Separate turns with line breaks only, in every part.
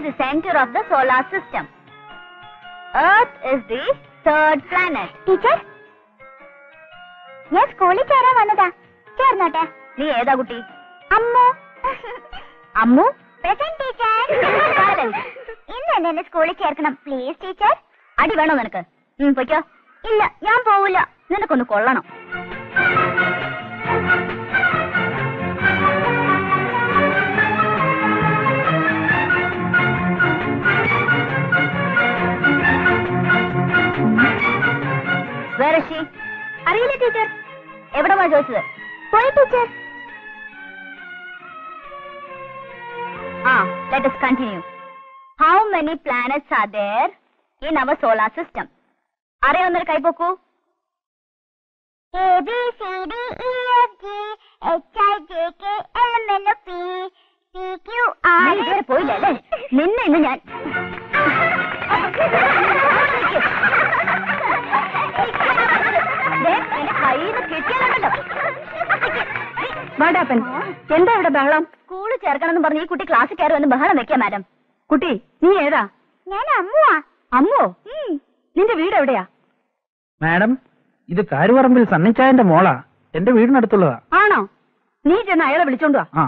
the center of the solar system. Earth is the third planet.
Teacher ഞാൻ സ്കൂളിൽ ചേരാൻ വന്നതാ ചേർന്നോട്ടെ
നീ ഏതാ കുട്ടി
അമ്മു
അമ്മു
പ്രസന്റ് ടീച്ചർ ഇന്ന് തന്നെ എന്നെ സ്കൂളിൽ ചേർക്കണം പ്ലീസ് ടീച്ചർ
അടി വേണോ നിനക്ക് ഉം, പൊയ്ക്കോ
ഇല്ല ഞാൻ പോവില്ല
നിനക്കൊന്ന് കൊള്ളണം വേറെ ഷീ
അറിയില്ല ടീച്ചർ
എവിടെ പോയി ചോദിച്ചത്
പോയി ടീച്ചർ
ആ let us continue how many planets are there in our solar system അറിയാവുന്നൊരു കൈപ്പൊക്കൂ
A B C D E F G H I J K L M N O P P Q
നീ
R
ഇതുവരെ പോയില്ല അല്ലേ നിന്നെ ഇന്ന് ഞാൻ ദേ, എന്റെ കയ്യിൽ നിന്ന് കിട്ടിയാലുണ്ടല്ലോ
വാടാപ്പൻ എന്താ ഇവിടെ ബഹളം
സ്കൂളിൽ ചേർക്കണമെന്ന് പറഞ്ഞ് ഈ കുട്ടി ക്ലാസ്സിൽ കയറി വന്ന് ബഹളം വെക്കാം മാഡം
കുട്ടി നീ ഏതാ
ഞാൻ അമ്മുവാ
അമ്മോ
ഉം.
നിന്റെ വീട് എവിടെയാ
മാഡം ഇത് കാരുപറമ്പിൽ സണ്ണിച്ചായന്റെ മോളാ എന്റെ വീടിനടുത്തുള്ളതാ
ആണോ നീ ചെന്ന് അയാളെ വിളിച്ചോണ്ട് വാ
ആ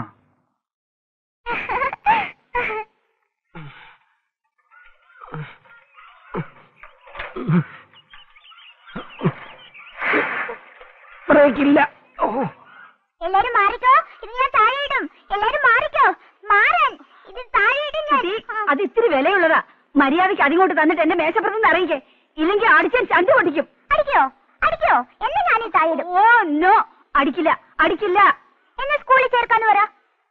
ബ്രേക്കില്ല ഓ
എല്ലാരും മാറിക്കോ ഇത് ഞാൻ താഴെ ഇടും എല്ലാരും മാറിക്കോ മാറാൻ ഇത് താഴെ ഇടും ഞാൻ
കുട്ടി അത് ഇത്തിരി വിലയുള്ളതാ മര്യാദയ്ക്ക് അതിങ്ങോട്ട് തന്നിട്ട് എന്റെ മേശപ്പുറത്ത് അറിയിക്കേ ഇല്ലെങ്കിൽ അടിച്ചാൻ ചണ്ടു പൊട്ടിക്കും
അടിക്കോ അടിക്കോ എന്നെ ഞാൻ ഈ താഴെ ഇടും
ഓ നോ അടിക്കില്ല അടിക്കില്ല
എന്നെ സ്കൂളിൽ ചേർക്കാന്ന് പറ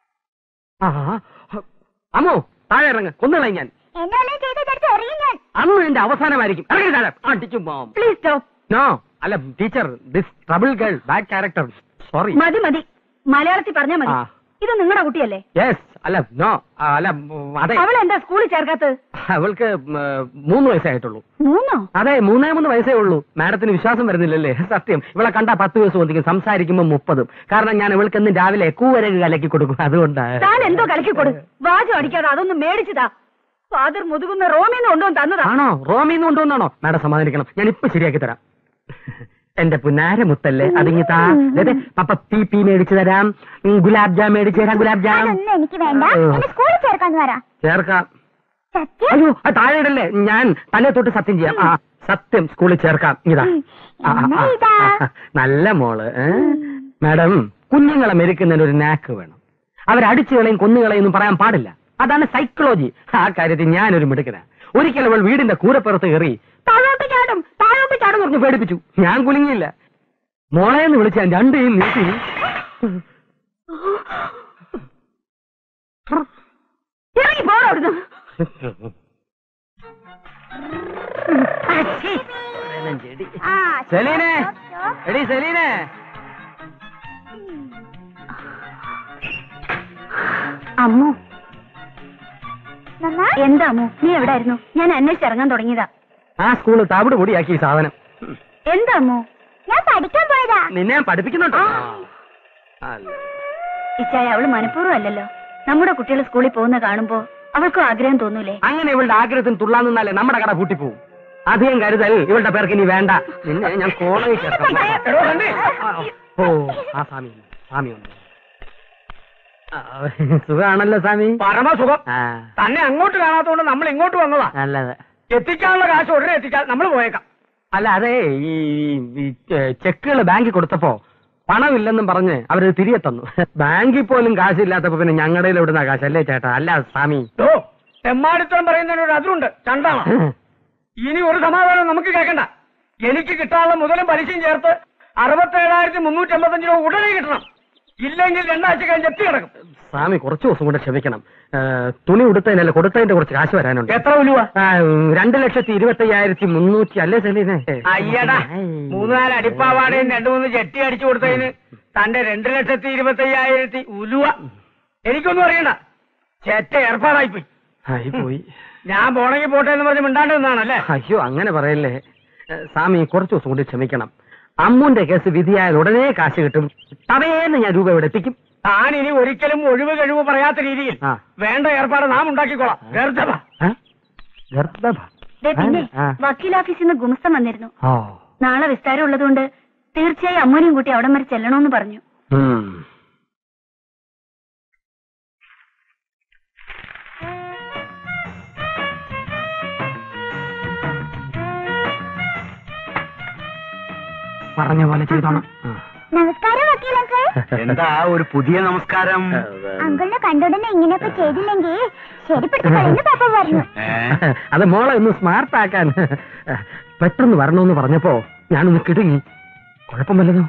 അമ്മോ താഴെ ഇറങ്ങ കൊന്നുകളയും ഞാൻ
എന്നെ വല്ലതും ചെയ്തെടുത്ത് എറിയും ഞാൻ
അന്ന് എന്റെ അവസാനമായിരിക്കും ഇറങ്ങി താഴെ അടിച്ചു പോം
പ്ലീസ് സ്റ്റോപ്പ്
നോ അല്ല teacher this trouble girl bad character sorry
മതി മതി മലയാളത്തിൽ പറഞ്ഞാ മതി
ആ.
ഇത് നിങ്ങളുടെ കുട്ടിയല്ലേ
യെസ് അല്ല നോ അല്ല ഉം, അതെ
അവൾ എന്താ സ്കൂളിൽ ചേർക്കാത്തത്
അവൾക്ക് ഉം, മൂന്ന് വയസ്സായിട്ടുള്ളൂ
മൂന്നോ
അതെ മൂന്നേ മൂന്ന് വയസ്സേ ഉള്ളൂ മാഡത്തിന് വിശ്വാസം വരുന്നില്ലല്ലേ സത്യം ഇവളെ കണ്ടാ പത്ത് ദിവസം ഒന്നിക്കും സംസാരിക്കുമ്പോൾ മുപ്പതും കാരണം ഞാൻ ഇവൾക്ക് എന്നും രാവിലെ കൂവരക് കലക്കി കൊടുക്കും അതുകൊണ്ടാ
താൻ എന്തോ കലക്കി കൊടു വാചം അടിക്കാതെ അതൊന്നും മേടിച്ചതാ ഫാദർ മുതുകുന്ന റോമിന്ന് കൊണ്ടുവന്ന് തന്നതാ
ആണോ റോമിന്ന് കൊണ്ടുവന്നാണോ മാഡം സമാധാനിക്കണം ഞാൻ ഇപ്പൊ ശരിയാക്കി തരാം എന്റെ പുന്നാര മുത്തല്ലേ അതിങ്ങി താ ദേ, പപ്പ പി പി മേടിച്ചു തരാം ഉം, ഗുലാബ് ജാം മേടിച്ചു തരാം ഗുലാബ് ജാം
അതൊന്നും എനിക്ക് വേണ്ട
ഓ.
എന്നെ സ്കൂളിൽ ചേർക്കാന്ന് പറ
ചേർക്കാം
സത്യം
അയ്യോ അത് താഴെ ഇടല്ലേ ഞാൻ തലേ തൊട്ട് സത്യം ചെയ്യാം ആ സത്യം സ്കൂളിൽ ചേർക്കാം ഇതാ ആ, ആ,
എന്നാ
ആ,
ഇതാ.
ആ, നല്ല മോള് ഏ? മാഡം കുഞ്ഞുങ്ങളെ മെരുക്കുന്നതിന് ഒരു നാക്ക് വേണം അവരടിച്ചു കളയും കൊന്നുകളയും പറയാൻ പാടില്ല അതാണ് സൈക്കോളജി ആ കാര്യത്തിൽ ഞാനൊരു മിടുക്കനാ ഒരിക്കൽ അവൾ വീടിന്റെ കൂരപ്പുറത്ത് കയറി താഴോട്ട് ചാടും താഴോട്ട് ചാടും പറഞ്ഞ് പേടിപ്പിച്ചു ഞാൻ കുലുങ്ങിയില്ല മോളെ എന്ന് വിളിച്ച് ഞാൻ രണ്ട് കൈയും നീട്ടി
ഇറങ്ങി പോടാ അവിടുന്ന്
ആ
സെലീനെ എടി സെലീനെ
അമ്മു
നന്നാ
എന്താ അമ്മു നീ എവിടായിരുന്നു ഞാൻ അന്വേഷിച്ചിറങ്ങാൻ തുടങ്ങിയതാ
ആ സ്കൂള് തവിട് പൊടിയാക്കി ഈ സാധനം
എന്താ അമ്മു
ഞാൻ പഠിക്കാൻ പോയതാ
നിന്നെ ഞാൻ പഠിപ്പിക്കുന്നുണ്ടോ അല്ല
ഇച്ചായ അവള് മനഃപൂർവ്വം അല്ലല്ലോ നമ്മുടെ കുട്ടികൾ സ്കൂളിൽ പോകുന്ന കാണുമ്പോ അവൾക്കും ആഗ്രഹം തോന്നൂലേ
അങ്ങനെ ഇവളുടെ ആഗ്രഹത്തിന് തുള്ളാൻ നിന്നാലേ നമ്മുടെ കട പൂട്ടിപ്പോവും അധികം കരുതൽ ഇവളുടെ പേർക്ക് ഇനി വേണ്ട നിന്നെ ഞാൻ കോളേജ് ചേർക്കാം. എടോ, കണ്ടേ? ആ, ഓ ആ സ്വാമി വന്നു. സ്വാമി വന്നു ആ, സുഖാണല്ലോ സ്വാമി
പരമസുഖം
ആ
തന്നെ അങ്ങോട്ട് കാണാത്തോണ്ട് നമ്മൾ ഇങ്ങോട്ട് വന്നതാ
നല്ലത്
എത്തിക്കാനുള്ള കാശ് ഉടനെ എത്തിക്കാൻ നമ്മൾ പോയേക്കാം
അല്ല അതെ ഈ ചെക്കുകൾ ബാങ്കിൽ കൊടുത്തപ്പോ പണമില്ലെന്നും പറഞ്ഞ് അവരത് തിരികെ തന്നു ബാങ്കിൽ പോലും കാശില്ലാത്തപ്പോ പിന്നെ ഞങ്ങളുടെ ഇവിടുന്ന കാശ് അല്ലേ ചേട്ടാ അല്ല സ്വാമി
ഓ തെമ്മാടിത്തം പറയുന്നതിന് ഒരു അതിരുണ്ട് ചണ്ടാണ് ഇനി ഒരു സമാധാനം നമുക്ക് കേൾക്കണ്ട എനിക്ക് കിട്ടാനുള്ള മുതലും പലിശയും ചേർത്ത് അറുപത്തേഴായിരത്തി മുന്നൂറ്റി അമ്പത്തഞ്ച് രൂപ ഉടനെ കിട്ടണം ഇല്ലെങ്കിൽ രണ്ടാഴ്ച കഴിഞ്ഞ് എത്തി കിടക്കും
സ്വാമി കുറച്ച് ദിവസം കൂടെ ക്ഷമിക്കണം ഏ, തുണി ഉടുത്തതിനല്ല കൊടുത്തതിന്റെ കുറച്ച് കാശ് വരാനുണ്ട്
എത്ര ഉലുവ
ആ, ഉം, രണ്ട് ലക്ഷത്തി ഇരുപത്തി അയ്യായിരത്തി മുന്നൂറ്റി അല്ലേ സെലീനെ
അയ്യടാ മൂന്ന് നാല് അടിപ്പാവാടയും രണ്ടു മൂന്ന് ചെട്ടി അടിച്ചു കൊടുത്തതിന് തന്റെ രണ്ട് ലക്ഷത്തി ഇരുപത്തി അയ്യായിരത്തി ഉലുവ എനിക്കൊന്നും അറിയണ്ട ചെറ്റ ഏർപ്പാടായി പോയി
ആയി പോയി
ഞാൻ പോണെങ്കിൽ പോട്ടെ എന്ന് പറഞ്ഞ് മിണ്ടാണ്ട് നിന്നാണല്ലേ
അയ്യോ അങ്ങനെ പറയല്ലേ ഏ, സ്വാമി കുറച്ച് ദിവസം കൂടി ക്ഷമിക്കണം അമ്മുന്റെ കേസ് വിധിയായാൽ ഉടനെ കാശ് കിട്ടും തവേന്ന് ഞാൻ രൂപ ഇവിടെ എത്തിക്കും
താൻ ഇനി ഒരിക്കലും ഒഴിവ് കഴിവ് പറയാത്ത രീതിയിൽ
ആ.
വേണ്ട ഏർപ്പാട് നാം ഉണ്ടാക്കിക്കോളാം കേർത്തവ.
ഏ? ഗർഭഭ.
ദേ പിന്നെ
ആ.
വക്കീൽ ഓഫീസിൽ നിന്ന് ഗുമസ്തം വന്നിരുന്നു
ഓ
നാളെ വിസ്താരം ഉള്ളതുകൊണ്ട് തീർച്ചയായും അമ്മൂനെയും കൂട്ടി അവിടം വരെ ചെല്ലണമെന്ന് പറഞ്ഞു
ഉം. പറഞ്ഞ പോലെ ചെയ്തോണം ആ.
നമസ്കാരം വക്കീൽ അങ്കിൾ
എന്താ ഒരു പുതിയ നമസ്കാരം
അങ്കിളിനെ കണ്ടുടനെ ഇങ്ങനെയൊക്കെ ചെയ്തില്ലെങ്കിൽ ശരിപ്പെടുത്തി കളയുന്നു പാപ്പ പറഞ്ഞു
ഏ?
അത് മോളെ ഒന്ന് സ്മാർട്ട് ആക്കാൻ പെട്ടെന്ന് വരണമെന്ന് പറഞ്ഞപ്പോ ഞാനൊന്ന് കിടുങ്ങി കുഴപ്പം വല്ലതും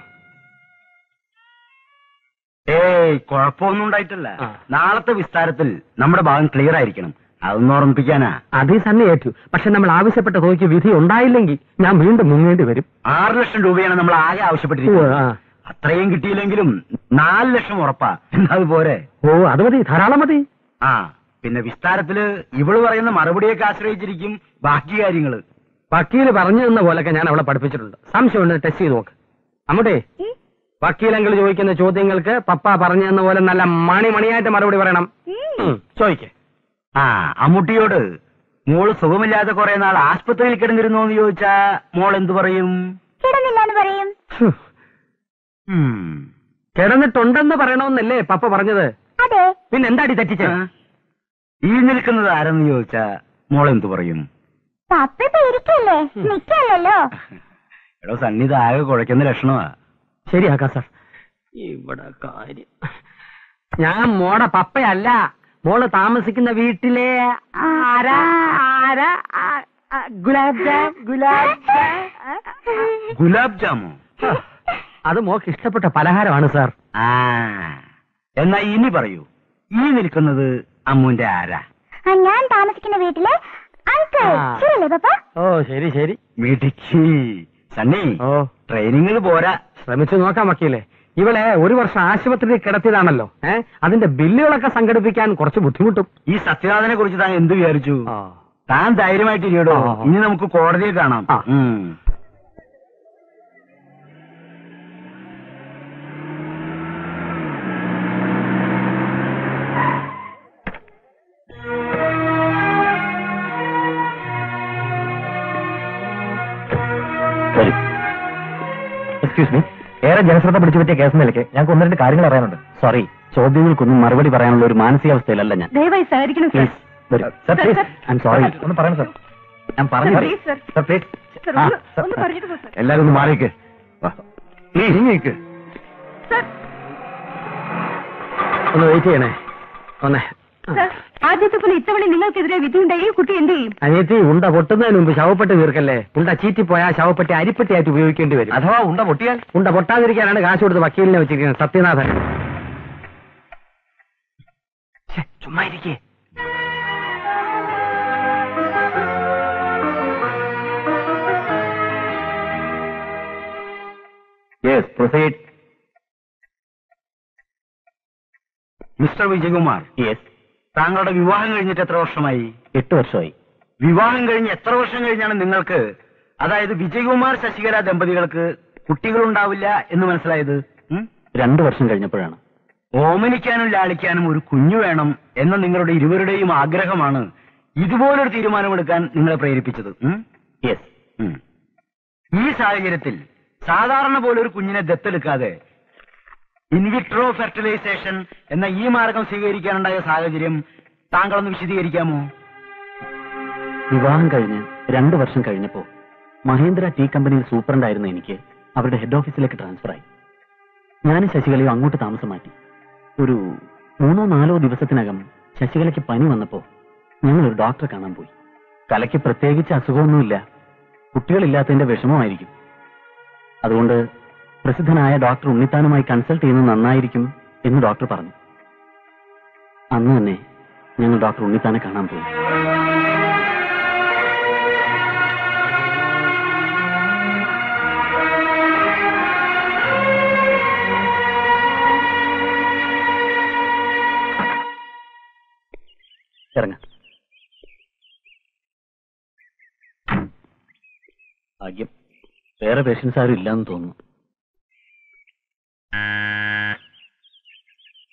ഏയ് കുഴപ്പമൊന്നും ഉണ്ടായിട്ടില്ല
ആ.
നാളത്തെ വിസ്താരത്തിൽ നമ്മുടെ ഭാഗം ക്ലിയർ ആയിരിക്കണം അതൊന്ന് ഓർമ്മിപ്പിക്കാനാ
അതേ തന്നെ ഏറ്റു പക്ഷെ നമ്മൾ ആവശ്യപ്പെട്ട തുകയ്ക്ക് വിധി ഉണ്ടായില്ലെങ്കിൽ ഞാൻ വീണ്ടും മുങ്ങേണ്ടി വരും
ആറ് ലക്ഷം രൂപയാണ് നമ്മൾ ആകെ
ഉവ്വ്,
ആവശ്യപ്പെട്ടിരിക്കുന്നത്
ആ.
അത്രയും കിട്ടിയില്ലെങ്കിലും നാല് ലക്ഷം ഉറപ്പാ എന്താ അത് പോരെ
ഓ അത് മതി ധാരാളം മതി
ആ പിന്നെ വിസ്താരത്തില് ഇവള് പറയുന്ന മറുപടിയൊക്കെ ആശ്രയിച്ചിരിക്കും ബാക്കി കാര്യങ്ങള്
വക്കീല് പറഞ്ഞു തന്ന പോലൊക്കെ ഞാൻ അവളെ പഠിപ്പിച്ചിട്ടുണ്ട് സംശയമുണ്ട് ടെസ്റ്റ് ചെയ്ത് നോക്ക് അമ്മൂട്ടെ വക്കീലെങ്കിൽ ചോദിക്കുന്ന ചോദ്യങ്ങൾക്ക് പപ്പ പറഞ്ഞു തന്ന പോലെ നല്ല മണി മണിയായിട്ട് മറുപടി പറയണം ഉം, ചോദിക്ക്
ആ അമ്മുട്ടിയോട് മോള് സുഖമില്ലാതെ കുറെ നാൾ ആസ്പത്രിയിൽ കിടന്നിരുന്നോ എന്ന് ചോദിച്ചാ മോൾ എന്തു പറയും
കിടന്നില്ലാന്ന് പറയും
ഹ്,
ഉം.
കിടന്നിട്ടുണ്ടെന്ന് പറയണമെന്നല്ലേ പപ്പ പറഞ്ഞത്
അതെ
പിന്നെ എന്താടി തെറ്റിച്ച്
ആ? ഈ നിൽക്കുന്നത് ആരെന്ന് ചോദിച്ചാ മോൾ എന്തു പറയും
പപ്പ ഇപ്പൊ ഇരിക്കല്ലേ നിക്കല്ലല്ലോ
എടോ സന്നിധ ആകെ കുഴക്കുന്ന ലക്ഷണമാ
ശരിയാക്കാം സാർ ഇവിടെ കാര്യം ഞാൻ മോടെ പപ്പയല്ല മോള് താമസിക്കുന്ന വീട്ടിലെ ആരാ ആരാ ആ, ആ, ഗുലാബ് ജാം ഗുലാബ് ജാം ആ,
ഗുലാബ് ജാമോ
ആ. അത് മോക്ക് ഇഷ്ടപ്പെട്ട പലഹാരമാണ് സാർ
ആ എന്നാ ഇനി പറയൂ ഈ നിൽക്കുന്നത് അമ്മുവിന്റെ ആരാ
ആ, ഞാൻ താമസിക്കുന്ന വീട്ടില് അങ്കിൾ
ആ.
ശരിയല്ലേ പപ്പ
ഓ ശരി ശരി
മിടുക്കി സണ്ണി
ഓ
ട്രെയിനിങ്ങിൽ പോരാ
ശ്രമിച്ചു നോക്കാം വക്കീലെ ഇവളെ ഒരു വർഷം ആശുപത്രിയിൽ കിടത്തിയതാണല്ലോ ഏ അതിന്റെ ബില്ലുകളൊക്കെ സംഘടിപ്പിക്കാൻ കുറച്ച് ബുദ്ധിമുട്ടും
ഈ സത്യനാഥനെ കുറിച്ച് താൻ എന്ത് വിചാരിച്ചു
ആ.
താൻ ധൈര്യമായിട്ട് ഇരിക്കടോ
ആ.
ഇനി നമുക്ക് കോടതിയിൽ കാണാം
ആ.
ഉം.
എക്സ്ക്യൂസ് മീ ഏറെ ജനശ്രദ്ധ പിടിച്ചു പറ്റിയ കേസ് നിലയ്ക്ക് ഞങ്ങൾക്ക് ഒന്ന് രണ്ട് കാര്യങ്ങൾ അറിയാനുണ്ട് സോറി ചോദ്യങ്ങൾക്കൊന്നും മറുപടി പറയാനുള്ള ഒരു മാനസികാവസ്ഥയിലല്ല ഞാൻ
ദയവായി സഹകരിക്കണം സർ
പ്ലീസ് വരൂ sir
Sir,
please
sir.
I'm sorry ഒന്ന് പറയണം സർ ഞാൻ പറഞ്ഞു
Sir, please, sir.
Sir please
Sir,
ആ,
ഒന്ന്
sir.
ഒന്ന് പറഞ്ഞിട്ട് പോ, sir.
എല്ലാരും ഒന്ന് മാറിയേക്ക് നീക്ക്
സർ
ഒന്ന് വെയിറ്റ് ചെയ്യണേ ഒന്നേ
സർ ആദ്യത്തെ പോലെ ഇത്തവണ നിങ്ങൾക്കെതിരെ വിധിയുണ്ടായി ഈ കുട്ടി എന്ത് ചെയ്യും
അനിയത്തി ഉണ്ട പൊട്ടുന്നതിന് മുമ്പ് ശവപ്പെട്ടി തീർക്കല്ലേ ഉണ്ട ചീറ്റിപ്പോയാ ശവപ്പെട്ടി അരിപ്പെട്ടിയായിട്ട് ഉപയോഗിക്കേണ്ടി വരും
അഥവാ ഉണ്ട പൊട്ടിയാൽ
ഉണ്ട പൊട്ടാതിരിക്കാനാണ് കാശ് കൊടുത്ത് വക്കീലിനെ വെച്ചിരിക്കുന്നത് സത്യനാഥൻ ഛെ, ചുമ്മാ ഇരിക്കേ
yes proceed
Mister Vijayakumar
yes
താങ്കളുടെ വിവാഹം കഴിഞ്ഞിട്ട് എത്ര വർഷമായി
എട്ട് വർഷമായി
വിവാഹം കഴിഞ്ഞ് എത്ര വർഷം കഴിഞ്ഞാണ് നിങ്ങൾക്ക് അതായത് വിജയകുമാർ ശശികല ദമ്പതികൾക്ക് കുട്ടികളുണ്ടാവില്ല എന്ന് മനസ്സിലായത് ഉം?
രണ്ടു വർഷം കഴിഞ്ഞപ്പോഴാണ്
ഓമനിക്കാനും ലാളിക്കാനും ഒരു കുഞ്ഞു വേണം എന്ന നിങ്ങളുടെ ഇരുവരുടെയും ആഗ്രഹമാണ് ഇതുപോലൊരു തീരുമാനമെടുക്കാൻ നിങ്ങളെ പ്രേരിപ്പിച്ചത് ഉം?
യെസ്
ഉം. ഈ സാഹചര്യത്തിൽ സാധാരണ പോലെ ഒരു കുഞ്ഞിനെ ദത്തെടുക്കാതെ ഇൻവിട്രോ ഫെർട്ടിലൈസേഷൻ എന്ന ഈ മാർഗം സ്വീകരിക്കാനുണ്ടായ സാഹചര്യം താങ്കളൊന്ന് വിശദീകരിക്കാമോ
വിവാഹം കഴിഞ്ഞ് രണ്ടു വർഷം കഴിഞ്ഞപ്പോ മഹേന്ദ്ര ടീ കമ്പനിയിൽ സൂപ്രണ്ടായിരുന്ന എനിക്ക് അവരുടെ ഹെഡ് ഓഫീസിലേക്ക് ട്രാൻസ്ഫർ ആയി ഞാനും ശശികലയും അങ്ങോട്ട് താമസം മാറ്റി ഒരു മൂന്നോ നാലോ ദിവസത്തിനകം ശശികലയ്ക്ക് പനി വന്നപ്പോ ഞങ്ങൾ ഒരു ഡോക്ടറെ കാണാൻ പോയി കലയ്ക്ക് പ്രത്യേകിച്ച് അസുഖമൊന്നുമില്ല കുട്ടികളില്ലാത്തതിന്റെ വിഷമമായിരിക്കും അതുകൊണ്ട് പ്രസിദ്ധനായ ഡോക്ടർ ഉണ്ണിത്താനുമായി കൺസൾട്ട് ചെയ്യുന്നത് നന്നായിരിക്കും എന്ന് ഡോക്ടർ പറഞ്ഞു അന്ന് തന്നെ ഞങ്ങൾ ഡോക്ടർ ഉണ്ണിത്താനെ കാണാൻ പോയി ഇറങ്ങാം ഭാഗ്യം വേറെ പേഷ്യൻസ് ആരും ഇല്ലാന്ന് തോന്നുന്നു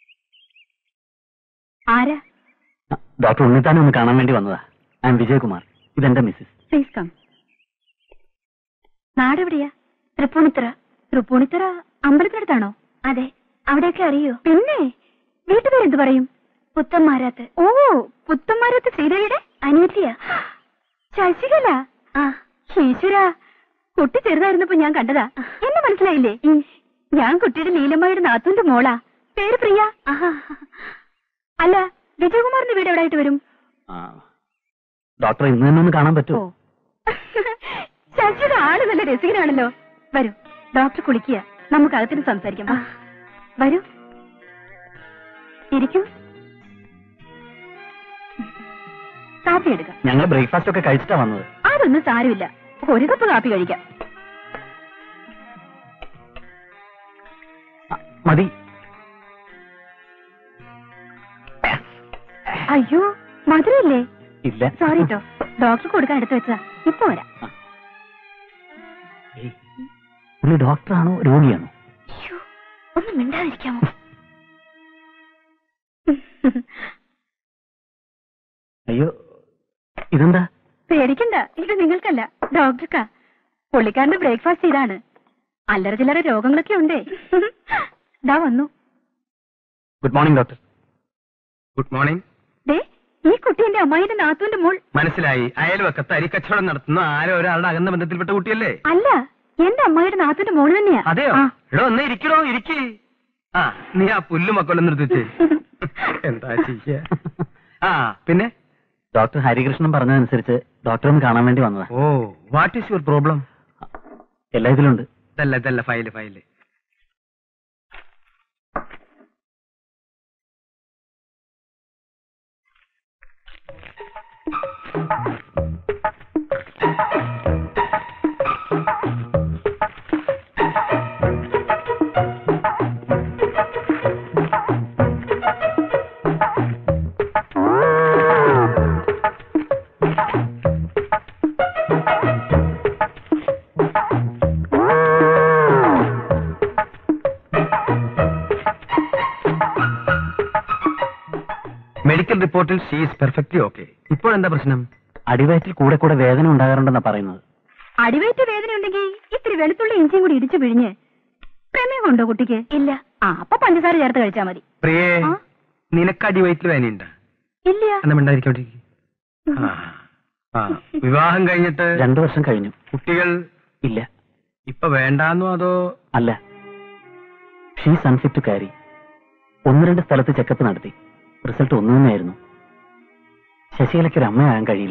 ഡോക്ടർ ഉണ്ണിത്താനെ ഒന്ന് കാണാൻ വേണ്ടി വന്നതാ ഐ എം വിജയകുമാർ ഇതെന്റെ മിസ്സിസ്
പ്ലീസ് കം നാടെവിടെയാ തൃപ്പൂണിത്തറ തൃപ്പൂണിത്തറ അമ്പലത്തിനടുത്താണോ അതെ അവിടെയൊക്കെ അറിയോ പിന്നെ വീട്ടുപേര് എന്ത് പറയും പുത്തന്മാരാത്ത് ഓ പുത്തന്മാരാത്ത് ശ്രീദേവിയുടെ അനിയത്തിയാ ശശികല ആ ഈശ്വര കുട്ടി ചെറുതായിരുന്നപ്പോ ഞാൻ കണ്ടതാ എന്നെ മനസ്സിലായില്ലേ ഞാൻ കുട്ടിയുടെ നീലമ്മയുടെ നാത്തൂന്റെ മോളാ പേര് പ്രിയ അല്ല വിജയകുമാറിന്റെ വീട് എവിടെയായിട്ട് വരും
ഡോക്ടർ ഇന്ന് തന്നെ ഒന്ന് കാണാൻ
ഓ
പറ്റുമോ
ശശിയുടെ ആള് നല്ല രസികനാണല്ലോ വരൂ ഡോക്ടർ കുളിക്കുക നമുക്ക് അകത്തിന് സംസാരിക്കാം വാ. വരൂ ഇരിക്കൂ കാപ്പി എടുക്കാം
ഞങ്ങൾ ബ്രേക്ക്ഫാസ്റ്റ് ഒക്കെ കഴിച്ചിട്ടാ വന്നത്
അതൊന്നും സാരമില്ല ഒരു കപ്പ് കാപ്പി കഴിക്കാം
ആ, മതി
അയ്യോ മധുരമില്ലേ
ഇല്ല
സോറി കേട്ടോ ഡോക്ടർ കൊടുക്കാൻ എടുത്തു വെച്ചതാ ഇപ്പൊ വരാം
ഏയ്, പുള്ളി ഡോക്ടറാണോ രോഗിയാണോ
അയ്യോ ഒന്ന് മിണ്ടാതിരിക്കാമോ
അയ്യോ ഇതെന്താ
പേടിക്കണ്ട ഇത് നിങ്ങൾക്കല്ല ഡോക്ടർക്കാ പുള്ളിക്കാരന്റെ ബ്രേക്ക്ഫാസ്റ്റ് ഇതാണ് അല്ലറ ചില്ലറ രോഗങ്ങളൊക്കെ ഉണ്ടേ ദാ വന്നു
good morning doctor good morning
ദേ ഈ കുട്ടി എന്റെ അമ്മായിന്റെ നാത്തുവിന്റെ മോൾ
മനസ്സിലായി അയൽവക്കത്ത് അരിക്കച്ചവടം നടത്തുന്ന ആരോ ഒരാളുടെ അകന്ന ബന്ധത്തിൽപ്പെട്ട കുട്ടിയല്ലേ
അല്ല എന്റെ അമ്മായിയുടെ നാത്തുവിന്റെ മോള് തന്നെയാ
അതെയോ
ആ.
എടോ ഒന്ന് ഇരിക്കണോ ഇരിക്കേ ആ നീ ആ പുല്ല് മക്കളൊന്നും എടുത്തിട്ട് എന്താ ചെയ്യ ആ പിന്നെ
ഡോക്ടർ ഹരികൃഷ്ണൻ പറഞ്ഞതനുസരിച്ച് ഡോക്ടറെ ഒന്ന് കാണാൻ വേണ്ടി വന്നതാ
oh what is your problem
എല്ലാ ഇതിലുണ്ട്
ഇതല്ല ഇതല്ല ഫയല് ഫയല് മെഡിക്കൽ റിപ്പോർട്ടിൽ ഷീ ഈസ് പെർഫെക്റ്റ്ലി ഓക്കെ ഇപ്പോഴെന്താ പ്രശ്നം
അടിവയറ്റിൽ കൂടെ കൂടെ വേദന ഉണ്ടാകാറുണ്ടെന്നാ പറയുന്നത്
അടിവയറ്റ് വേദന ഉണ്ടെങ്കിൽ ഇത്തിരി വെളുത്തുള്ളി ഇഞ്ചിയും കൂടി ഇടിച്ചു പിഴിഞ്ഞ് പ്രമേഹം ഉണ്ടോ കുട്ടിക്ക് ഇല്ല ആ അപ്പൊ പഞ്ചസാര ചേർത്ത് കഴിച്ചാ മതി
പ്രിയേ
ആ?
നിനക്ക് അടിവയറ്റിൽ വേനയുണ്ട
ഇല്ല
എന്നാ മിണ്ടായിരിക്കോട്ടെ ആ ആ വിവാഹം കഴിഞ്ഞിട്ട്
രണ്ടു വർഷം കഴിഞ്ഞു
കുട്ടികൾ
ഇല്ല
ഇപ്പൊ വേണ്ടാന്നോ അതോ
അല്ല ഷീസ് അൺഫിറ്റ് ടു കാരി ഒന്ന് രണ്ട് സ്ഥലത്ത് ചെക്കപ്പ് നടത്തി റിസൾട്ട് ഒന്നു തന്നെയായിരുന്നു ശശികലയ്ക്ക് ഒരു അമ്മയാകാൻ കഴിയില്ല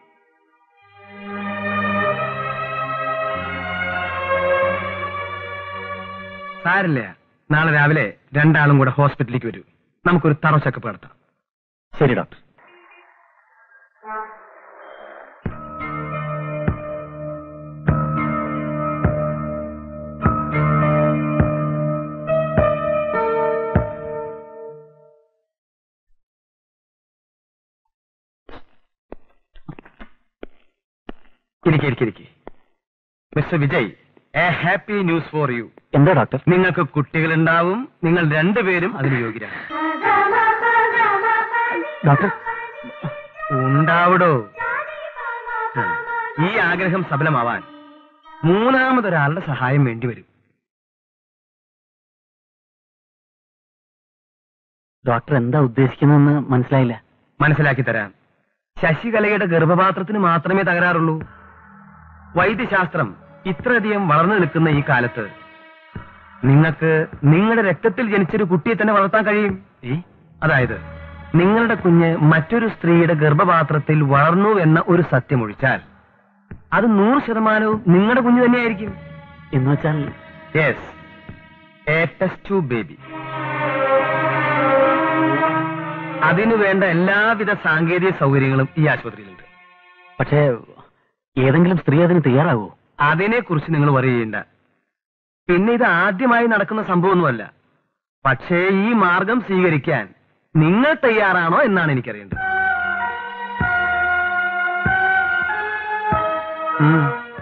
സാരില്ല നാളെ രാവിലെ രണ്ടാളും കൂടെ ഹോസ്പിറ്റലിലേക്ക് വരൂ നമുക്കൊരു തറ ചെക്കപ്പ് നടത്താം
ശരി ഡോക്ടർ
ഇരിക്കെ ഇരിക്കെ ഇരിക്കെ Mister Vijay a happy news for you
എന്താ ഡോക്ടർ
നിങ്ങൾക്ക് കുട്ടികളുണ്ടാവും നിങ്ങൾ രണ്ടുപേരും അതിന് യോഗ്യരാണ്
ഡോക്ടർ
ഉണ്ടാവിടോ ഉം. ഈ ആഗ്രഹം സഫലമാവാൻ മൂന്നാമതൊരാളുടെ സഹായം വേണ്ടിവരും
ഡോക്ടർ എന്താ ഉദ്ദേശിക്കുന്നതെന്ന് മനസ്സിലായില്ല
മനസ്സിലാക്കി തരാം ശശികലയുടെ ഗർഭപാത്രത്തിന് മാത്രമേ തകരാറുള്ളൂ വൈദ്യശാസ്ത്രം ഇത്രയധികം വളർന്നു നിൽക്കുന്ന ഈ കാലത്ത് നിങ്ങൾക്ക് നിങ്ങളുടെ രക്തത്തിൽ ജനിച്ചൊരു കുട്ടിയെ തന്നെ വളർത്താൻ കഴിയും
ഏ
അതായത് നിങ്ങളുടെ കുഞ്ഞ് മറ്റൊരു സ്ത്രീയുടെ ഗർഭപാത്രത്തിൽ വളർന്നു എന്ന ഒരു സത്യം ഒഴിച്ചാൽ അത് നൂറ് ശതമാനവും നിങ്ങളുടെ കുഞ്ഞ് തന്നെയായിരിക്കും
എന്ന് വെച്ചാൽ
yes a test tube baby അതിനു വേണ്ട എല്ലാവിധ സാങ്കേതിക സൗകര്യങ്ങളും ഈ ആശുപത്രിയിലുണ്ട്
പക്ഷേ ഏതെങ്കിലും സ്ത്രീ അതിന് തയ്യാറാവോ
അതിനെക്കുറിച്ച് നിങ്ങൾ വറി ചെയ്യണ്ട പിന്നെ ഇത് ആദ്യമായി നടക്കുന്ന സംഭവമൊന്നുമല്ല പക്ഷേ ഈ മാർഗം സ്വീകരിക്കാൻ നിങ്ങൾ തയ്യാറാണോ എന്നാണ് എനിക്കറിയേണ്ടത് ഉം.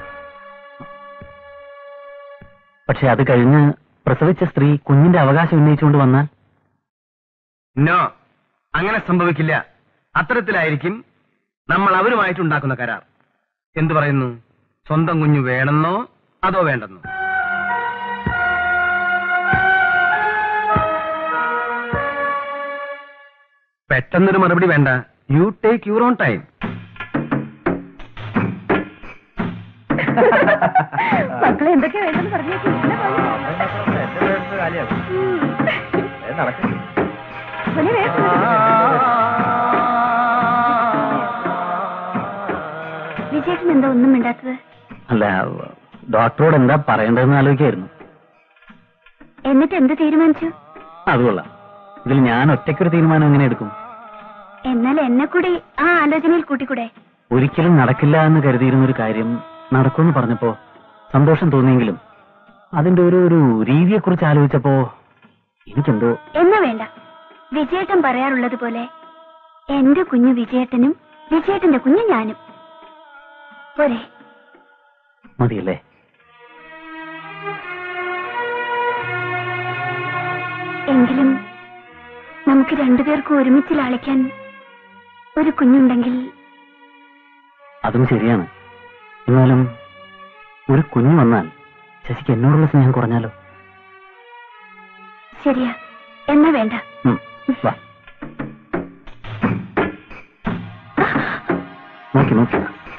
പക്ഷെ അത് കഴിഞ്ഞ് പ്രസവിച്ച സ്ത്രീ കുഞ്ഞിന്റെ അവകാശം ഉന്നയിച്ചുകൊണ്ട് വന്നാൽ
നോ അങ്ങനെ സംഭവിക്കില്ല
അത്തരത്തിലായിരിക്കും നമ്മൾ അവരുമായിട്ടുണ്ടാക്കുന്ന കരാർ എന്തു പറയുന്നു സ്വന്തം കുഞ്ഞു വേണമെന്നോ അതോ വേണ്ടെന്നോ പെട്ടെന്നൊരു മറുപടി വേണ്ട you take your own time
മക്കളെ എന്തൊക്കെയാ വേണ്ടെന്ന് പറഞ്ഞേക്കും വിജയേട്ടൻ എന്താ ഒന്നും മിണ്ടാത്തത്
അല്ല ഡോക്ടറോട് എന്താ പറയേണ്ടതെന്ന് ആലോചിക്കായിരുന്നു
എന്നിട്ട് എന്ത് തീരുമാനിച്ചു
അത് കൊള്ളാം ഇതിൽ ഞാൻ ഒറ്റയ്ക്കൊരു തീരുമാനം എങ്ങനെ എടുക്കും
എന്നാൽ എന്നെ കൂടി ആ ആലോചനയിൽ കൂട്ടിക്കൂടെ
ഒരിക്കലും നടക്കില്ല എന്ന് കരുതിയിരുന്ന ഒരു കാര്യം നടക്കുമെന്ന് പറഞ്ഞപ്പോ സന്തോഷം തോന്നിയെങ്കിലും അതിന്റെ ഒരു ഒരു രീതിയെ കുറിച്ച് ആലോചിച്ചപ്പോ എനിക്കെന്തോ
എന്നാ വേണ്ട വിജയേട്ടൻ പറയാറുള്ളത് പോലെ എന്റെ കുഞ്ഞു വിജയേട്ടനും വിജയേട്ടന്റെ കുഞ്ഞു ഞാനും പോരെ
മതിയല്ലേ
എങ്കിലും നമുക്ക് രണ്ടുപേർക്കും ഒരുമിച്ച് ലാളിക്കാൻ ഒരു കുഞ്ഞുണ്ടെങ്കിൽ
അതും ശരിയാണ് എന്നാലും ഒരു കുഞ്ഞു വന്നാൽ ശശിക്ക് എന്നോടുള്ള സ്നേഹം കുറഞ്ഞാലോ
ശരിയാ എന്നാ വേണ്ട
ഉം, വാ നോക്കി നോക്കി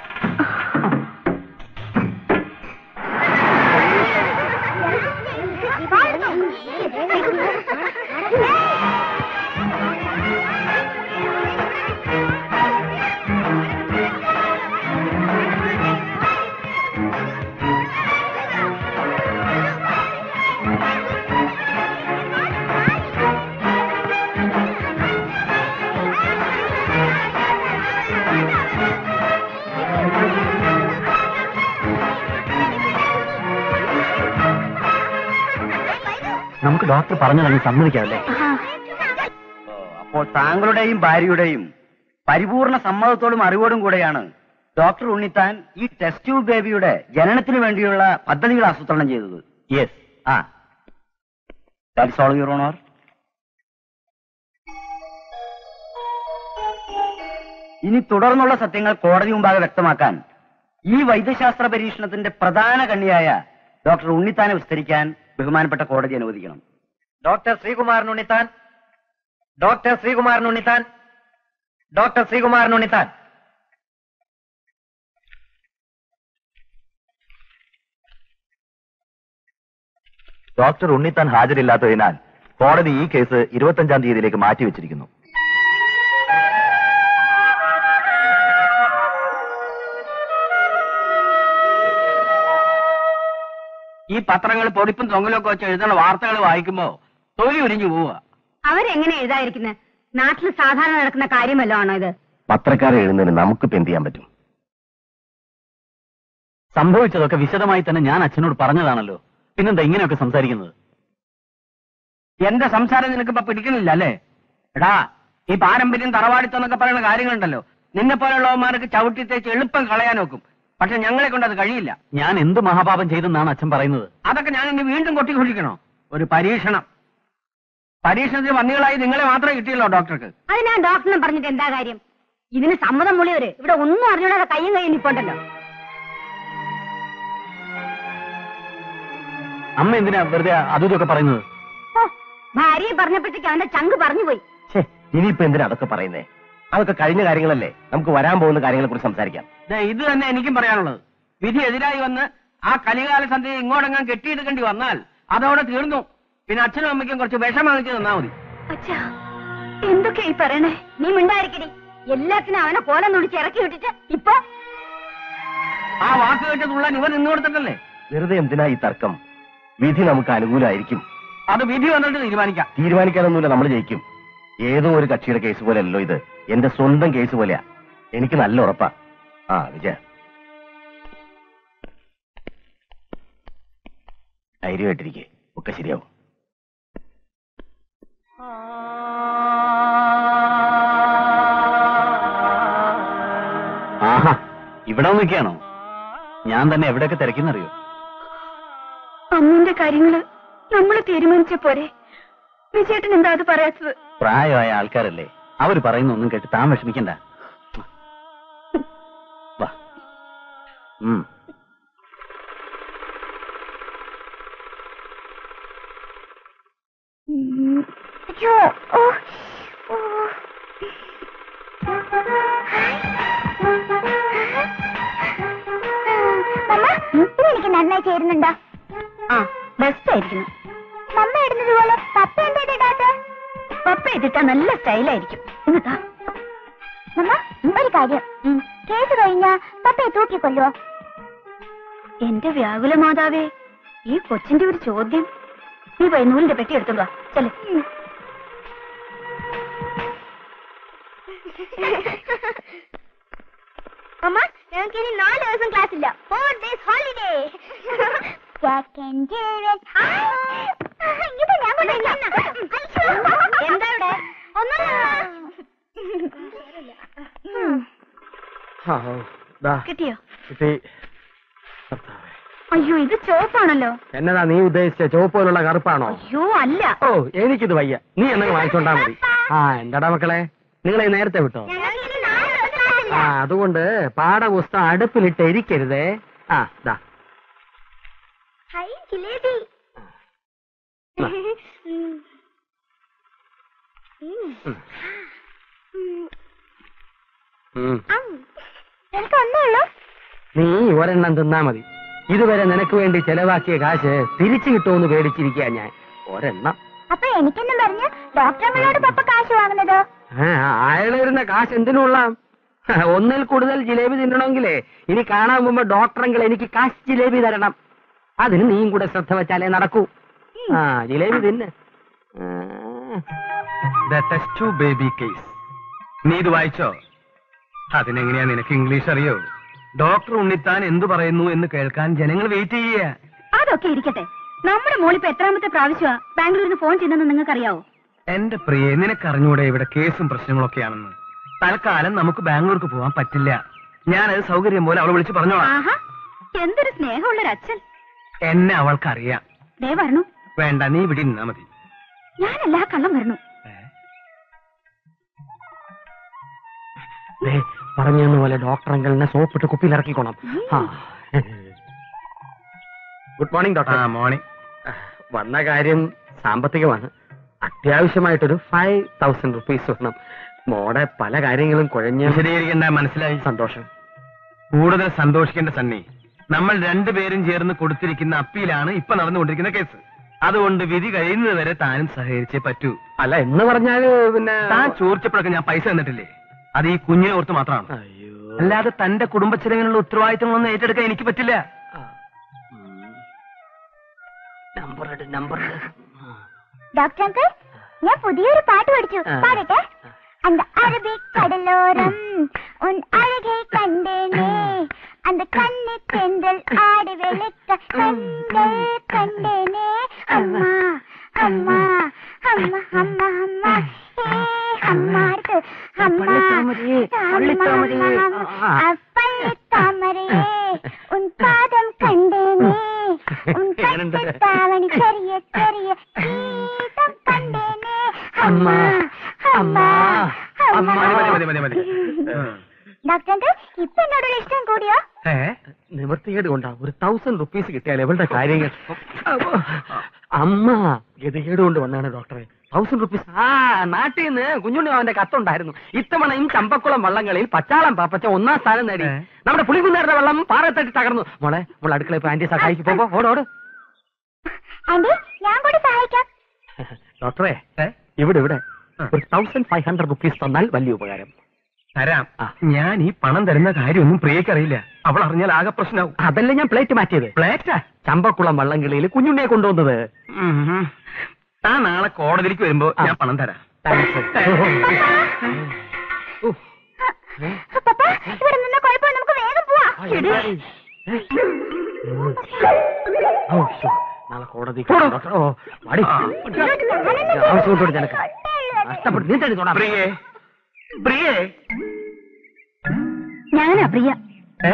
നമുക്ക് ഡോക്ടർ പറഞ്ഞതങ്ങ് സമ്മതിക്കാമല്ലേ
അപ്പോൾ താങ്കളുടെയും ഭാര്യയുടെയും പരിപൂർണ സമ്മതത്തോടും അറിവോടും കൂടെയാണ് ഡോക്ടർ ഉണ്ണിത്താൻ ഈ ടെസ്റ്റ് ട്യൂബ് ബേബിയുടെ ജനനത്തിന് വേണ്ടിയുള്ള പദ്ധതികൾ ആസൂത്രണം ചെയ്തത്
യെസ്
ആ ദാറ്റ്സ് ഓൾ യുവർ ഓണർ ഇനി തുടർന്നുള്ള സത്യങ്ങൾ കോടതി മുമ്പാകെ വ്യക്തമാക്കാൻ ഈ വൈദ്യശാസ്ത്ര പരീക്ഷണത്തിന്റെ പ്രധാന കണ്ണിയായ ഡോക്ടർ ഉണ്ണിത്താനെ വിസ്തരിക്കാൻ ബഹുമാനപ്പെട്ട കോടതി അനുവദിക്കണം
doctor Sreekumaran Unnithan doctor Sreekumaran Unnithan doctor Sreekumaran Unnithan
doctor Unnithan ഹാജരില്ലാത്തതിനാൽ കോടതി ഈ കേസ് ഇരുപത്തഞ്ചാം തീയതിയിലേക്ക് മാറ്റിവെച്ചിരിക്കുന്നു
ഈ പത്രങ്ങൾ പൊടിപ്പും തൊങ്ങലൊക്കെ വെച്ച് എഴുതുന്ന വാർത്തകൾ വായിക്കുമ്പോ തൊലി ഉരിഞ്ഞു പോവുക
അവരെങ്ങനെ എഴുതാതിരിക്കുന്നത് നാട്ടിൽ സാധാരണ നടക്കുന്ന കാര്യമല്ലോ ആണോ ഇത്
പത്രക്കാരെ എഴുതുന്നതിന് നമുക്കിപ്പോ എന്ത് ചെയ്യാൻ പറ്റും
സംഭവിച്ചതൊക്കെ വിശദമായി തന്നെ ഞാൻ അച്ഛനോട് പറഞ്ഞതാണല്ലോ പിന്നെന്താ ഇങ്ങനെയൊക്കെ സംസാരിക്കുന്നത്
എന്റെ സംസാരം നിനക്കിപ്പോ പിടിക്കുന്നില്ല അല്ലേ എടാ ഈ പാരമ്പര്യം തറവാടിത്തം എന്നൊക്കെ പറയുന്ന കാര്യങ്ങളുണ്ടല്ലോ നിന്നെ പോലുള്ളവന്മാർക്ക് ചവിട്ടി തേച്ച് എളുപ്പം കളയാൻ നോക്കും പക്ഷെ ഞങ്ങളെ കൊണ്ട് അത് കഴിയില്ല
ഞാൻ എന്ത് മഹാപാപം ചെയ്തെന്നാണ് അച്ഛൻ പറയുന്നത്
അതൊക്കെ ഞാൻ ഇനി വീണ്ടും കൊട്ടിക്കൊണ്ടിരിക്കണോ ഒരു പരീക്ഷണം പരീക്ഷണത്തിന് വന്നികളായി നിങ്ങളെ മാത്രമേ കിട്ടിയല്ലോ ഡോക്ടർക്ക്
അത് ഞാൻ ഡോക്ടറിനെ പറഞ്ഞിട്ട് എന്താ കാര്യം ഇതിന് സമ്മതം മൂളിയവര് ഇവിടെ ഒന്നും അറിഞ്ഞൂടാതെ കയ്യും കയ്യും നിപ്പോണ്ടല്ലോ
അമ്മ എന്തിനാ വെറുതെ അതും ഇതൊക്കെ പറയുന്നത്
ഓ ഭാര്യയെ പറഞ്ഞപ്പോഴത്തേക്ക് അവന്റെ ചങ്ക് പറഞ്ഞു പോയി
ഛേ ഇനിയിപ്പോ എന്തിനാ അതൊക്കെ പറയുന്നേ അതൊക്കെ കഴിഞ്ഞ കാര്യങ്ങളല്ലേ നമുക്ക് വരാൻ പോകുന്ന കാര്യങ്ങളെ കുറിച്ച് സംസാരിക്കാം
ദേ, ഇത് തന്നെ എനിക്കും പറയാനുള്ളത് വിധി എതിരായി വന്ന് ആ കലികാല സന്ധ്യ ഇങ്ങോട്ടെങ്ങാൻ കെട്ടിയെടുക്കേണ്ടി വന്നാൽ അതോടെ തീർന്നു പിന്നെ അച്ഛനും അമ്മയ്ക്കും കുറച്ച് വിഷം വാങ്ങിച്ച് തന്നാ മതി
അച്ഛാ എന്തൊക്കെയാ ഈ പറയണേ
നീ മിണ്ടായിരിക്കടി എല്ലാത്തിനും അവനെ കോലം നുടിച്ച് ഇറക്കി വിട്ടിട്ട് ഇപ്പൊ
ആ വാക്ക് കേട്ടതുള്ള ഇവൻ നിന്ന് കൊടുത്തിട്ടല്ലേ
വെറുതെ എന്തിനാ ഈ തർക്കം വിധി നമുക്ക് അനുകൂലമായിരിക്കും
അത് വിധി വന്നിട്ട് തീരുമാനിക്കാം
തീരുമാനിക്കാനൊന്നുമില്ല നമ്മൾ ജയിക്കും ഏതോ ഒരു കക്ഷിയുടെ കേസ് പോലെയല്ലോ ഇത് എന്റെ സ്വന്തം കേസ് പോലെയാ എനിക്ക് നല്ല ഉറപ്പാ ആ വിജയ ധൈര്യമായിട്ടിരിക്കെ ഒക്കെ ശരിയാവും
ആഹാ ഇവിടെ നിൽക്കുകയാണോ ഞാൻ തന്നെ എവിടെയൊക്കെ തിരക്കുന്നറിയോ
അമ്മന്റെ കാര്യങ്ങള് നമ്മൾ തീരുമാനിച്ച പോരെ വിജയേട്ടൻ എന്താ അത് പറയാത്തത്
പ്രായമായ ആൾക്കാരല്ലേ അവര് പറയുന്ന ഒന്നും കേട്ട് താൻ വിഷമിക്കണ്ട വാ ഉം.
അയ്യോ ഓ ഓ മമ്മ ഇത് എനിക്ക് നന്നായി ചേരുന്നുണ്ടോ
ആ ബെസ്റ്റ് ആയിരിക്കുന്നു
മമ്മ ഇടുന്നത് പോലെ പപ്പ എന്താ ഇടാത്ത
പപ്പ ഇതിട്ടാ നല്ല സ്റ്റൈലായിരിക്കും എന്നിട്ടാ
മമ്മ ഒരു കാര്യം കേസ് കഴിഞ്ഞാ പപ്പയെ തൂക്കിക്കൊല്ലുവോ
എന്റെ വ്യാകുല മാതാവേ ഈ കൊച്ചിന്റെ ഒരു ചോദ്യം നീ പോയി നൂലിന്റെ പെട്ടി എടുത്തോണ്ട് വാ ചെല്ലേ
അമ്മ ഞങ്ങൾക്ക് ഇനി നാല് ദിവസം ക്ലാസ് ഇല്ല ഫോർ ഡേയ്സ് ഹോളിഡേ സെക്കൻഡ് ഇത് ഞാൻ
എന്താ ഇവിടെ?
ആ, ദാ,
കിട്ടിയോ
കിട്ടി. കർത്താവേ.
അയ്യോ ഇത് ചോപ്പാണല്ലോ
എന്നതാ നീ ഉദ്ദേശിച്ച ചുവപ്പ് പോലുള്ള കറുപ്പാണോ
അയ്യോ അല്ല
ഓ എനിക്കിത് വയ്യ നീ എന്തെങ്കിലും വാങ്ങിച്ചോണ്ടാ മതി ആ എന്താടാ മക്കളെ നിങ്ങളെ നേരത്തെ വിട്ടോ
ഞങ്ങൾക്ക് ഇനി നാല് ദിവസം ക്ലാസ് ഇല്ല
ആ അതുകൊണ്ട് പാഠപുസ്തകം അടുപ്പിലിട്ട് എരിക്കരുതേ ആ ദാ
ഹൈ ജിലേബി
ആ.
ഉം. ഉം.
ഉം.
ഉം.
ഉം.
അം. നിനക്ക് ഒന്നേ ഉള്ളൂ
നീ ഒരെണ്ണം തിന്നാ മതി ഇതുവരെ നിനക്ക് വേണ്ടി ചെലവാക്കിയ കാശ് തിരിച്ചു കിട്ടുമെന്ന് പേടിച്ചിരിക്കുക ഞാൻ ഒരെണ്ണം
അപ്പൊ എനിക്കെന്നും പറഞ്ഞ് ഡോക്ടർ അമ്മയോട് പപ്പ കാശ് വാങ്ങുന്നതോ
ആ, അയാള് വരുന്ന കാശ് എന്തിനുള്ള ഒന്നിൽ കൂടുതൽ ജിലേബി തിന്നണമെങ്കിലേ ഇനി കാണാൻ പോകുമ്പോ ഡോക്ടറെങ്കിൽ എനിക്ക് കാശ് ജിലേബി തരണം അതിന് നീയും കൂടെ ശ്രദ്ധ വെച്ചാലേ നടക്കൂ ആ ജിലേബി തിന്ന്
ദ ടെസ്റ്റ് ബേബി കേസ് നീ ഇത് വായിച്ചോ അതിനെങ്ങനെയാ നിനക്ക് ഇംഗ്ലീഷ് അറിയോ ഡോക്ടർ ഉണ്ണിത്താൻ എന്തു പറയുന്നു എന്ന് കേൾക്കാൻ ജനങ്ങൾ വെയിറ്റ് ചെയ്യുക
അതൊക്കെ ഇരിക്കട്ടെ നമ്മുടെ മോളിപ്പോ എത്രാമത്തെ പ്രാവശ്യമാ ബാംഗ്ലൂരിൽ നിന്ന് ഫോൺ ചെയ്യുന്നെന്ന് നിങ്ങൾക്കറിയാവോ
എന്റെ പ്രിയെ നിനക്കറിഞ്ഞൂടെ ഇവിടെ കേസും പ്രശ്നങ്ങളൊക്കെയാണെന്ന് തൽക്കാലം നമുക്ക് ബാംഗ്ലൂർക്ക് പോകാൻ പറ്റില്ല ഞാനത് സൗകര്യം പോലെ അവളെ വിളിച്ച് പറഞ്ഞോളാം
ആഹാ എന്തൊരു സ്നേഹമുള്ളൊരു അച്ഛൻ
എന്നെ അവൾക്കറിയാം
ദേ വരണു
വേണ്ട നീ ഇവിടെ നിന്നാ മതി
ഞാനല്ല ആ കള്ളം വരണു
ദേ, പറഞ്ഞു പോലെ ഡോക്ടറെങ്കിലിനെ സോപ്പിട്ട് കുപ്പിയിൽ ഇറക്കിക്കോണം ആ. ഗുഡ് മോർണിംഗ് ഡോക്ടർ
ആ മോർണിംഗ്
വന്ന കാര്യം സാമ്പത്തികമാണ് അത്യാവശ്യമായിട്ടൊരു ഫൈവ് തൗസൻഡ് റുപ്പീസ് വേണം മോടെ പല കാര്യങ്ങളും കുഴഞ്ഞ
വിശദീകരിക്കേണ്ട മനസ്സിലായി
സന്തോഷം
കൂടുതൽ സന്തോഷിക്കേണ്ട സണ്ണി നമ്മൾ രണ്ടുപേരും ചേർന്ന് കൊടുത്തിരിക്കുന്ന അപ്പീലാണ് ഇപ്പൊ നടന്നുകൊണ്ടിരിക്കുന്ന കേസ് അതുകൊണ്ട് വിധി കഴിയുന്നത് വരെ താനും സഹകരിച്ചേ പറ്റൂ
അല്ല എന്ന് പറഞ്ഞാല് പിന്നെ
താൻ ചോദിച്ചപ്പോഴൊക്കെ ഞാൻ പൈസ തന്നിട്ടില്ലേ അത് ഈ കുഞ്ഞിനെ ഓർത്ത് മാത്രമാണ്
അയ്യോ
അല്ലാതെ തന്റെ കുടുംബ ചെലവിനുള്ള ഉത്തരവാദിത്തങ്ങളൊന്നും ഏറ്റെടുക്കാൻ എനിക്ക് പറ്റില്ല
നമ്പർ നമ്പർ
ഡോക്ടർ അങ്കിൾ ഞാൻ പുതിയൊരു പാട്ട് പഠിച്ചു
ആ.
പാടട്ടെ அந்த அரபிக்கடலோரம் உன் அழகை கண்டேனே அந்த கண்ணு தென்றல் ஆடி வெளுக்க கண்கள் கண்டேனே அம்மா அம்மா அம்மா அம்மா அம்மா ஏ அம்மா இருக்கு அம்மா
பள்ளித்தாமரையே, பள்ளித்தாமரையே. ஆ.
பள்ளித்தாமரையே உன் பாதம் கண்டேனே உன்
இரண்டு.
பட்டு தாவணி தெரிய தெரிய கீதம் கண்டேனே
அம்மா, அம்மா, அம்மா.
മതി മതി മതി മതി മതി
ഡോക്ടർ അങ്കിൾ ഇപ്പൊ എന്നോടുള്ള ഇഷ്ടം കൂടിയോ
ഏ
നിവൃത്തികേട് കൊണ്ടാ ഒരു തൗസൻഡ് റുപ്പീസ് കിട്ടിയാൽ എവളുടെ കാര്യങ്ങൾ അമ്മ ഗതികേട് കൊണ്ട് വന്നാണ് ഡോക്ടറെ തൗസൻഡ് റുപ്പീസ് ആ നാട്ടിൽ നിന്ന് കുഞ്ഞുണ്ണി അവന്റെ കത്തുണ്ടായിരുന്നു ഇത്തവണയും ചമ്പക്കുളം വള്ളങ്ങളിൽ പച്ചാളം പാപ്പച്ച ഒന്നാം സ്ഥാനം നേടി
ഏ?
നമ്മുടെ പുളികുന്നേരുടെ വെള്ളം പാറത്തട്ടി തകർന്നു മോളെ മോളെ അടുക്കള ഇപ്പൊ ആന്റി സഹായിക്ക് പോകോ ഓടോട്
ആന്റി ഞാൻ കൂടി സഹായിക്കാം
ഡോക്ടറെ
ഏ?
ഇവിടെ ഇവിടെ
ആ.
ഒരു തൗസൻഡ് ഫൈവ് ഹൺഡ്രഡ് റുപ്പീസ് തന്നാൽ വലിയ ഉപകാരം
തരാം
ആ.
ഞാൻ ഈ പണം തരുന്ന കാര്യമൊന്നും പ്രിയക്കറിയില്ല അവൾ അറിഞ്ഞാൽ ആകെ പ്രശ്നമാവും
അതല്ലേ ഞാൻ പ്ലേറ്റ് മാറ്റിയത്
പ്ലേറ്റാ
ചമ്പക്കുളം വള്ളംകളിയിൽ കുഞ്ഞുണ്ണിയെ കൊണ്ടുവന്നത്
ഉം, ഉം. താൻ നാളെ കോടതിയിലേക്ക് വരുമ്പോ
ആ.
ഞാൻ പണം തരാം
താങ്ക്സ്
പപ്പ ഇവിടെ നിന്ന കുഴപ്പം നമുക്ക് വേഗം പോവാ
ഓ, ശോ. നാളെ കോടതി ഓ മടി
ആ.
ആവശ്യമുണ്ടോ നിനക്ക് നഷ്ടപ്പെട്ടു നീ തന്നെ തൊടാ
പ്രിയേ പ്രിയേ
ഞാനാ പ്രിയ
ഏ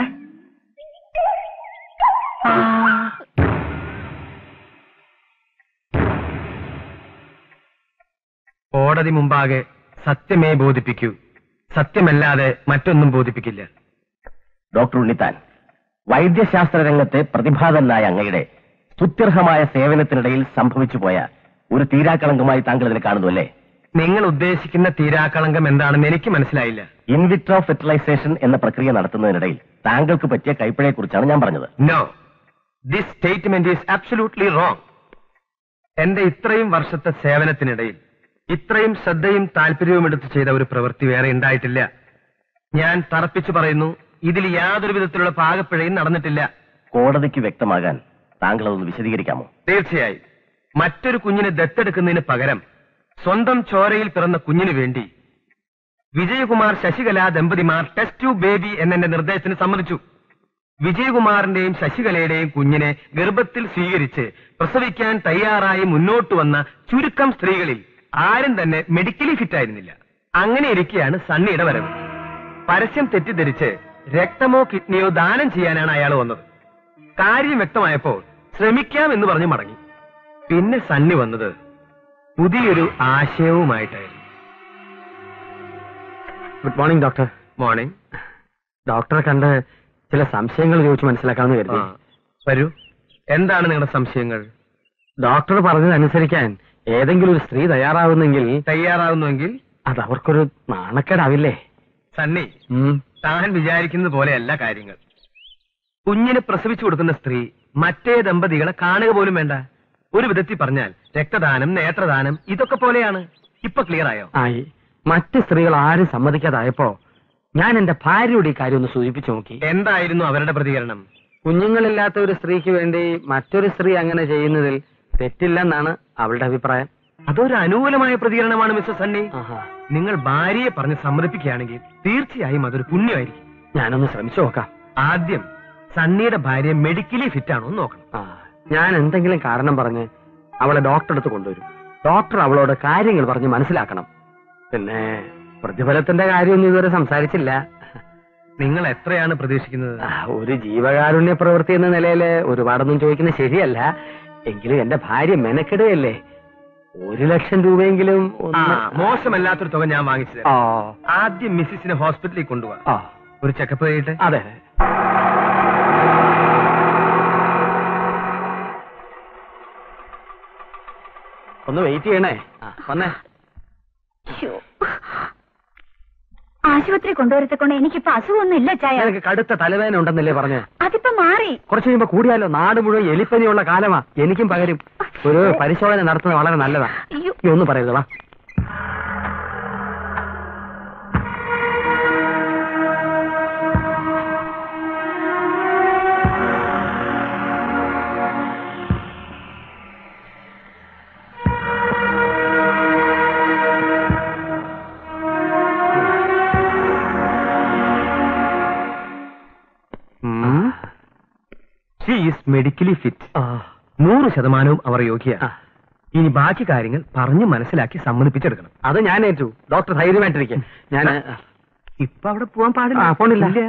കോടതി മുമ്പാകെ സത്യമേ ബോധിപ്പിക്കൂ സത്യമല്ലാതെ മറ്റൊന്നും ബോധിപ്പിക്കില്ല
ഡോക്ടർ ഉണ്ണിത്താൻ വൈദ്യശാസ്ത്ര രംഗത്തെ പ്രതിഭാതനായ അങ്ങയുടെ സ്തുത്യർഹമായ സേവനത്തിനിടയിൽ സംഭവിച്ചു പോയ ഒരു തീരാക്കളങ്കമായി താങ്കൾ ഇതിനെ കാണുന്നു അല്ലേ
നിങ്ങൾ ഉദ്ദേശിക്കുന്ന തീരാക്കളങ്കം എന്താണെന്ന് എനിക്ക് മനസ്സിലായില്ല
ഇൻവിട്രോ ഫെർട്ടിലൈസേഷൻ എന്ന പ്രക്രിയ നടത്തുന്നതിനിടയിൽ താങ്കൾക്ക് പറ്റിയ കൈപ്പിഴയെ കുറിച്ചാണ് ഞാൻ പറഞ്ഞത്
no this statement is absolutely wrong എന്റെ ഇത്രയും വർഷത്തെ സേവനത്തിനിടയിൽ ഇത്രയും ശ്രദ്ധയും താല്പര്യവും എടുത്ത് ചെയ്ത ഒരു പ്രവൃത്തി വേറെ ഉണ്ടായിട്ടില്ല ഞാൻ തറപ്പിച്ചു പറയുന്നു ഇതിൽ യാതൊരു വിധത്തിലുള്ള പാകപ്പിഴയും നടന്നിട്ടില്ല
കോടതിക്ക് വ്യക്തമാകാൻ താങ്കൾ അതൊന്ന് വിശദീകരിക്കാമോ
തീർച്ചയായും മറ്റൊരു കുഞ്ഞിനെ ദത്തെടുക്കുന്നതിന് പകരം സ്വന്തം ചോരയിൽ പിറന്ന കുഞ്ഞിനു വേണ്ടി വിജയകുമാർ ശശികല ദമ്പതിമാർ ടെസ്റ്റ് ടു ബേബി എന്നെന്റെ നിർദ്ദേശത്തിന് സമ്മതിച്ചു വിജയകുമാറിന്റെയും ശശികലയുടെയും കുഞ്ഞിനെ ഗർഭത്തിൽ സ്വീകരിച്ച് പ്രസവിക്കാൻ തയ്യാറായി മുന്നോട്ട് വന്ന ചുരുക്കം സ്ത്രീകളിൽ ആരും തന്നെ മെഡിക്കലി ഫിറ്റ് ആയിരുന്നില്ല അങ്ങനെ ഇരിക്കെയാണ് സണ്ണിയുടെ വരവ് പരസ്യം തെറ്റിദ്ധരിച്ച് രക്തമോ കിഡ്നിയോ ദാനം ചെയ്യാനാണ് അയാൾ വന്നത് കാര്യം വ്യക്തമായപ്പോൾ ശ്രമിക്കാം എന്ന് പറഞ്ഞ് മടങ്ങി പിന്നെ സണ്ണി വന്നത് പുതിയൊരു ആശയവുമായിട്ടായിരുന്നു
ഗുഡ് മോർണിംഗ് ഡോക്ടർ
മോർണിംഗ്
ഡോക്ടറെ കണ്ട് ചില സംശയങ്ങൾ ചോദിച്ച് മനസ്സിലാക്കാമെന്ന്
ആ,
കരുതി
വരൂ എന്താണ് നിങ്ങളുടെ സംശയങ്ങൾ
ഡോക്ടർ പറഞ്ഞതനുസരിക്കാൻ ഏതെങ്കിലും ഒരു സ്ത്രീ തയ്യാറാവുന്നെങ്കിൽ
തയ്യാറാവുന്നുവെങ്കിൽ
അത് അവർക്കൊരു നാണക്കേടാവില്ലേ
സണ്ണി
ഉം.
താൻ വിചാരിക്കുന്നത് പോലെയല്ല കാര്യങ്ങൾ കുഞ്ഞിനെ പ്രസവിച്ചു കൊടുക്കുന്ന സ്ത്രീ മറ്റേ ദമ്പതികളെ കാണുക പോലും വേണ്ട ഒരു വിധത്തിൽ പറഞ്ഞാൽ രക്തദാനം നേത്രദാനം ഇതൊക്കെ പോലെയാണ് ഇപ്പൊ ക്ലിയർ ആയോ
ആയി മറ്റ് സ്ത്രീകൾ ആരും സമ്മതിക്കാതായപ്പോ ഞാൻ എന്റെ ഭാര്യയോട് ഈ കാര്യം ഒന്ന് സൂചിപ്പിച്ചു നോക്കി
എന്തായിരുന്നു അവരുടെ പ്രതികരണം
കുഞ്ഞുങ്ങളില്ലാത്ത ഒരു സ്ത്രീക്ക് വേണ്ടി മറ്റൊരു സ്ത്രീ അങ്ങനെ ചെയ്യുന്നതിൽ തെറ്റില്ലെന്നാണ് അവളുടെ അഭിപ്രായം
അതൊരു അനുകൂലമായ പ്രതികരണമാണ് മിസ്റ്റർ സണ്ണി
ആഹാ.
നിങ്ങൾ ഭാര്യയെ പറഞ്ഞ് സമ്മതിപ്പിക്കുകയാണെങ്കിൽ തീർച്ചയായും അതൊരു പുണ്യമായിരിക്കും
ഞാനൊന്ന് ശ്രമിച്ചു നോക്കാം
ആദ്യം സണ്ണിയുടെ ഭാര്യ മെഡിക്കലി ഫിറ്റ് ആണോ എന്ന് നോക്കണം
ആ ഞാൻ എന്തെങ്കിലും കാരണം പറഞ്ഞ് അവളെ ഡോക്ടറെ അടുത്ത് കൊണ്ടുവരും ഡോക്ടർ അവളോട് കാര്യങ്ങൾ പറഞ്ഞ് മനസ്സിലാക്കണം പിന്നെ പ്രതിഫലത്തിന്റെ കാര്യമൊന്നും ഇതുവരെ സംസാരിച്ചില്ല
നിങ്ങൾ എത്രയാണ് പ്രതീക്ഷിക്കുന്നത്
ആ, ഒരു ജീവകാരുണ്യ പ്രവൃത്തി എന്ന നിലയിൽ ഒരുപാടൊന്നും ചോദിക്കുന്നത് ശരിയല്ല എങ്കിലും എന്റെ ഭാര്യ മെനക്കെടുകയല്ലേ ഒരു ലക്ഷം രൂപയെങ്കിലും
ആ
ഒന്ന്
മോശമല്ലാത്തൊരു തുക ഞാൻ വാങ്ങിച്ചു
ആ
തരാം ആദ്യം മിസ്സിസിനെ ഹോസ്പിറ്റലിൽ കൊണ്ടുപോവാ
ആ
ഒരു ചെക്കപ്പ് കഴിയട്ടെ
അതെ ഒന്ന് വെയിറ്റ് ചെയ്യണേ ആ, വന്നേ
ശ്ശോ. ആശുപത്രി കൊണ്ടുവരത്തെ കൊണ്ട് എനിക്കിപ്പോ അസുഖമൊന്നും ഇല്ല ചായ
നിനക്ക് കടുത്ത തലവേദന ഉണ്ടെന്നല്ലേ പറഞ്ഞേ
അതിപ്പോ മാറി
കുറച്ച് കഴിയുമ്പോ കൂടിയാലോ നാട് മുഴുവൻ എലിപ്പനിയുള്ള കാലമാ എനിക്കും പകരും ഒരു പരിശോധന നടത്തുന്നത് വളരെ നല്ലതാ
അയ്യോ
നീ ഒന്നും പറയരുത് വാ
ഷീ ഈസ് മെഡിക്കലി ഫിറ്റ്
ആ,
നൂറ് ശതമാനവും അവർ യോഗ്യ
ആ.
ഇനി ബാക്കി കാര്യങ്ങൾ പറഞ്ഞു മനസ്സിലാക്കി സമ്മതിപ്പിച്ചെടുക്കണം
അത് ഞാൻ ഏറ്റു ഡോക്ടർ ധൈര്യമായിട്ടിരിക്കും ഞാൻ
ഇപ്പൊ അവിടെ പോവാൻ പാടില്ല
ആ, പോണില്ല.
ഇല്ല.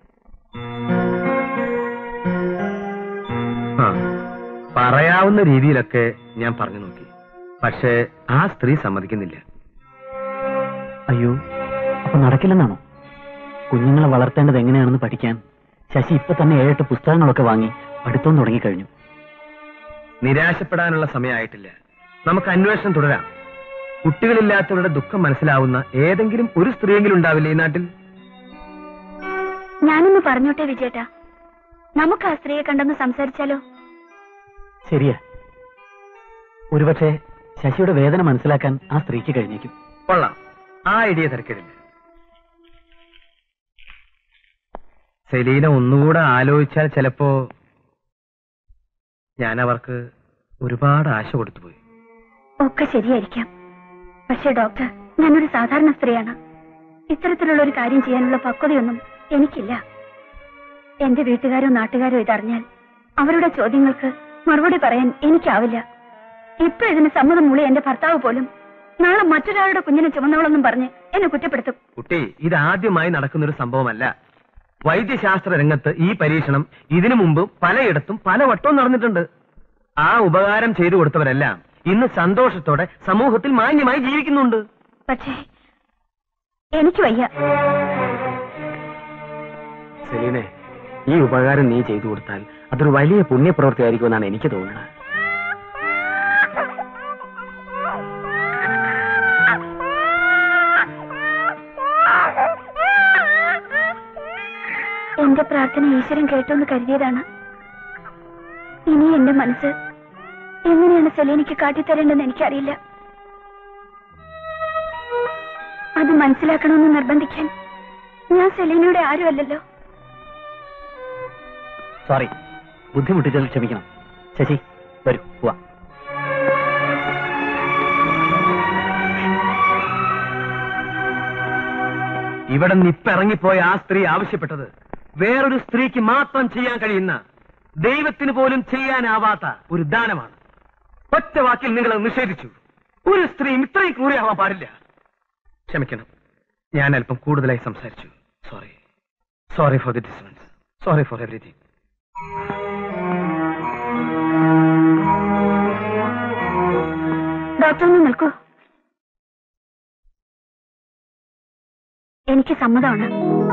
ആ, പറയാവുന്ന രീതിയിലൊക്കെ ഞാൻ പറഞ്ഞു നോക്കി പക്ഷേ ആ സ്ത്രീ സമ്മതിക്കുന്നില്ല
അയ്യോ അപ്പൊ നടക്കില്ലെന്നാണോ കുഞ്ഞുങ്ങളെ വളർത്തേണ്ടത് എങ്ങനെയാണെന്ന് പഠിക്കാൻ ശശി ഇപ്പൊ തന്നെ ഏഴെട്ട് പുസ്തകങ്ങളൊക്കെ വാങ്ങി പഠിത്തം തുടങ്ങിക്കഴിഞ്ഞു
നിരാശപ്പെടാനുള്ള സമയമായിട്ടില്ല നമുക്ക് അന്വേഷണം തുടരാം കുട്ടികളില്ലാത്തവരുടെ ദുഃഖം മനസ്സിലാവുന്ന ഏതെങ്കിലും ഒരു സ്ത്രീയെങ്കിലും ഉണ്ടാവില്ലേ ഈ നാട്ടിൽ
ഞാനൊന്ന് പറഞ്ഞോട്ടെ വിജയേട്ടാ നമുക്ക് ആ സ്ത്രീയെ കണ്ടെന്ന് സംസാരിച്ചാലോ
ശരിയാ ഒരുപക്ഷെ ശശിയുടെ വേദന മനസ്സിലാക്കാൻ ആ സ്ത്രീക്ക് കഴിഞ്ഞേക്കും
കൊള്ളാം ആ ഐഡിയ തിരക്കിടില്ല സെലീന ഒന്നുകൂടെ ആലോചിച്ചാൽ ചിലപ്പോ ഞാൻ അവർക്ക് ഒരുപാട് ആശ കൊടുത്തുപോയി
ഒക്കെ ശരിയായിരിക്കാം പക്ഷേ ഡോക്ടർ ഞാനൊരു സാധാരണ സ്ത്രീയാണ് ഇത്തരത്തിലുള്ള ഒരു കാര്യം ചെയ്യാനുള്ള പക്വതയൊന്നും എനിക്കില്ല എന്റെ വീട്ടുകാരോ നാട്ടുകാരോ ഇതറിഞ്ഞാൽ അവരുടെ ചോദ്യങ്ങൾക്ക് മറുപടി പറയാൻ എനിക്കാവില്ല ഇപ്പൊ ഇതിന് സമ്മതം മൂളി എന്റെ ഭർത്താവ് പോലും നാളെ മറ്റൊരാളുടെ കുഞ്ഞിനെ ചുമന്നവളെന്നും പറഞ്ഞ് എന്നെ കുറ്റപ്പെടുത്തും
കുട്ടി ഇത് ആദ്യമായി നടക്കുന്ന ഒരു സംഭവമല്ല വൈദ്യശാസ്ത്ര രംഗത്ത് ഈ പരീക്ഷണം ഇതിനു മുമ്പ് പലയിടത്തും പല വട്ടവും നടന്നിട്ടുണ്ട് ആ ഉപകാരം ചെയ്തു കൊടുത്തവരെല്ലാം ഇന്ന് സന്തോഷത്തോടെ സമൂഹത്തിൽ മാന്യമായി ജീവിക്കുന്നുണ്ട്
പക്ഷേ എനിക്ക് വയ്യ
സെലീനെ ഈ ഉപകാരം നീ ചെയ്തു കൊടുത്താൽ അതൊരു വലിയ പുണ്യപ്രവൃത്തി ആയിരിക്കുമെന്നാണ് എനിക്ക് തോന്നുന്നത്
എന്റെ പ്രാർത്ഥന ഈശ്വരൻ കേട്ടോന്ന് കരുതിയതാണ് ഇനി എന്റെ മനസ്സ് എങ്ങനെയാണ് സെലീനയ്ക്ക് കാട്ടിത്തരേണ്ടെന്ന് എനിക്കറിയില്ല അത് മനസ്സിലാക്കണമെന്ന് നിർബന്ധിക്കാൻ ഞാൻ സെലീനയുടെ ആരുമല്ലല്ലോ
സോറി ബുദ്ധിമുട്ടിച്ചതിൽ ക്ഷമിക്കണം ശശി വരൂ പോവാ
ഇവിടെ നിന്ന് ഇപ്പൊ ഇറങ്ങിപ്പോയ ആ സ്ത്രീ ആവശ്യപ്പെട്ടത് വേറൊരു സ്ത്രീക്ക് മാത്രം ചെയ്യാൻ കഴിയുന്ന ദൈവത്തിന് പോലും ചെയ്യാനാവാത്ത ഒരു ദാനമാണ് ഒറ്റ വാക്കിൽ നിങ്ങൾ അത് നിഷേധിച്ചു ഒരു സ്ത്രീയും ഇത്രയും ക്രൂരയാവാൻ പാടില്ല ക്ഷമിക്കണം ഞാൻ അല്പം കൂടുതലായി സംസാരിച്ചു sorry sorry for the disturbance sorry for everything
doctor ഒന്ന് നിൽക്കൂ എനിക്ക് സമ്മതമാണ്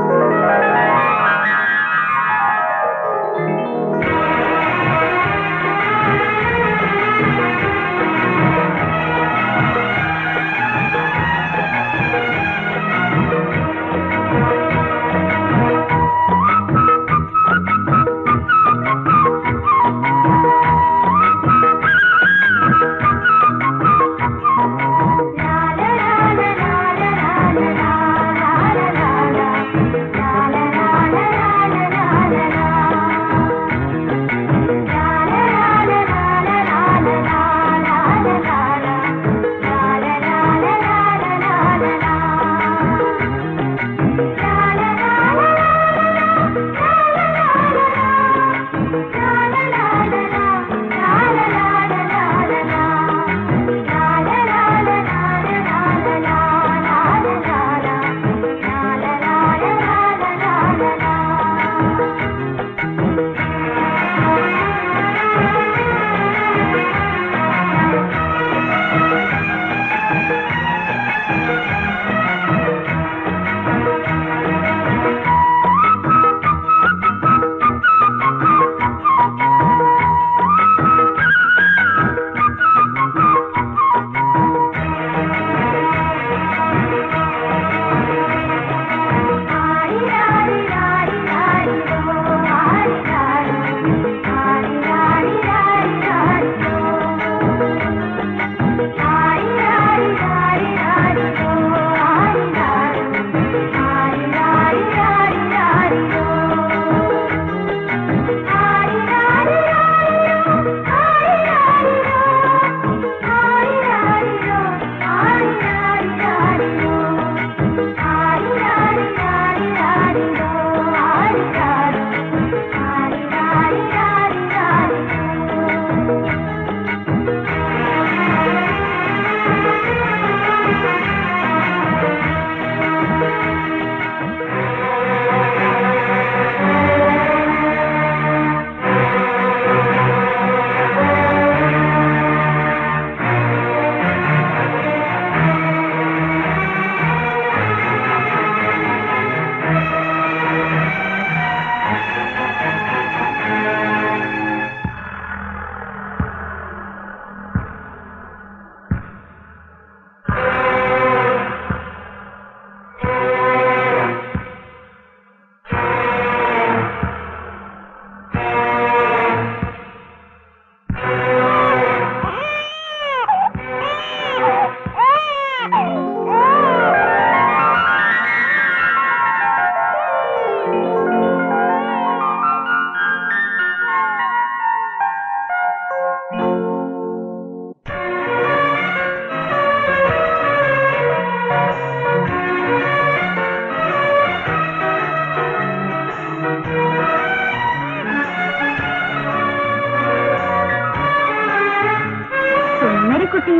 സുന്ദരിക്കുട്ടി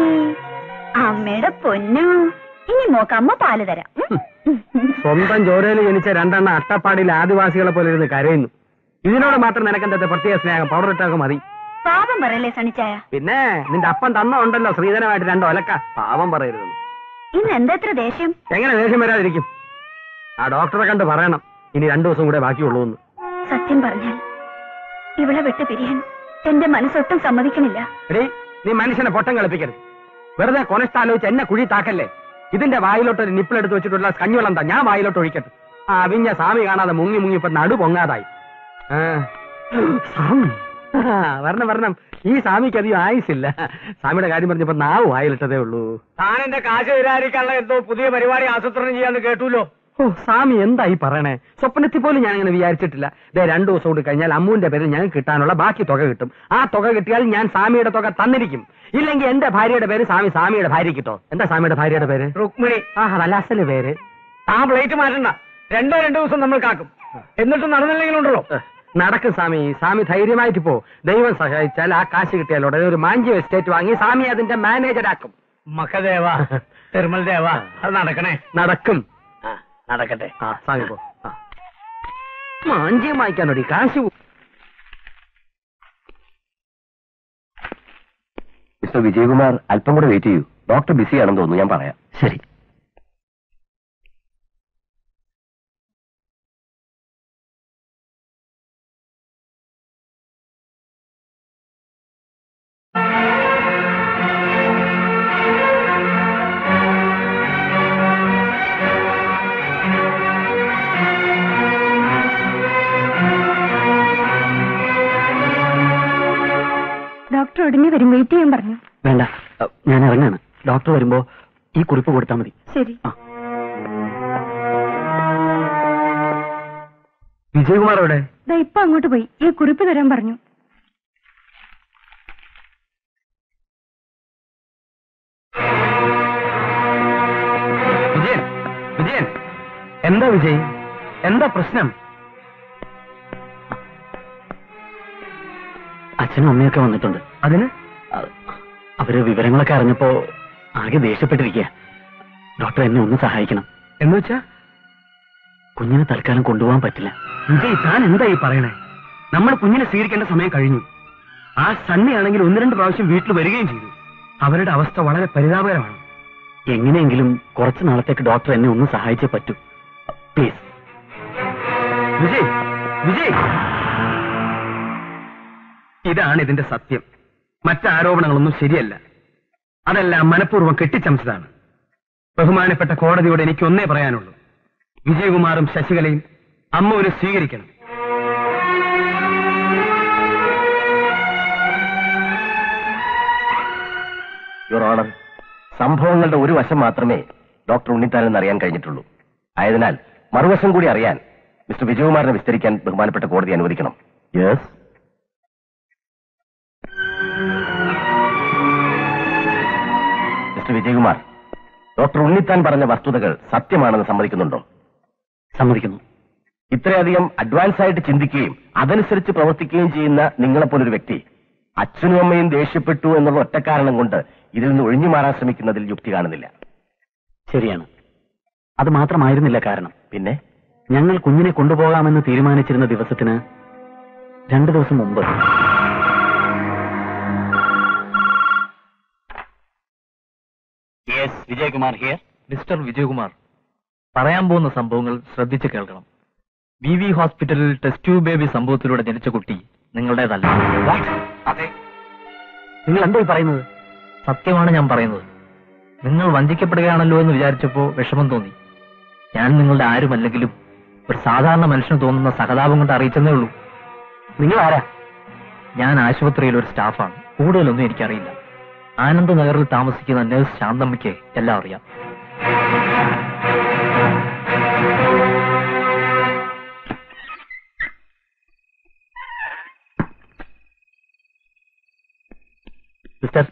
അമ്മയുടെ പൊന്നു ഇനി മോക്ക് അമ്മ പാല് തരാം ഉം.
സ്വന്തം ചോരയിൽ ജനിച്ച രണ്ടെണ്ണ അട്ടപ്പാടിയിൽ ആദിവാസികളെ പോലെ ഇരുന്ന് കരയുന്നു ഇതിനോട് മാത്രം നിനക്കെന്തത്തെ പ്രത്യേക സ്നേഹം പൗഡർ ഇട്ടൊക്കെ മതി
പാപം പറയല്ലേ സണിച്ചായ
പിന്നെ നിന്റെ അപ്പം തന്ന ഉണ്ടല്ലോ ശ്രീധരമായിട്ട് രണ്ട് ഒലക്ക പാവം പറയരുതെന്ന്
ഇന്ന് എന്താ ഇത്ര ദേഷ്യം
എങ്ങനെ ദേഷ്യം വരാതിരിക്കും ആ ഡോക്ടറെ കണ്ട് പറയണം ഇനി രണ്ടു ദിവസം കൂടെ ബാക്കിയുള്ളൂ എന്ന്
സത്യം പറഞ്ഞാൽ ഇവളെ വിട്ട് പിരിയാൻ എന്റെ മനസ്സൊട്ടും സമ്മതിക്കണില്ല
എടീ നീ മനുഷ്യനെ പൊട്ടം കളിപ്പിക്കരുത് വെറുതെ കൊനഷ്ടാലോചിച്ച് എന്നെ കുഴി താക്കല്ലേ ഇതിന്റെ വായിലോട്ട് ഒരു നിപ്പിളെടുത്ത് വെച്ചിട്ടുള്ള കഞ്ഞിവെള്ളം താ ഞാൻ വായിലോട്ട് ഒഴിക്കട്ടെ ആ അവിഞ്ഞ സ്വാമി കാണാതെ മുങ്ങി മുങ്ങി ഇപ്പൊ നടു പൊങ്ങാതായി ആ. സ്വാമി ആ, വരണം വരണം ഈ സ്വാമിക്ക് അധികം ആയുസില്ല സ്വാമിയുടെ കാര്യം പറഞ്ഞപ്പോ നാവ് വായിലിട്ടതേ ഉള്ളൂ
താൻ എന്റെ കാശ് തരാതിരിക്കാനുള്ള എന്തോ പുതിയ പരിപാടി ആസൂത്രണം ചെയ്യാന്ന് കേട്ടുല്ലോ
ഓ സ്വാമി എന്തായി പറയണേ സ്വപ്നത്തിൽ പോലും ഞാൻ അങ്ങനെ വിചാരിച്ചിട്ടില്ല ദേ രണ്ടു ദിവസം കൂടി കഴിഞ്ഞാൽ അമ്മുവിന്റെ പേരിൽ ഞങ്ങൾക്ക് കിട്ടാനുള്ള ബാക്കി തുക കിട്ടും ആ തുക കിട്ടിയാൽ ഞാൻ സ്വാമിയുടെ തുക തന്നിരിക്കും ഇല്ലെങ്കിൽ എന്റെ ഭാര്യയുടെ പേര് സ്വാമി സ്വാമിയുടെ ഭാര്യ കിട്ടോ എന്താ സ്വാമിയുടെ ഭാര്യയുടെ പേര്
രുക്മിണി
ആ നല്ല അസല് പേര്
ആ പ്ലേറ്റ് മാറ്റണ്ട രണ്ടോ രണ്ടു ദിവസം നമ്മൾ കാക്കും എന്നിട്ടും നടന്നില്ലെങ്കിലുണ്ടല്ലോ
ഏഹ്, നടക്കും സ്വാമി സ്വാമി ധൈര്യമായിട്ട് പോ ദൈവം സഹായിച്ചാൽ ആ കാശ് കിട്ടിയാൽ ഉടനെ ഒരു മാഞ്ചി എസ്റ്റേറ്റ് വാങ്ങി സ്വാമി അതിന്റെ മാനേജരാക്കും
മഖദേവ തിരുമൽ ദേവ അത് നടക്കണേ
നടക്കും
ആ, നടക്കട്ടെ
ആ സ്വാമി പോ ആ. മാഞ്ചിയം വാങ്ങിക്കാനോടി കാശ് പോ-
മിസ്റ്റർ വിജയകുമാർ അല്പം കൂടെ വെയിറ്റ് ചെയ്യൂ ഡോക്ടർ ബിസിയാണെന്ന് തോന്നുന്നു ഞാൻ പറയാം
ശരി
ഡോക്ടർ ഉടനെ വരും വെയിറ്റ് ചെയ്യാൻ പറഞ്ഞു
വേണ്ട അ, ഞാൻ ഇറങ്ങാണ് ഡോക്ടർ വരുമ്പോ ഈ കുറിപ്പ് കൊടുത്താൽ മതി
ശരി
ആ
വിജയകുമാർ എവിടെ
ദാ ഇപ്പൊ അങ്ങോട്ട് പോയി ഈ കുറിപ്പ് തരാൻ പറഞ്ഞു
വിജയൻ വിജയൻ എന്താ വിജയ് എന്താ പ്രശ്നം
അച്ഛനും അമ്മയൊക്കെ വന്നിട്ടുണ്ട്
അതിന്
അ- അവര് വിവരങ്ങളൊക്കെ അറിഞ്ഞപ്പോ ആകെ ദേഷ്യപ്പെട്ടിരിക്കുക ഡോക്ടർ എന്നെ ഒന്ന് സഹായിക്കണം
എന്ന് വെച്ചാ
കുഞ്ഞിനെ തൽക്കാലം കൊണ്ടുപോകാൻ പറ്റില്ല
വിജയ് താൻ എന്താ ഈ പറയണേ നമ്മൾ കുഞ്ഞിനെ സ്വീകരിക്കേണ്ട സമയം കഴിഞ്ഞു ആ സണ്ണിയാണെങ്കിൽ ഒന്ന് രണ്ട് പ്രാവശ്യം വീട്ടിൽ വരികയും ചെയ്തു അവരുടെ അവസ്ഥ വളരെ പരിതാപകരമാണ്
എങ്ങനെയെങ്കിലും കുറച്ചു നാളത്തേക്ക് ഡോക്ടർ എന്നെ ഒന്ന് സഹായിച്ചേ പറ്റൂ പ്ലീസ്
വിജയ് വിജയ് ഇതാണ് ഇതിന്റെ സത്യം മറ്റാരോപണങ്ങളൊന്നും ശരിയല്ല അതെല്ലാം മനഃപൂർവ്വം കെട്ടിച്ചമച്ചതാണ് ബഹുമാനപ്പെട്ട കോടതിയോട് എനിക്ക് ഒന്നേ പറയാനുള്ളൂ വിജയകുമാറും ശശികലയും അമ്മുവിനെ സ്വീകരിക്കണം
യുവർ ഓണർ സംഭവങ്ങളുടെ ഒരു വശം മാത്രമേ ഡോക്ടർ ഉണ്ണിത്താനെന്ന് അറിയാൻ കഴിഞ്ഞിട്ടുള്ളൂ ആയതിനാൽ മറുവശം കൂടി അറിയാൻ മിസ്റ്റർ വിജയകുമാറിനെ വിസ്തരിക്കാൻ ബഹുമാനപ്പെട്ട കോടതി അനുവദിക്കണം yes Mister Vijayakumar doctor Unnithan പറഞ്ഞ വസ്തുതകൾ സത്യമാണെന്ന് സമ്മതിക്കുന്നുണ്ടോ
സമ്മതിക്കുന്നു
ഇത്രയധികം അഡ്വാൻസ് ആയിട്ട് ചിന്തിക്കുകയും അതനുസരിച്ച് പ്രവർത്തിക്കുകയും ചെയ്യുന്ന നിങ്ങളെപ്പോലൊരു വ്യക്തി അച്ഛനും അമ്മയും ദേഷ്യപ്പെട്ടു എന്നുള്ള ഒറ്റ കാരണം കൊണ്ട് ഇതിൽ നിന്ന് ഒഴിഞ്ഞു മാറാൻ ശ്രമിക്കുന്നതിൽ യുക്തി കാണുന്നില്ല
ശരിയാണ് അത് മാത്രമായിരുന്നില്ല കാരണം
പിന്നെ
ഞങ്ങൾ കുഞ്ഞിനെ കൊണ്ടുപോകാമെന്ന് തീരുമാനിച്ചിരുന്ന ദിവസത്തിന് രണ്ടു ദിവസം മുമ്പ് വിജയകുമാർ ഹിയർ
മിസ്റ്റർ വിജയകുമാർ പറയാൻ പോകുന്ന സംഭവങ്ങൾ ശ്രദ്ധിച്ച് കേൾക്കണം ബി വി ഹോസ്പിറ്റലിൽ ടെസ്റ്റ് ട്യൂബ് ബേബി സംഭവത്തിലൂടെ ജനിച്ച കുട്ടി നിങ്ങളുടേതല്ല
അതെ നിങ്ങൾ എന്തായി പറയുന്നത്
സത്യമാണ് ഞാൻ പറയുന്നത് നിങ്ങൾ വഞ്ചിക്കപ്പെടുകയാണല്ലോ എന്ന് വിചാരിച്ചപ്പോ വിഷമം തോന്നി ഞാൻ നിങ്ങളുടെ ആരുമല്ലെങ്കിലും ഒരു സാധാരണ മനുഷ്യന് തോന്നുന്ന സഹതാപം കൊണ്ട് അറിയിച്ചെന്നേ ഉള്ളൂ
നിങ്ങൾ ആരാ
ഞാൻ ആശുപത്രിയിൽ ഒരു സ്റ്റാഫാണ് കൂടുതലൊന്നും എനിക്കറിയില്ല ആനന്ദ് നഗറിൽ താമസിക്കുന്ന നഴ്സ് ശാന്തമ്മയ്ക്ക് എല്ലാം അറിയാം
സിസ്റ്റർ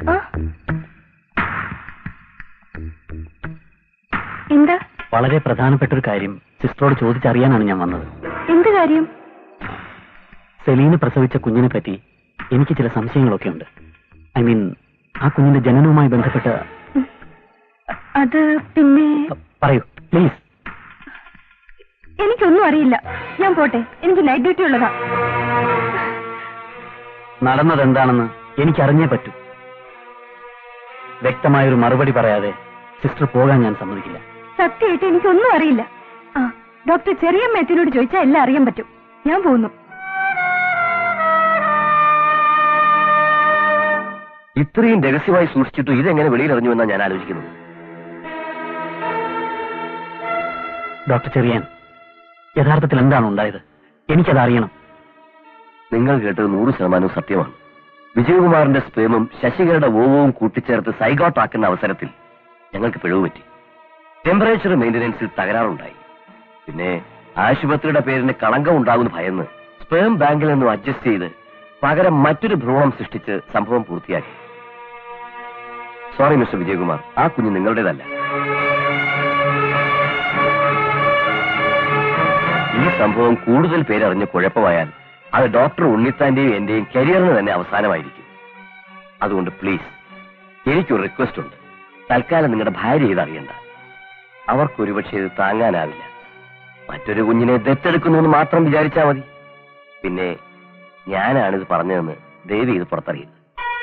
എന്താ
വളരെ പ്രധാനപ്പെട്ട ഒരു കാര്യം സിസ്റ്ററോട് ചോദിച്ചറിയാനാണ് ഞാൻ വന്നത്
എന്ത് കാര്യം
സെലീന് പ്രസവിച്ച കുഞ്ഞിനെ പറ്റി എനിക്ക് ചില സംശയങ്ങളൊക്കെ ഉണ്ട് ഐ മീൻ ആ കുഞ്ഞിന്റെ ജനനവുമായി ബന്ധപ്പെട്ട
അത് പിന്നെ
പറയൂ പ്ലീസ്
എനിക്കൊന്നും അറിയില്ല ഞാൻ പോട്ടെ എനിക്ക് നൈറ്റ് ഡ്യൂട്ടി ഉള്ളതാ
നടന്നത് എന്താണെന്ന് എനിക്കറിഞ്ഞേ പറ്റൂ വ്യക്തമായൊരു മറുപടി പറയാതെ സിസ്റ്റർ പോകാൻ ഞാൻ സമ്മതിക്കില്ല
സത്യമായിട്ട് എനിക്കൊന്നും അറിയില്ല ആ ഡോക്ടർ ചെറിയ മേത്തിനോട് ചോദിച്ചാൽ എല്ലാം അറിയാൻ പറ്റും ഞാൻ പോകുന്നു
ഇത്രയും രഹസ്യമായി സൂക്ഷിച്ചിട്ട് ഇതെങ്ങനെ വെളിയിൽ എന്നാ ഞാൻ ആലോചിക്കുന്നത്
ഡോക്ടർ ചെറിയാൻ യഥാർത്ഥത്തിൽ എന്താണ് ഉണ്ടായത് എനിക്കത് അറിയണം
നിങ്ങൾ കേട്ടത് നൂറ് ശതമാനവും സത്യമാണ് വിജയകുമാറിന്റെ സ്പേമും ശശികലയുടെ ഓവവും കൂട്ടിച്ചേർത്ത് സൈഗോട്ടാക്കുന്ന അവസരത്തിൽ ഞങ്ങൾക്ക് പിഴവ് പറ്റി ടെമ്പറേച്ചർ മെയിന്റനൻസിൽ തകരാറുണ്ടായി പിന്നെ ആശുപത്രിയുടെ പേരിന് കളങ്കം ഉണ്ടാകുന്ന ഭയന്ന് സ്പേം ബാങ്കിൽ നിന്നും അഡ്ജസ്റ്റ് ചെയ്ത് പകരം മറ്റൊരു ഭ്രൂണം സൃഷ്ടിച്ച് സംഭവം പൂർത്തിയാക്കി സോറി മിസ്റ്റർ വിജയകുമാർ ആ കുഞ്ഞ് നിങ്ങളുടേതല്ല ഈ സംഭവം കൂടുതൽ പേരറിഞ്ഞ് കുഴപ്പമായാൽ അത് ഡോക്ടർ ഉണ്ണിത്താന്റെയും എന്റെയും കരിയറിന് തന്നെ അവസാനമായിരിക്കും അതുകൊണ്ട് പ്ലീസ് എനിക്കൊരു റിക്വസ്റ്റ് ഉണ്ട് തൽക്കാലം നിങ്ങളുടെ ഭാര്യ ഇത് അറിയണ്ട അവർക്ക് ഒരുപക്ഷെ ഇത് താങ്ങാനാവില്ല മറ്റൊരു കുഞ്ഞിനെ ദത്തെടുക്കുന്നു എന്ന് മാത്രം വിചാരിച്ചാൽ മതി പിന്നെ ഞാനാണിത് പറഞ്ഞതെന്ന് ദേവി ഇത് പുറത്തറിയുന്നത്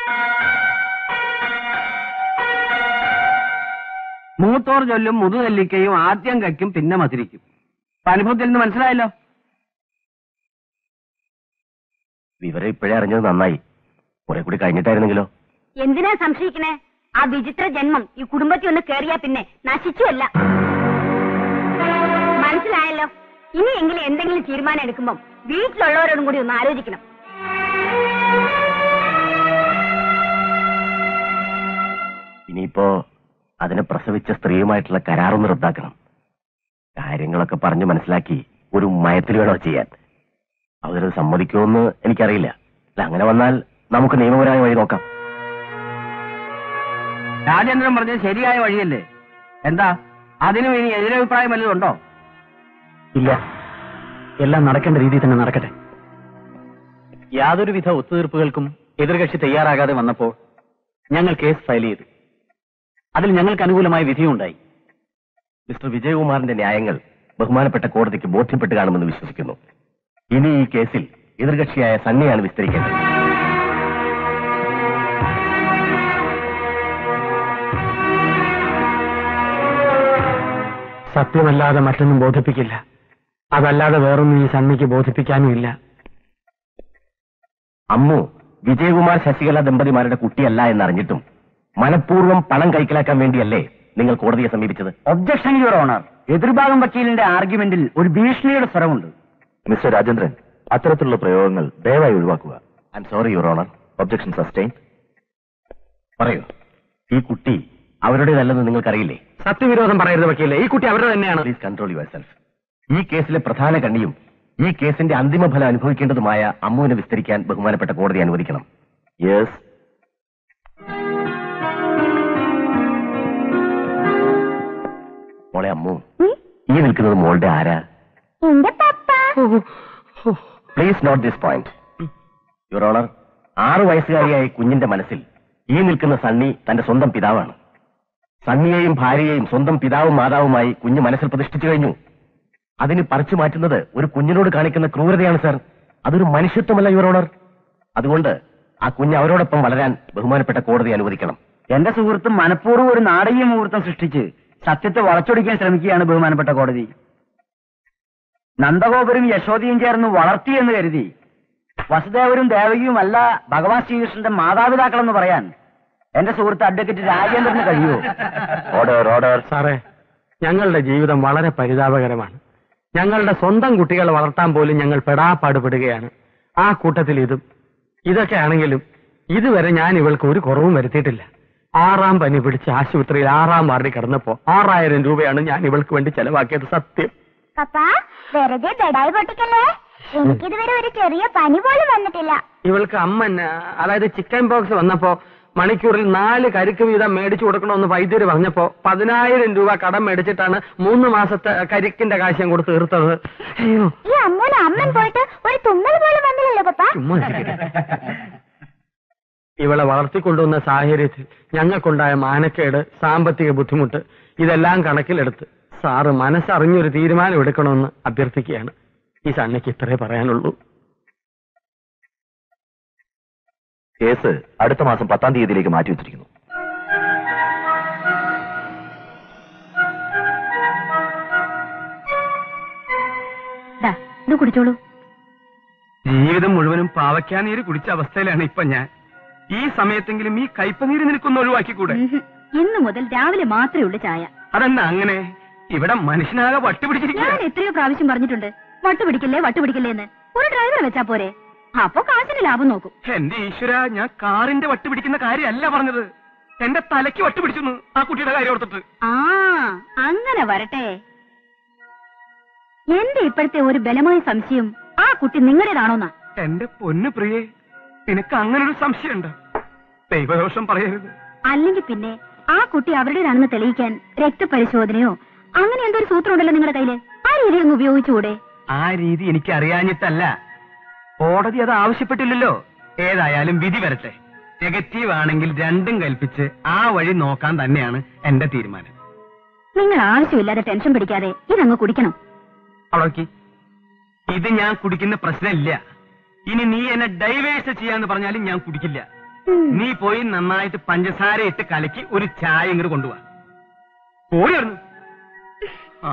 മൂത്തോർ ചൊല്ലും മുതുനെല്ലിക്കയും ആദ്യം കയ്ക്കും പിന്നെ മധുരിക്കും ഇപ്പൊ അനുഭവത്തിൽ നിന്ന് മനസ്സിലായല്ലോ
വിവരം ഇപ്പോഴേ അറിഞ്ഞത് നന്നായി കുറെ കൂടി കഴിഞ്ഞിട്ടായിരുന്നെങ്കിലോ
എന്തിനാ സംശയിക്കണേ ആ വിചിത്ര ജന്മം ഈ കുടുംബത്തിൽ ഒന്ന് കേറിയാ പിന്നെ നശിച്ചുവല്ല മനസ്സിലായല്ലോ ഇനിയെങ്കിലും എന്തെങ്കിലും തീരുമാനം എടുക്കുമ്പം വീട്ടിലുള്ളവരോടും കൂടി ഒന്ന് ആലോചിക്കണം
ഇനിയിപ്പോ അതിനെ പ്രസവിച്ച സ്ത്രീയുമായിട്ടുള്ള കരാറൊന്ന് റദ്ദാക്കണം കാര്യങ്ങളൊക്കെ പറഞ്ഞു മനസ്സിലാക്കി ഒരു മയത്തിൽ വേണോ ചെയ്യാൻ അവരത് സമ്മതിക്കുമെന്ന് എനിക്കറിയില്ല അല്ല അങ്ങനെ വന്നാൽ നമുക്ക് നിയമപരമായ വഴി നോക്കാം
രാജേന്ദ്രൻ പറഞ്ഞത് ശരിയായ വഴിയല്ലേ എന്താ അതിനും ഇനി എതിരഭിപ്രായം വല്ലതും ഉണ്ടോ
ഇല്ല എല്ലാം നടക്കേണ്ട രീതിയിൽ തന്നെ നടക്കട്ടെ യാതൊരുവിധ ഒത്തുതീർപ്പുകൾക്കും എതിർകക്ഷി തയ്യാറാകാതെ വന്നപ്പോൾ ഞങ്ങൾ കേസ് ഫയൽ ചെയ്തു അതിൽ ഞങ്ങൾക്ക് അനുകൂലമായ വിധിയുണ്ടായി
മിസ്റ്റർ വിജയകുമാറിന്റെ ന്യായങ്ങൾ ബഹുമാനപ്പെട്ട കോടതിക്ക് ബോധ്യപ്പെട്ട് കാണുമെന്ന് വിശ്വസിക്കുന്നു ഇനി ഈ കേസിൽ എതിർകക്ഷിയായ സണ്ണിയാണ് വിസ്തരിക്കേണ്ടത്
സത്യമല്ലാതെ മറ്റൊന്നും ബോധിപ്പിക്കില്ല അതല്ലാതെ വേറൊന്നും ഈ സണ്ണിക്ക് ബോധിപ്പിക്കാനും ഇല്ല
അമ്മു വിജയകുമാർ ശശികല ദമ്പതിമാരുടെ കുട്ടിയല്ല എന്നറിഞ്ഞിട്ടും മനഃപൂർവ്വം പണം കൈക്കലാക്കാൻ വേണ്ടിയല്ലേ നിങ്ങൾ കോടതിയെ സമീപിച്ചത്
ഒബ്ജക്ഷൻ യുവർ ഓണർ എതിർഭാഗം വക്കീലിന്റെ ആർഗ്യുമെന്റിൽ ഒരു ഭീഷണിയുടെ സ്വരമുണ്ട്
മിസ്റ്റർ രാജേന്ദ്രൻ അത്തരത്തിലുള്ള പ്രയോഗങ്ങൾ ദയവായി ഒഴിവാക്കുക I'm sorry your honour objection sustain പറയൂ ഈ കുട്ടി അവരുടേതല്ലെന്ന് നിങ്ങൾക്കറിയില്ലേ
സത്യവിരോധം പറയരുത് വക്കീലെ ഈ കുട്ടി അവരുടെ തന്നെയാണ്
പ്ലീസ് കൺട്രോൾ യുവർ സെൽഫ് ഈ കേസിലെ പ്രധാന കണ്ണിയും ഈ കേസിന്റെ അന്തിമ ഫലം അനുഭവിക്കേണ്ടതുമായ അമ്മുവിനെ വിസ്തരിക്കാൻ ബഹുമാനപ്പെട്ട കോടതി അനുവദിക്കണം യെസ് മോളെ അമ്മു ഈ നിൽക്കുന്നത് മോളുടെ ആരാ
എന്റെ പപ്പ
please note this point your honour ആറു വയസ്സുകാരിയായ കുഞ്ഞിന്റെ മനസ്സിൽ ഈ നിൽക്കുന്ന സണ്ണി തന്റെ സ്വന്തം പിതാവാണ് സണ്ണിയെയും ഭാര്യയെയും സ്വന്തം പിതാവും മാതാവുമായി കുഞ്ഞ് മനസ്സിൽ പ്രതിഷ്ഠിച്ചു കഴിഞ്ഞു അതിന് പറിച്ചു മാറ്റുന്നത് ഒരു കുഞ്ഞിനോട് കാണിക്കുന്ന ക്രൂരതയാണ് സർ അതൊരു മനുഷ്യത്വമല്ല യുവർ ഓണർ അതുകൊണ്ട് ആ കുഞ്ഞ് അവരോടൊപ്പം വളരാൻ ബഹുമാനപ്പെട്ട കോടതി അനുവദിക്കണം
എന്റെ സുഹൃത്ത് മനഃപൂർവ്വം ഒരു നാടകീയ മുഹൂർത്തം സൃഷ്ടിച്ച് സത്യത്തെ വളച്ചൊടിക്കാൻ ശ്രമിക്കുകയാണ് ബഹുമാനപ്പെട്ട കോടതി നന്ദഗോപുരം യശോദയും ചേർന്ന് വളർത്തി എന്ന് കരുതി വസുദേവരും ദേവകിയും അല്ല ഭഗവാൻ ശ്രീകൃഷ്ണന്റെ മാതാപിതാക്കളെന്ന് പറയാൻ എന്റെ സുഹൃത്ത് അഡ്വക്കേറ്റ് രാജേന്ദ്രന് കഴിയുമോ
ഓർഡർ ഓർഡർ
സാറേ ഞങ്ങളുടെ ജീവിതം വളരെ പരിതാപകരമാണ് ഞങ്ങളുടെ സ്വന്തം കുട്ടികളെ വളർത്താൻ പോലും ഞങ്ങൾ പെടാപ്പാടുപെടുകയാണ് ആ കൂട്ടത്തിൽ ഇതും ഇതൊക്കെ ആണെങ്കിലും ഇതുവരെ ഞാൻ ഇവൾക്ക് ഒരു കുറവും വരുത്തിയിട്ടില്ല ആറാം പനി പിടിച്ച് ആശുപത്രിയിൽ ആറാം വാർഡിൽ കിടന്നപ്പോ ആറായിരം രൂപയാണ് ഞാൻ ഇവൾക്ക് വേണ്ടി ചെലവാക്കിയത് സത്യം
പപ്പ വെറുതെ ബെഡായി പൊട്ടിക്കല്ലേ എനിക്കിതുവരെ ഒരു ചെറിയ പനി പോലും വന്നിട്ടില്ല
ഇവൾക്ക് അമ്മൻ ആ, അതായത് ചിക്കൻ ബോക്സ് വന്നപ്പോ മണിക്കൂറിൽ നാല് കരിക്ക് വീതം മേടിച്ചു കൊടുക്കണമെന്ന് വൈദ്യര് പറഞ്ഞപ്പോ പതിനായിരം രൂപ കടം മേടിച്ചിട്ടാണ് മൂന്ന് മാസത്തെ കരിക്കിന്റെ കാശം കൊടുത്ത് തീർത്തത് അയ്യോ
ഈ അമ്മൂന് അമ്മൻ പോയിട്ട് ഒരു തുമ്മൽ പോലും വന്നില്ലല്ലോ പപ്പ
ചുമ്മാ ഇരിക്കട്ടെ. ഇവളെ വളർത്തിക്കൊണ്ടുവന്ന സാഹചര്യത്തിൽ ഞങ്ങൾക്കുണ്ടായ മാനക്കേട് സാമ്പത്തിക ബുദ്ധിമുട്ട് ഇതെല്ലാം കണക്കിലെടുത്ത് സാറ് മനസ്സറിഞ്ഞൊരു തീരുമാനം എടുക്കണമെന്ന് അഭ്യർത്ഥിക്കുകയാണ് ഈ സണ്ണയ്ക്ക് ഇത്രേ പറയാനുള്ളൂ
കേസ് അടുത്ത മാസം പത്താം തീയതിയിലേക്ക് മാറ്റി വെച്ചിരിക്കുന്നു
ഇത് കുടിച്ചോളൂ
ജീവിതം മുഴുവനും പാവയ്ക്കാനീര് കുടിച്ച അവസ്ഥയിലാണ് ഇപ്പൊ ഞാൻ ഈ സമയത്തെങ്കിലും ഈ കയ്പനീര് നിനക്കൊന്ന് ഒഴിവാക്കിക്കൂടെ
ഉഹും. ഇന്നു മുതൽ രാവിലെ മാത്രമേ ഉള്ളൂ ചായ
അതെന്താ അങ്ങനെ ഇവിടെ മനുഷ്യനാകെ
ഞാൻ
വട്ടുപിടിച്ചിരിക്കുക
എത്രയോ പ്രാവശ്യം പറഞ്ഞിട്ടുണ്ട് വട്ടു പിടിക്കില്ലേ വട്ടു പിടിക്കില്ലേ എന്ന് ഒരു ഡ്രൈവറെ വെച്ചാ പോരെ അപ്പൊ കാശിന് ലാഭം നോക്കും
എന്റെ ഈശ്വര ഞാൻ കാറിന്റെ വട്ട് പിടിക്കുന്ന കാര്യമല്ല പറഞ്ഞത് എന്റെ തലയ്ക്ക് വട്ട് പിടിച്ചു ആ കുട്ടിയുടെ കാര്യം ഓർത്തിട്ട്
ആ അങ്ങനെ വരട്ടെ എന്റെ ഇപ്പോഴത്തെ ഒരു ബലമായ സംശയം ആ കുട്ടി നിങ്ങളുടേതാണോന്നാ
എന്റെ പൊന്നു പ്രിയേ നിനക്ക് അങ്ങനെ ഒരു സംശയമുണ്ട് ദൈവദോഷം പറയരുത്
അല്ലെങ്കിൽ പിന്നെ ആ കുട്ടി അവരുടേതാണെന്ന് തെളിയിക്കാൻ രക്തപരിശോധനയോ അങ്ങനെ എന്തോ ഒരു സൂത്രം ഉണ്ടല്ലോ നിങ്ങളുടെ കയ്യില് ആ രീതി അങ്ങ് ഉപയോഗിച്ചുകൂടെ
ആ രീതി എനിക്ക് അറിയാഞ്ഞിട്ടല്ല കോടതി അത് ആവശ്യപ്പെട്ടില്ലല്ലോ ഏതായാലും വിധി വരട്ടെ നെഗറ്റീവ് ആണെങ്കിൽ രണ്ടും കൽപ്പിച്ച് ആ വഴി നോക്കാൻ തന്നെയാണ് എന്റെ തീരുമാനം
നിങ്ങൾ ആവശ്യമില്ലാതെ ടെൻഷൻ പിടിക്കാതെ ഇതങ്ങ് കുടിക്കണം
അവളോക്കി ഇത് ഞാൻ കുടിക്കുന്ന പ്രശ്നമില്ല ഇനി നീ എന്നെ ഡൈവേഴ്സ് ചെയ്യാന്ന് പറഞ്ഞാലും ഞാൻ കുടിക്കില്ല നീ പോയി നന്നായിട്ട് പഞ്ചസാര ഇട്ട് കലക്കി ഒരു ചായ ഇങ്ങോട്ട് കൊണ്ടുപോവാ പോയി അവിടുന്ന്. ആ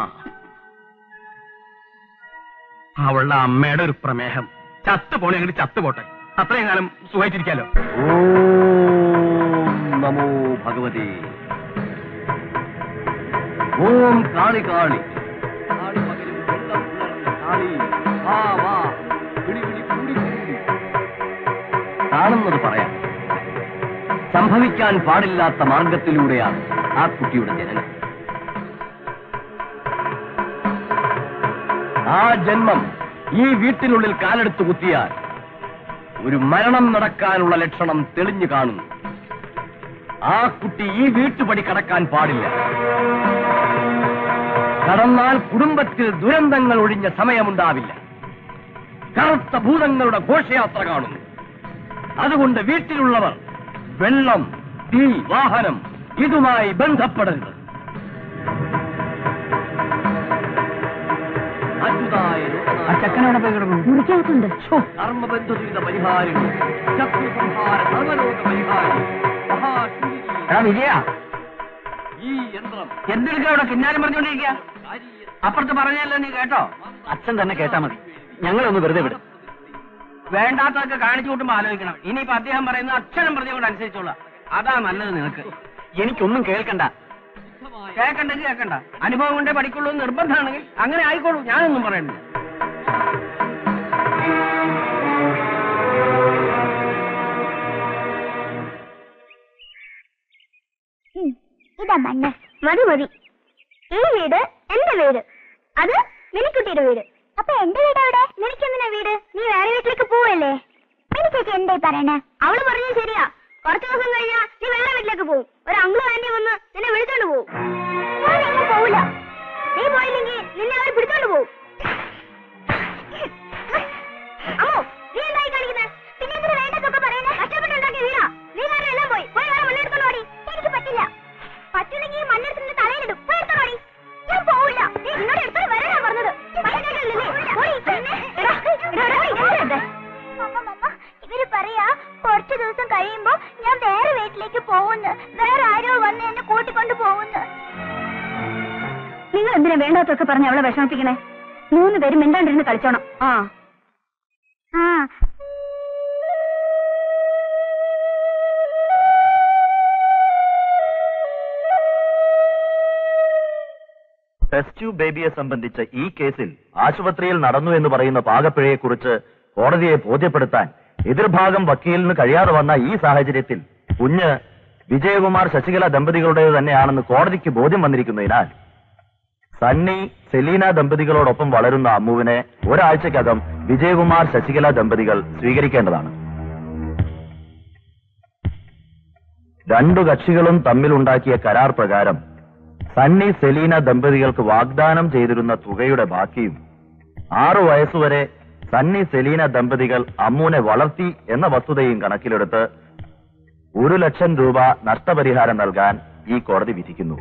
അവളുടെ അമ്മയുടെ ഒരു പ്രമേഹം ചത്തു പോണേ അങ്ങോട്ട് ചത്തു പോട്ടെ അത്രയും കാലം സുഖമായിട്ടിരിക്കാലോ
ഓം നമോ ഭഗവതി ഓം കാളി കാളി കാളി പകലും വെള്ളം പുലർന്ന കാളി വാ വാ വിളി വിളി കൂടി കൂടി. കാണുന്നത് പറയാം സംഭവിക്കാൻ പാടില്ലാത്ത മാർഗത്തിലൂടെയാണ് ആ കുട്ടിയുടെ ജനനം ആ ജന്മം ഈ വീട്ടിനുള്ളിൽ കാലെടുത്ത് കുത്തിയാൽ ഒരു മരണം നടക്കാനുള്ള ലക്ഷണം തെളിഞ്ഞു കാണുന്നു ആ കുട്ടി ഈ വീട്ടുപടി കടക്കാൻ പാടില്ല കടന്നാൽ കുടുംബത്തിൽ ദുരന്തങ്ങൾ ഒഴിഞ്ഞ സമയമുണ്ടാവില്ല കറുത്ത ഭൂതങ്ങളുടെ ഘോഷയാത്ര കാണുന്നു അതുകൊണ്ട് വീട്ടിലുള്ളവർ വെള്ളം തീ വാഹനം ഇതുമായി ബന്ധപ്പെടരുത് അച്യുതായ
ചക്കനാണ് പോയി കിടന്നു
മുറിക്കകത്തുണ്ട്
കർമ്മബന്ധ ദുരിത പരിഹാരിണി ശത്രു സംഹാര സർവലോക പരിഹാരി മഹാശൂരി
എടാ വിജയ
ഈ യന്ത്രം
എന്തെടുക്കുക അവിടെ കിന്നാരം പറഞ്ഞുകൊണ്ടിരിക്കുക അപ്പുറത്ത് പറഞ്ഞല്ലോ നീ കേട്ടോ
അച്ഛൻ തന്നെ കേട്ടാ മതി ഞങ്ങളൊന്ന് വെറുതെ വിടും
വേണ്ടാത്തൊക്കെ കാണിച്ചു കൂട്ടുമ്പോ ആലോചിക്കണം ഇനിയിപ്പോ അദ്ദേഹം പറയുന്ന അക്ഷരം പറഞ്ഞുകൊണ്ട് അനുസരിച്ചോളാം അതാ നല്ലത് നിനക്ക്
എനിക്കൊന്നും കേൾക്കണ്ട
കേൾക്കണ്ടെങ്കിൽ കേൾക്കണ്ട അനുഭവം കൊണ്ടേ പഠിക്കുള്ളൂ എന്ന് നിർബന്ധമാണെങ്കിൽ അങ്ങനെ ആയിക്കോളൂ ഞാനൊന്നും പറയണ്ട
ഉം, ഇതാ മണ്ണ് മതി മതി ഈ വീട് എന്റെ വീട് അത് മിനിക്കുട്ടിയുടെ വീട് അപ്പൊ എന്റെ വീട് എവിടെ നിനക്കെന്തിനാ വീട് നീ വേറെ വീട്ടിലേക്ക് പോവല്ലേ മിനി ചേച്ചി എന്തായി പറയണേ അവള് പറഞ്ഞത് ശരിയാ കുറച്ചു ദിവസം കഴിഞ്ഞാ നീ വേറെ വീട്ടിലേക്ക് പോവും ഒരു അങ്കിളും ആന്റി വന്ന് നിന്നെ വിളിച്ചോണ്ട് പോവും ഞാൻ എങ്ങും പോവില്ല നീ പോയില്ലെങ്കിൽ നിന്നെ അവർ പിടിച്ചോണ്ട് പോവും അമ്മോ നീ എന്തായി കാണിക്കുന്നത് പിന്നെ എന്തിനാ വേണ്ടതൊക്കെ പറയുന്നേ കഷ്ടപ്പെട്ടുണ്ടാക്കിയ വീടാ നീ കാരണം എല്ലാം പോയി പോയി വേറെ മണ്ണെടുത്തോണ്ട് ഓടി എനിക്ക് പറ്റില്ല പറ്റില്ലെങ്കിൽ ഈ മണ്ണെടുത്തിന്റെ തലയിലിടും പോയി എടുത്തോണ്ട് ഓടി ഞാൻ പോവില്ല നീ നിന്നോട് എടുത്തോണ്ട് വരാനാ പറഞ്ഞത് പറ്റില്ലല്ലേ? പോടി. എടാ, എടാ, എടാ, എന്താ ഇത്? മമ്മ, മമ്മ, ഇവര് പറയാ കുറച്ചു ദിവസം കഴിയുമ്പോ ഞാൻ വേറെ വീട്ടിലേക്ക് പോകുന്നു വേറെ ആരോ വന്ന് എന്നെ കൂട്ടിക്കൊണ്ട് പോകുന്നു
നിങ്ങൾ എന്തിനാ വേണ്ടാത്തൊക്കെ പറഞ്ഞ് അവളെ വിഷമിപ്പിക്കണേ മൂന്ന് പേരും മിണ്ടാണ്ടിരുന്ന് കളിച്ചോണം ആ
ആ
ടെസ്റ്റ് ട്യൂബ് ബേബിയെ സംബന്ധിച്ച ഈ കേസിൽ ആശുപത്രിയിൽ നടന്നു എന്ന് പറയുന്ന പാകപ്പിഴയെക്കുറിച്ച് കോടതിയെ ബോധ്യപ്പെടുത്താൻ എതിർഭാഗം വക്കീലിന് കഴിയാതെ വന്ന ഈ സാഹചര്യത്തിൽ കുഞ്ഞ് വിജയകുമാർ ശശികല ദമ്പതികളുടേത് തന്നെയാണെന്ന് കോടതിക്ക് ബോധ്യം വന്നിരിക്കുന്നതിനാൽ സണ്ണി സെലീന ദമ്പതികളോടൊപ്പം വളരുന്ന അമ്മുവിനെ ഒരാഴ്ചക്കകം വിജയകുമാർ ശശികല ദമ്പതികൾ സ്വീകരിക്കേണ്ടതാണ് രണ്ടു കക്ഷികളും തമ്മിലുണ്ടാക്കിയ കരാർ പ്രകാരം സണ്ണി സെലീന ദമ്പതികൾക്ക് വാഗ്ദാനം ചെയ്തിരുന്ന തുകയുടെ ബാക്കിയും ആറു വയസ്സുവരെ സണ്ണി സെലീന ദമ്പതികൾ അമ്മൂനെ വളർത്തി എന്ന വസ്തുതയും കണക്കിലെടുത്ത് ഒരു ലക്ഷം രൂപ നഷ്ടപരിഹാരം നൽകാൻ ഈ കോടതി വിധിക്കുന്നു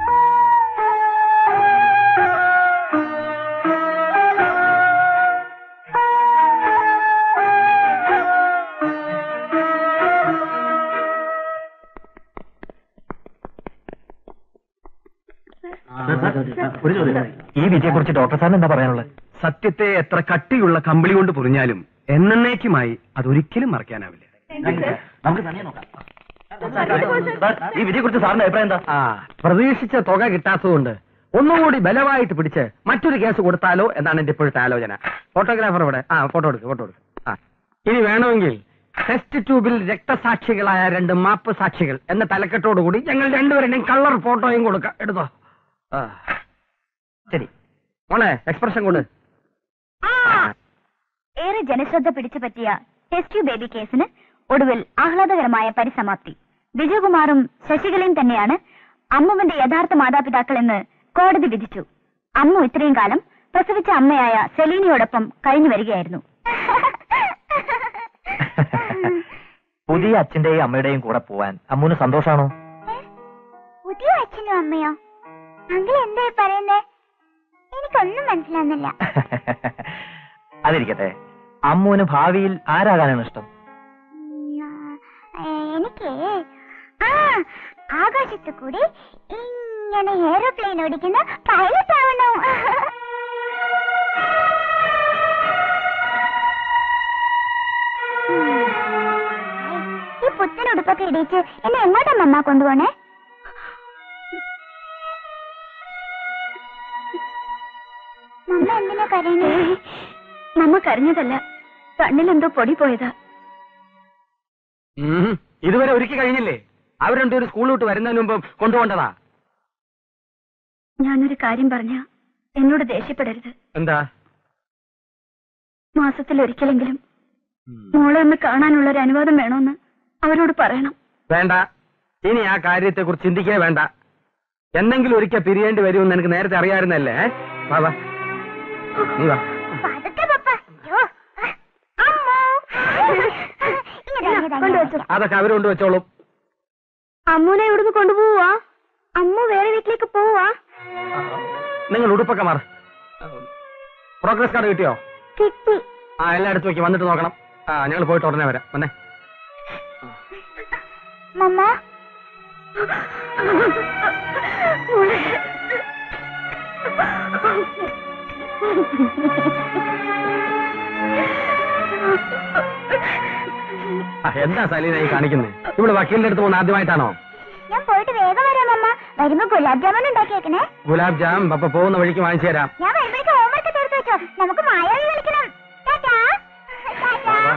ഒരു ചോദ്യം ഈ വിധിയെ കുറിച്ച് ഡോക്ടർ സാറിന് എന്താ പറയാനുള്ളത്
സത്യത്തെ എത്ര കട്ടിയുള്ള കമ്പിളി കൊണ്ട് പൊറിഞ്ഞാലും എന്നേക്കുമായി അതൊരിക്കലും മറക്കാനാവില്ല
നമുക്ക് തന്നെ നോക്കാം സാർ, ഈ വിധിയെ കുറിച്ച് സാറിന്റെ അഭിപ്രായം എന്താ
ആ പ്രതീക്ഷിച്ച തുക കിട്ടാത്തതുകൊണ്ട് ഒന്നുകൂടി ബലമായിട്ട് പിടിച്ച് മറ്റൊരു കേസ് കൊടുത്താലോ എന്നാണ് എന്റെ ഇപ്പോഴത്തെ ആലോചന ഫോട്ടോഗ്രാഫർ ഇവിടെ ആ ഫോട്ടോ എടുക്ക് ഫോട്ടോ എടുക്ക് ആ ഇനി വേണമെങ്കിൽ ടെസ്റ്റ് ട്യൂബിൽ രക്തസാക്ഷികളായ രണ്ട് മാപ്പ് സാക്ഷികൾ എന്ന തലക്കെട്ടോടുകൂടി ഞങ്ങൾ രണ്ടുപേരുടെയും കളർ ഫോട്ടോയും കൊടുക്കാം എടുത്തോ ആ ശരി മോളെ എക്സ്പ്രഷൻ കൊണ്ട്
ഏറെ ജനശ്രദ്ധ പിടിച്ചു പറ്റിയ ടെസ്റ്റ് ട്യൂബ് ബേബി കേസിന് ഒടുവിൽ ആഹ്ലാദകരമായ പരിസമാപ്തി വിജയകുമാറും ശശികലയും തന്നെയാണ് അമ്മുവിന്റെ യഥാർത്ഥ മാതാപിതാക്കൾ എന്ന് കോടതി വിധിച്ചു അമ്മു ഇത്രയും കാലം പ്രസവിച്ച അമ്മയായ സെലീനയോടൊപ്പം കഴിഞ്ഞു വരികയായിരുന്നു
പുതിയ അച്ഛന്റെയും അമ്മയുടെയും കൂടെ പോവാൻ അമ്മൂന് സന്തോഷാണോ
പുതിയ അച്ഛനും അമ്മയോ അങ്കിൾ എന്താ പറയുന്നേ എനിക്കൊന്നും മനസ്സിലാവുന്നില്ല
അതിരിക്കട്ടെ അമ്മൂന് ഭാവിയിൽ ആരാകാനാണ് ഇഷ്ടം
ഉം, ആ, എനിക്ക് ആ ആകാശത്ത് കൂടി ഇങ്ങനെ എയറോപ്ലെയിൻ ഓടിക്കുന്ന പൈലറ്റ് ആവണം ഈ പുത്തൻ ഉടുപ്പൊക്കെ ഇടിച്ച് എന്നെ എങ്ങോട്ടാ മമ്മ കൊണ്ടുപോണേ മമ്മ എന്തിനാ കരയണേ
നമ്മ കരഞ്ഞതല്ല കണ്ണിലെന്തോ പൊടി പോയതാ
ഉം. ഇതുവരെ ഒരുക്കി കഴിഞ്ഞില്ലേ അവർ രണ്ടുപേരും സ്കൂൾ വിട്ട് വരുന്നതിന് മുമ്പ് കൊണ്ടുപോകേണ്ടതാ
ഞാനൊരു കാര്യം പറഞ്ഞ എന്നോട് ദേഷ്യപ്പെടരുത്
എന്താ
മാസത്തിൽ ഒരിക്കലെങ്കിലും മോളെ ഒന്ന് കാണാനുള്ള ഒരു അനുവാദം വേണമെന്ന് അവരോട് പറയണം
വേണ്ട ഇനി ആ കാര്യത്തെ കുറിച്ച് ചിന്തിക്കേ വേണ്ട എന്തെങ്കിലും ഒരിക്കൽ പിരിയേണ്ടി വരുമെന്ന് എനിക്ക് നേരത്തെ അറിയാമായിരുന്നല്ലേ ഏ? വാ വാ നീ വാ
പതുക്കെ പപ്പ അയ്യോ. അമ്മോ. ഇങ്ങട് വാ, ഇങ്ങട് വാ, ഇങ്ങട് വാ.
അതൊക്കെ അവരുകൊണ്ട് വെച്ചോളും
അമ്മൂനെ ഇവിടുന്ന് കൊണ്ടുപോവാ
അമ്മു വേറെ വീട്ടിലേക്ക് പോവാ
നിങ്ങൾ ഉടുപ്പൊക്കെ മാറ പ്രോഗ്രസ് കാർഡ് കിട്ടിയോ
കിട്ടി
ആ എല്ലാം എടുത്ത് വെക്ക് വന്നിട്ട് നോക്കണം ആ ഞങ്ങൾ പോയിട്ട് ഉടനെ വരാം വന്നേ
മമ്മ
ആ, എന്താ സലീന ഈ കാണിക്കുന്നത് ഇവിടെ വക്കീലിന്റെ അടുത്ത് പോകുന്ന ആദ്യമായിട്ടാണോ
ഞാൻ പോയിട്ട് വേഗം വരാം മമ്മ വരുമ്പോ ഗുലാബ് ജാമുൻ ഉണ്ടാക്കിയേക്കണേ
ഗുലാബ് ജാം പപ്പ പോകുന്ന വഴിക്ക് വാങ്ങിച്ചു തരാം
ഞാൻ വരുമ്പോഴേക്ക് ഹോംവർക്ക് തീർത്ത് വെച്ചോ നമുക്ക് മായാവി കളിക്കണം ടാറ്റാ. ടാറ്റാ.
വാ.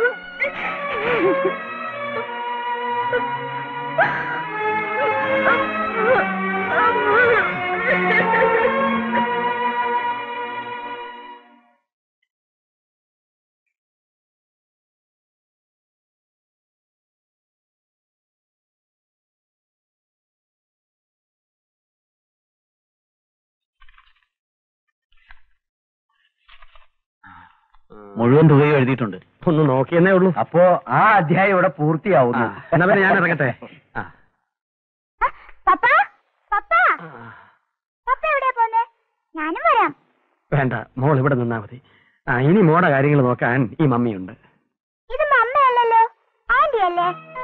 മുഴുവൻ തുകയും എഴുതിയിട്ടുണ്ട്
ഒന്ന് നോക്കിയെന്നേ ഉള്ളൂ
അപ്പോ ആ അധ്യായം ഇവിടെ പൂർത്തിയാവുന്നു
ആ, എന്നാ പിന്നെ ഞാൻ ഇറങ്ങട്ടെ ആ.
പപ്പ പപ്പ പപ്പ എവിടെയാ പോന്നെ ഞാനും വരാം
വേണ്ട മോൾ ഇവിടെ നിന്നാ മതി ആ ഇനി മോടെ കാര്യങ്ങൾ നോക്കാൻ ഈ മമ്മിയുണ്ട്
ഇത് മമ്മയല്ലല്ലോ ആന്റി അല്ലേ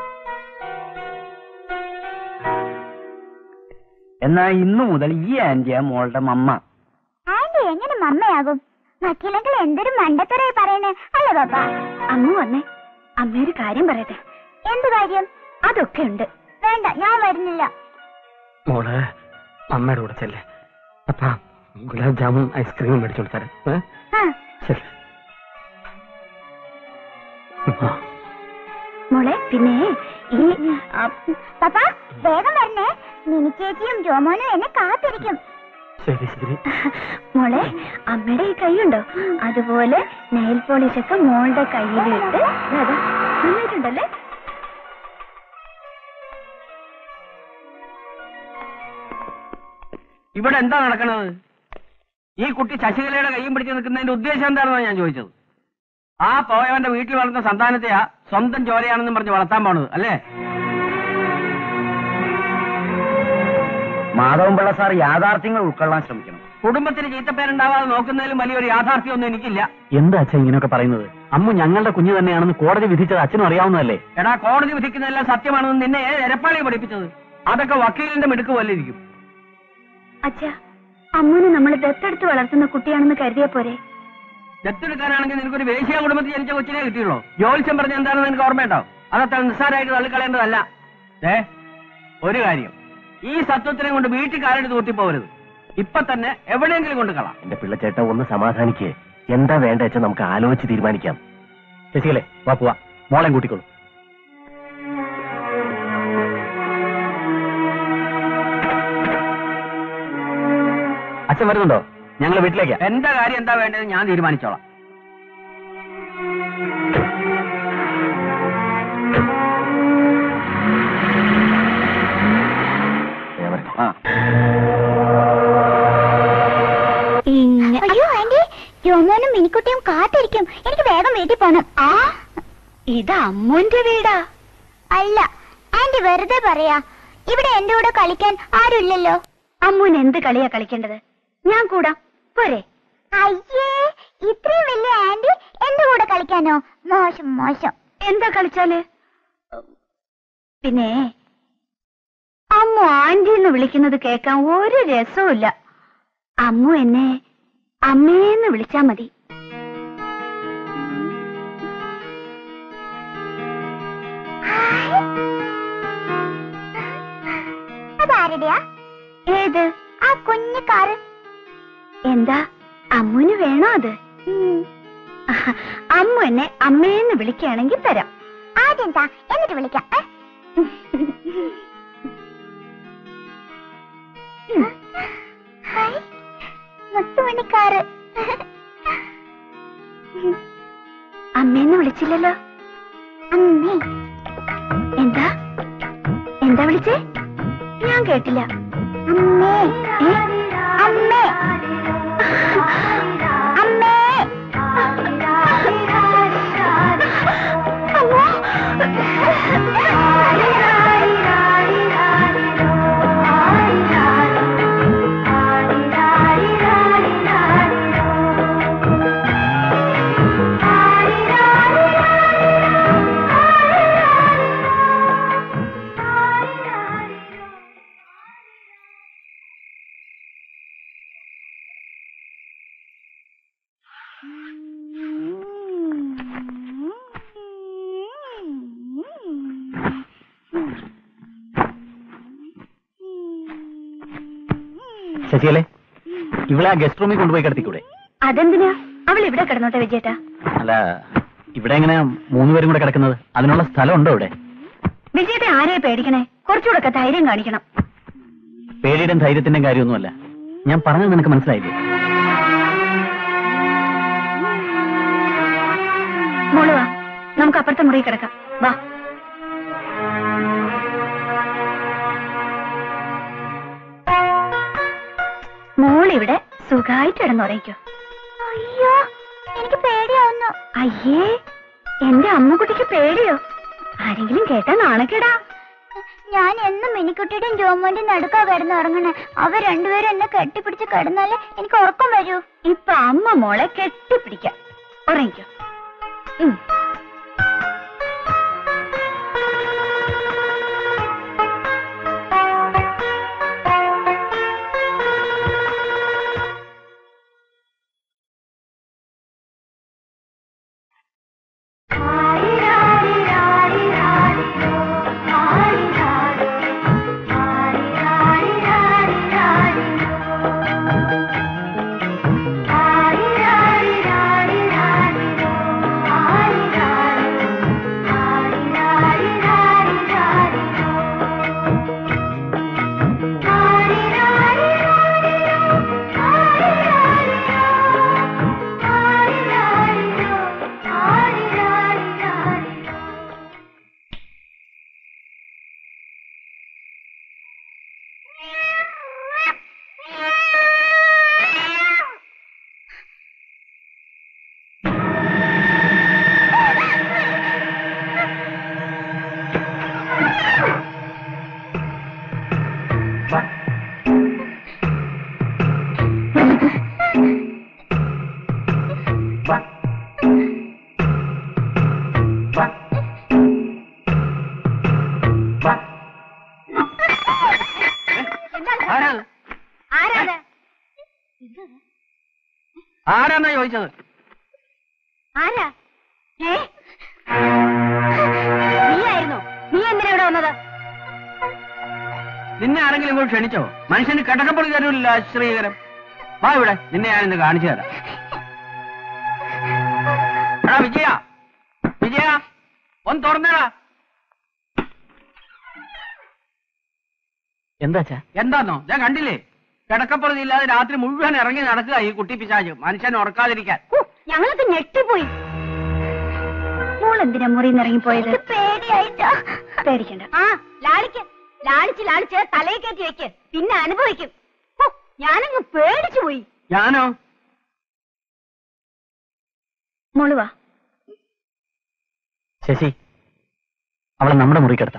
എന്നാ ഇന്നു മുതൽ ഈ ആന്റിയ മോളുടെ മമ്മ
ആന്റി എങ്ങനെ മമ്മയാകും വക്കീലെങ്കിൽ എന്തൊരു മണ്ടത്തരായി പറയണേ അല്ലേ പപ്പ
അമ്മ വന്നേ അമ്മയൊരു കാര്യം പറയട്ടെ
എന്ത് കാര്യം
അതൊക്കെ ഉണ്ട്
വേണ്ട ഞാൻ വരുന്നില്ല
മോള് അമ്മയുടെ കൂടെ ചെല്ലേ അപ്പ ഗുലാബ് ജാമുൻ ഐസ്ക്രീമും മേടിച്ചോണ്ട് തരാം ഏ?
ആ
ശരി ആ.
മോളെ പിന്നെ ഈ
ആ, പപ്പ വേഗം വരണേ മിനി ചേച്ചിയും ജോമോനും എന്നെ കാത്തിരിക്കും
ശരി ശരി
മോളെ അമ്മയുടെ ഈ കൈയുണ്ടോ അതുപോലെ നെയിൽ പോളിഷ് ഒക്കെ മോളുടെ കയ്യിലിട്ട് ദാ, ദാ, നന്നായിട്ടുണ്ടല്ലേ
ഇവിടെ എന്താ നടക്കണത് ഈ കുട്ടി ശശികലയുടെ കൈയും പിടിച്ച് നിൽക്കുന്നതിന്റെ ഉദ്ദേശം എന്താണെന്നാണ് ഞാൻ ചോദിച്ചത് ആ പോയവന്റെ വീട്ടിൽ വളർന്ന സന്താനത്തെയാ സ്വന്തം ചോരയാണെന്നും പറഞ്ഞ് വളർത്താൻ പോണത് അല്ലേ
മാധവൻപിള്ള സാർ യാഥാർത്ഥ്യങ്ങൾ ഉൾക്കൊള്ളാൻ ശ്രമിക്കണം
കുടുംബത്തിന് ചീത്തപ്പേരുണ്ടാവാതെ നോക്കുന്നതിലും വലിയൊരു യാഥാർത്ഥ്യമൊന്നും എനിക്കില്ല
എന്താ അച്ഛൻ ഇങ്ങനെയൊക്കെ പറയുന്നത് അമ്മ ഞങ്ങളുടെ കുഞ്ഞ് തന്നെയാണെന്ന് കോടതി വിധിച്ചത് അച്ഛനും അറിയാവുന്നതല്ലേ
എടാ കോടതി വിധിക്കുന്നതെല്ലാം സത്യമാണെന്ന് നിന്നെ ഏത് എരപ്പാളി പഠിപ്പിച്ചത് അതൊക്കെ വക്കീലിന്റെ മിടുക്ക് പോലെ ഇരിക്കും
അച്ഛാ അമ്മൂനെ നമ്മൾ ദത്തെടുത്ത് വളർത്തുന്ന കുട്ടിയാണെന്ന് കരുതിയ പോരെ
ദത്തെടുക്കാനാണെങ്കിൽ നിനക്കൊരു വേശ്യ കുടുംബത്തിൽ ജനിച്ച കൊച്ചിനെ കിട്ടിയുള്ളൂ ജോത്സ്യം പറഞ്ഞ എന്താണെന്ന് നിനക്ക് ഓർമ്മയുണ്ടോ അതത്ര നിസ്സാരമായിട്ട് തള്ളിക്കളയേണ്ടതല്ല ഏ ഒരു കാര്യം ഈ സത്വത്തിനെ കൊണ്ട് വീട്ടിൽ കാലെടുത്ത് കൂട്ടിപ്പോകരുത് ഇപ്പൊ തന്നെ എവിടെയെങ്കിലും കൊണ്ട് കളാം
എന്റെ പിള്ളച്ചേട്ട ഒന്ന് സമാധാനിക്ക് എന്താ വേണ്ട വെച്ചാൽ നമുക്ക് ആലോചിച്ച് തീരുമാനിക്കാം
ശശികലേ വാ പോവാ മോളെ കൂട്ടിക്കോളൂ അച്ഛൻ വരുന്നുണ്ടോ ഞങ്ങൾ വീട്ടിലേക്കാ
എന്റെ കാര്യം എന്താ വേണ്ടത് ഞാൻ തീരുമാനിച്ചോളാം
ഞാൻ വരട്ടെ.
ആ
അയ്യോ ആന്റി ജോമോനും മിനിക്കുട്ടിയും കാത്തിരിക്കും എനിക്ക് വേഗം വീട്ടിൽ പോണം ആ
ഇത് അമ്മുന്റെ വീടാ
അല്ല ആന്റി വെറുതെ പറയാ ഇവിടെ എന്റെ കൂടെ കളിക്കാൻ ആരുമില്ലല്ലോ
അമ്മുൻ എന്ത് കളിയാ കളിക്കേണ്ടത് ഞാൻ കൂടാ പോരെ
അയ്യേ ഇത്രയും വലിയ ആന്റി എന്റെ കൂടെ കളിക്കാനോ മോശം മോശം
എന്താ കളിച്ചാല് പിന്നെ അമ്മു ആന്റി എന്ന് വിളിക്കുന്നത് കേൾക്കാൻ ഒരു രസവുമില്ല അമ്മു എന്നെ അമ്മേന്ന് വിളിച്ചാ മതി
അതാരുടെയാ
ഏത്
ആ കുഞ്ഞു കാറ്
എന്താ അമ്മുന് വേണോ അത്
ഉം.
അമ്മു എന്നെ അമ്മേന്ന് വിളിക്കുകയാണെങ്കിൽ തരാം
ആദ്യം താ എന്നിട്ട് വിളിക്കാം ഏ? ഹായ് മുത്തുമണിക്കാറ്
അമ്മേന്ന് വിളിച്ചില്ലല്ലോ
അമ്മേ
എന്താ എന്താ വിളിച്ചേ ഞാൻ കേട്ടില്ല
അമ്മേ
ഏ?
അമ്മേ അമ്മേ
ശശികലേ ഇവളെ ആ ഗസ്റ്റ് റൂമിൽ കൊണ്ടുപോയി കിടത്തിക്കൂടെ
അതെന്തിനാ അവൾ ഇവിടെ കിടന്നോട്ടെ വിജയേട്ടാ
അല്ല ഇവിടെ എങ്ങനെയാ മൂന്നുപേരും കൂടെ കിടക്കുന്നത് അതിനുള്ള സ്ഥലം ഉണ്ടോ ഇവിടെ
വിജയത്തെ ആരെയാ പേടിക്കണേ കുറച്ചുകൂടെ ധൈര്യം കാണിക്കണം
പേടിയുടെയും ധൈര്യത്തിന്റെയും കാര്യമൊന്നുമല്ല ഞാൻ പറഞ്ഞത് നിനക്ക് മനസ്സിലായില്ലേ
മോള് വാ നമുക്ക് അപ്പുറത്തെ മുറി കിടക്കാം വാ മോളിവിടെ സുഖമായിട്ട് കിടന്നുറങ്ങിക്കോ
അയ്യോ എനിക്ക് പേടിയാവുന്നു
അയ്യേ എന്റെ അമ്മുകുട്ടിക്ക് പേടിയോ ആരെങ്കിലും കേട്ടാ നാണക്കേടാ
ഞാൻ എന്നും മിനിക്കുട്ടിയുടെയും ജോമോന്റെയും നടുക്കാ കിടന്ന് ഉറങ്ങണേ അവർ രണ്ടുപേരും എന്നെ കെട്ടിപ്പിടിച്ച് കിടന്നാലേ എനിക്ക് ഉറക്കം വരൂ
ഇപ്പൊ അമ്മ മോളെ കെട്ടിപ്പിടിക്കാം ഉറങ്ങിക്കോ ഉം.
ആരാത് ആരാന്നാ ചോദിച്ചത്
ആരാ ഏ നീയായിരുന്നോ നീ എന്തിനാ ഇവിടെ വന്നത്
നിന്നെ ആരെങ്കിലും ഇങ്ങോട്ട് ക്ഷണിച്ചോ മനുഷ്യന് കിടക്കപ്പുറം തരൂല്ല ശ്രീകരം വാ ഇവിടെ നിന്നെ ഞാനിന്ന് കാണിച്ചു തരാം എടാ വിജയ വിജയ ഒന്ന് തുറന്നടാ
എന്താച്ചാ
എന്താന്നോ ഞാൻ കണ്ടില്ലേ കിടക്കപ്പുറത്ത് ഇല്ലാതെ രാത്രി മുഴുവൻ ഇറങ്ങി നടക്കുക ഈ കുട്ടി പിശാച് മനുഷ്യൻ ഉറക്കാതിരിക്കാൻ
ഞങ്ങളൊക്കെ ഞെട്ടിപ്പോയി
മോൾ എന്തിനാ മുറിയിൽ ഇറങ്ങിപ്പോയത്
എനിക്ക് പേടിയായിട്ടാ
പേടിക്കണ്ട
ആ ലാളിക്ക് ലാളിച്ച് ലാളിച്ച് തലയിൽ കയറ്റി വെക്ക് പിന്നെ അനുഭവിക്കും ഹോ, ഞാനങ്ങ് പേടിച്ചു പോയി
ഞാനോ
മോള് വാ
ശശി അവളെ നമ്മുടെ മുറി കിടത്താം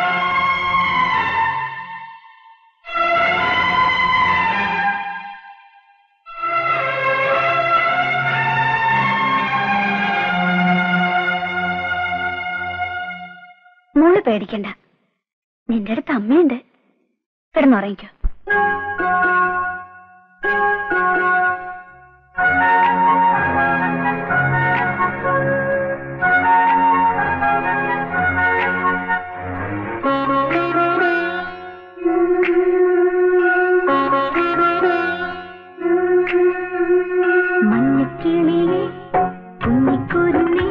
മോള് പേടിക്കണ്ട നിന്റെ അടുത്ത് അമ്മയുണ്ട് കിടന്നുറങ്ങിക്കോ മഞ്ഞക്കിളിയെ കുഞ്ഞിക്കുരുന്നേ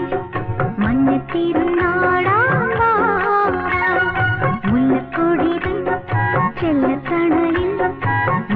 മഞ്ഞത്തിരുന്നാടാം മുല്ലക്കൊടിതൻ ചെല്ലത്തണലിൽ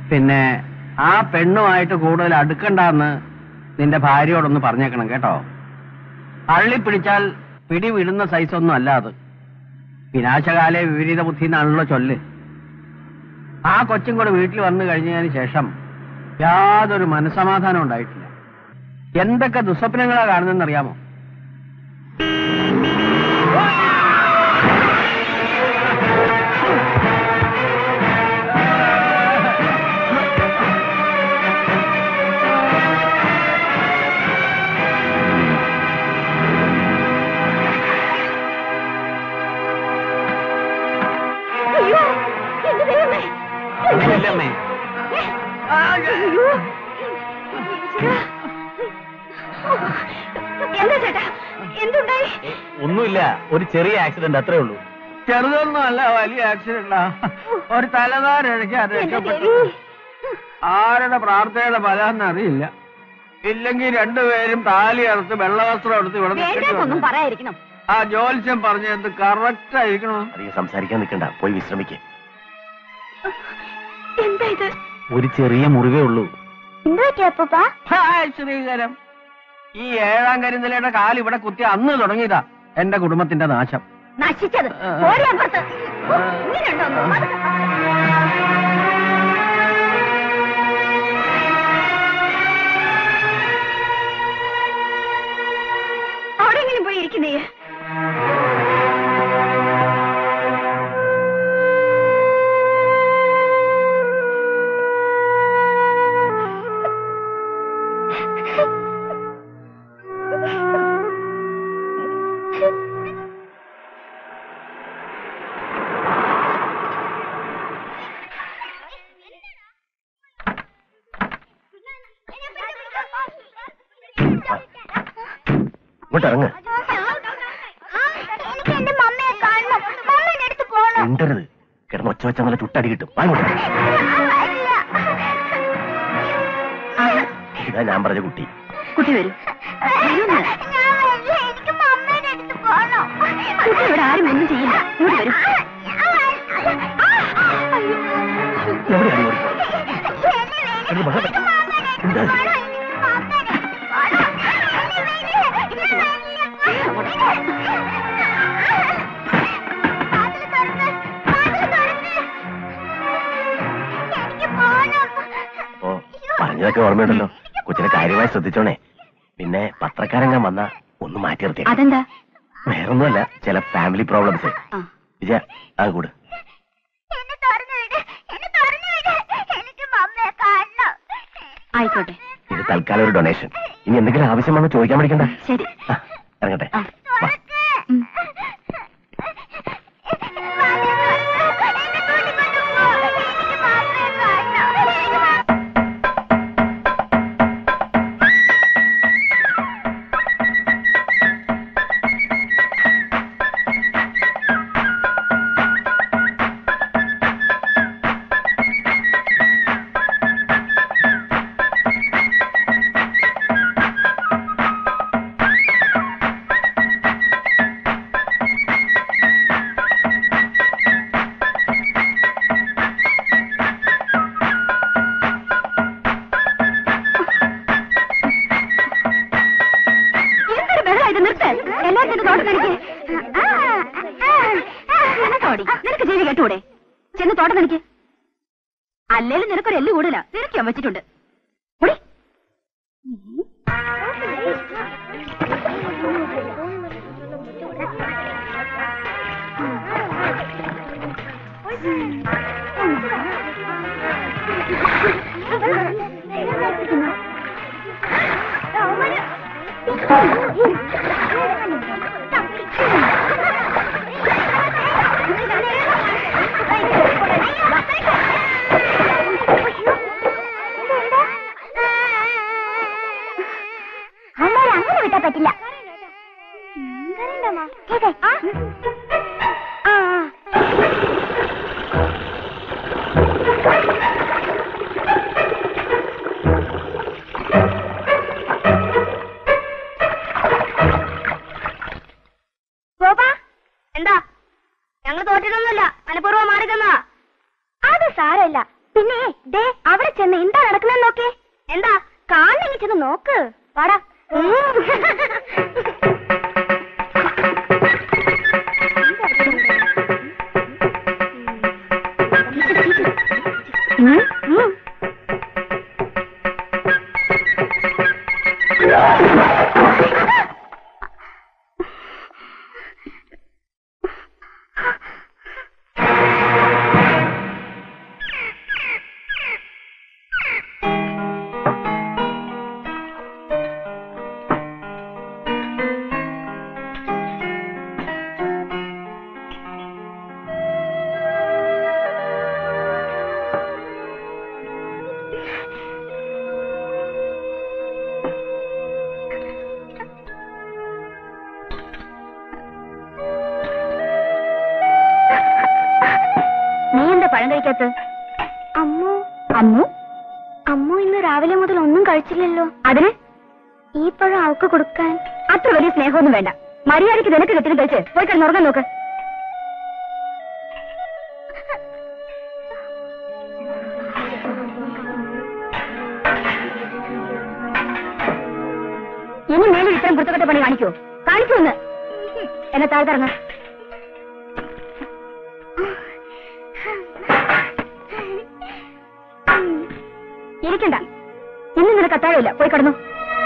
പിന്നെ ആ പെണ്ണുമായിട്ട് കൂടുതൽ അടുക്കണ്ടെന്ന് നിന്റെ ഭാര്യയോടൊന്ന് പറഞ്ഞേക്കണം കേട്ടോ അള്ളി പിടിച്ചാൽ പിടി വിടുന്ന സൈസൊന്നും അല്ല അത് വിനാശകാലെ വിപരീത ബുദ്ധി എന്നാണല്ലോ ചൊല്ല് ആ കൊച്ചും കൂടെ വീട്ടിൽ വന്നു കഴിഞ്ഞതിന് ശേഷം യാതൊരു മനസമാധാനം ഉണ്ടായിട്ടില്ല എന്തൊക്കെ ദുസ്വപ്നങ്ങളാ കാണുന്നതെന്ന് അറിയാമോ
അയ്യോ എന്റെ ദൈവമേ
ഒന്നുമില്ലമ്മേ
അയ്യോ എന്താ ചേട്ടാ എന്തുണ്ടായി
ഒന്നുമില്ല ഒരു ചെറിയ ആക്സിഡന്റ് അത്രേ ഉള്ളൂ
ചെറുതൊന്നും അല്ല വലിയ ആക്സിഡന്റാ ഒരു തലതാരഴയ്ക്ക് അത്
എന്റെ
രക്ഷപ്പെട്ടു
ദേവി
ആരുടെ പ്രാർത്ഥനയുടെ ഫലമെന്ന് അറിയില്ല ഇല്ലെങ്കിൽ രണ്ടുപേരും താലി അറുത്ത് വെള്ളവസ്ത്രം എടുത്ത് ഇവിടെ നിൽക്കേണ്ടി
വേണ്ടാത്തൊന്നും
വന്നു.
പറയാതിരിക്കണം
ആ ജോത്സ്യം പറഞ്ഞത് കറക്റ്റ് ആയിരിക്കണോ
അധികം സംസാരിക്കാൻ നിൽക്കണ്ട പോയി വിശ്രമിക്കേ
എന്താ ഇത്
ഒരു ചെറിയ മുറിവേ ഉള്ളൂ
എന്ത് പറ്റിയ അപ്പൂപ്പ
ഹായ് ശ്രീകരം ഈ ഏഴാം കരിന്തലയുടെ കാൽ ഇവിടെ കുത്തി അന്ന് തുടങ്ങിയതാ എന്റെ കുടുംബത്തിന്റെ നാശം
നശിച്ചത്
ആ.
ഓടി അപ്പുറത്ത് ഓ, ഇങ്ങനെയുണ്ടോ ഒന്ന്? പതുക്കെ. അവിടെയെങ്കിലും പോയി ഇരിക്കുന്നേ
ഇങ്ങോട്ട് ഇറങ്ങ്
എനിക്ക് എന്റെ മമ്മയെ കാണണം മമ്മയുടെ അടുത്ത് പോണം
മിണ്ടരുത് കിടന്ന് ഒച്ച വെച്ചാൽ നല്ല ചുട്ടടി കിട്ടും വാ ഇങ്ങോട്ട്. ഇതാ ഞാൻ പറഞ്ഞ കുട്ടി
കുട്ടി വരൂ വരുമെന്ന്.
എനിക്ക് മമ്മയുടെ അടുത്ത് പോണം
കുട്ടി ഇവിടെ ആരും ഒന്നും ചെയ്യില്ല ഇങ്ങോട്ട് വരൂ
എവിടെയാണ് ഓടിപ്പോയത് എന്ത് ബഹളം? എന്താ ഇത്? ഓ പറഞ്ഞതൊക്കെ ഓർമ്മയുണ്ടല്ലോ കൊച്ചിനെ കാര്യമായി ശ്രദ്ധിച്ചോണേ പിന്നെ പത്രക്കാരങ്ങാൻ വന്ന ഒന്ന് മാറ്റി നിർത്തി
അതെന്താ
വേറൊന്നുമല്ല ചില ഫാമിലി പ്രോബ്ലംസ്
ആ.
വിജയ ആ കൂട്
എന്നെ തുറന്നു വിട് എന്നെ തുറന്നു വിട് എനിക്ക് മമ്മയെ കാണണം
ആയിക്കോട്ടെ
ഇത് തൽക്കാലം ഒരു ഡൊണേഷൻ ഇനി എന്തെങ്കിലും ആവശ്യം വന്ന് ചോദിക്കാൻ പഠിക്കണ്ട
ശരി
ആ, ഇറങ്ങട്ടെ
ആ.
വാ.
ഉം. എന്തൊരു ബഹളം ഇത് നിർത്ത് എല്ലാവരും ചെന്ന് തോട്ടം നനയ്ക്ക് തോടി നിനക്ക് ചെവി കേട്ടൂടെ ചെന്ന് തോട്ടം നനയ്ക്ക് അല്ലേലും നിനക്കൊരു എല്ല് കൂടുതലാ നിനക്ക് ഞാൻ വെച്ചിട്ടുണ്ട് ഓടി.
അമ്മ അങ്ങനെ വിട്ടാ പറ്റില്ല കേട്ടെ ആ ആ ചെന്ന് എന്താ നടക്കുന്നതെന്ന് നോക്കേ എന്താ കാണണമെങ്കിൽ ചെന്ന് നോക്ക് വാടാ
ഉം, ഉം.
നീ എന്താ പഴം കഴിക്കാത്ത
അമ്മു
അമ്മു
അമ്മു ഇന്ന് രാവിലെ മുതൽ ഒന്നും കഴിച്ചില്ലല്ലോ
അതിന്
ഈ പഴം അവക്ക് കൊടുക്കാൻ
അത്ര വലിയ സ്നേഹമൊന്നും വേണ്ട മര്യാദയ്ക്ക് നിനക്ക് കിട്ടിയത് കഴിച്ച് പോയി കിടന്നുറങ്ങാൻ നോക്ക് ഇനി മേലിൽ ഇത്രയും കുത്തക്കെട്ട പണി കാണിക്കോ കാണിക്കൂ ഒന്ന് എന്നെ താഴ്ത്തിറങ്ങ ഇരിക്കണ്ട ഇന്ന് നിനക്ക് അത്താഴമില്ല പോയി കിടന്നു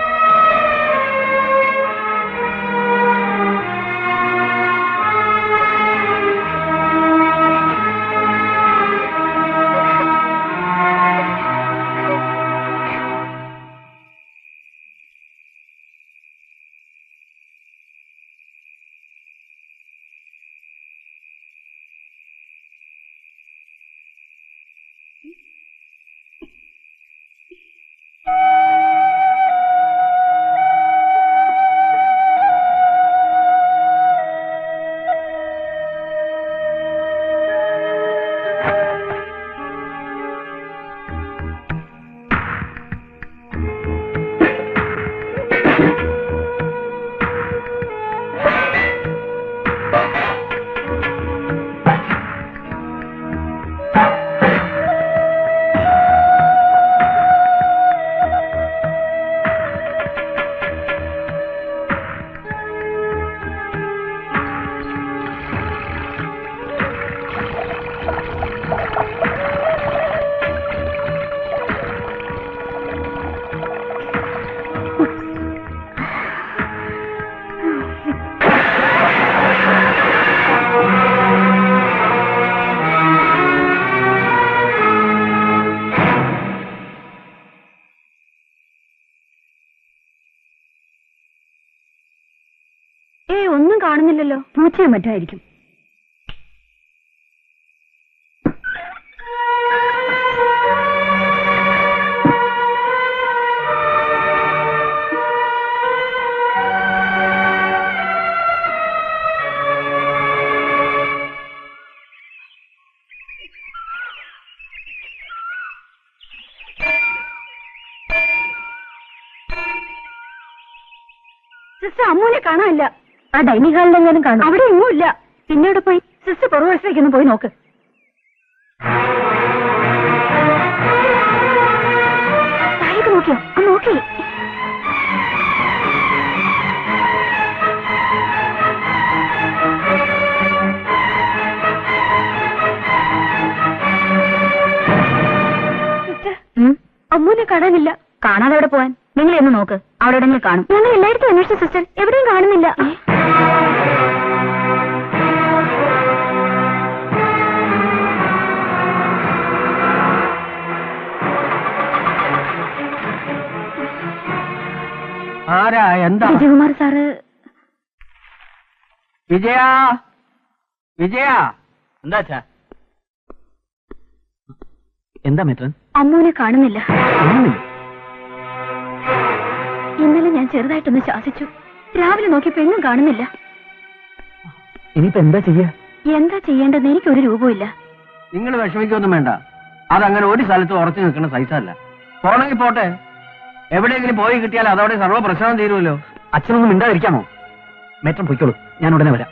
ഏയ് ഒന്നും കാണുന്നില്ലല്ലോ
പൂച്ചയും മറ്റായിരിക്കും
സിസ്റ്റർ അമ്മൂനെ കാണാനില്ല
ആ ഡൈനിങ് ഹാളിലെങ്ങാനും കാണും
അവിടെ എങ്ങും ഇല്ല
പിന്നീട് പോയി
സിസ്റ്റർ പുറകുവശത്തേക്കൊന്ന് പോയി നോക്ക് താഴേക്ക് നോക്കിയോ ആ നോക്കി സിസ്റ്റർ അമ്മൂനെ കാണാനില്ല
കാണാതെ അവിടെ പോവാൻ നിങ്ങൾ എന്ന് നോക്ക് അവിടെ എവിടെയെങ്കിലും കാണും
ഞങ്ങൾ എല്ലായിടത്തും അന്വേഷിച്ചു സിസ്റ്റർ എവിടെയും കാണുന്നില്ല
ആരാ എന്താ
വിജയകുമാർ സാറ്
വിജയ വിജയ
എന്താ അച്ഛാ എന്താ മിത്രൻ
അമ്മൂനെ കാണുന്നില്ല
ഒന്നുമില്ല
ഇന്നലെ ഞാൻ ചെറുതായിട്ടൊന്ന് ശാസിച്ചു രാവിലെ നോക്കിയപ്പോ എങ്ങും കാണുന്നില്ല
ഇനിയിപ്പോ എന്താ ചെയ്യാ
എന്താ ചെയ്യേണ്ടതെന്ന് എനിക്കൊരു രൂപമില്ല
നിങ്ങൾ വിഷമിക്കൊന്നും വേണ്ട അതങ്ങനെ ഒരു സ്ഥലത്ത് ഉറച്ചു നിൽക്കുന്ന സൈസല്ല പോണെങ്കിൽ പോട്ടെ എവിടെയെങ്കിലും പോയി കിട്ടിയാൽ അതോടെ സർവ്വ പ്രശ്നം തീരുമല്ലോ
അച്ഛനൊന്നും മിണ്ടാതിരിക്കാമോ മേറ്റൻ പൊയ്ക്കോളൂ ഞാൻ ഉടനെ വരാം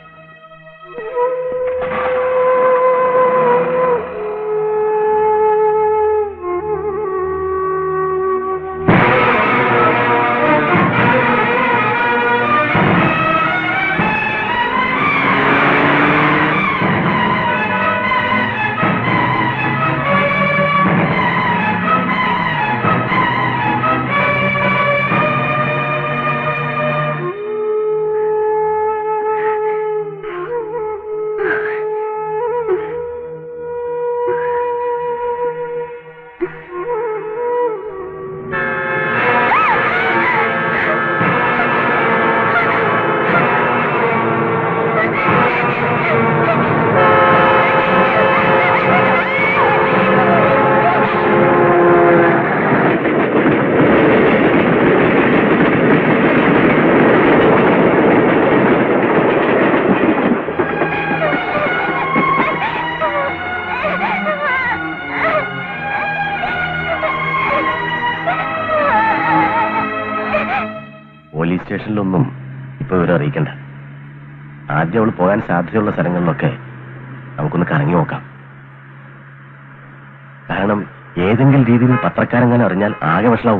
പോലീസ് സ്റ്റേഷനിലൊന്നും ഇപ്പൊ ഇവരെ അറിയിക്കണ്ട ആദ്യം അവൾ പോകാൻ സാധ്യതയുള്ള സ്ഥലങ്ങളിലൊക്കെ നമുക്കൊന്ന് കറങ്ങി നോക്കാം കാരണം ഏതെങ്കിലും രീതിയിൽ പത്രക്കാരെങ്ങനെ അറിഞ്ഞാൽ ആകെ വഷളാവും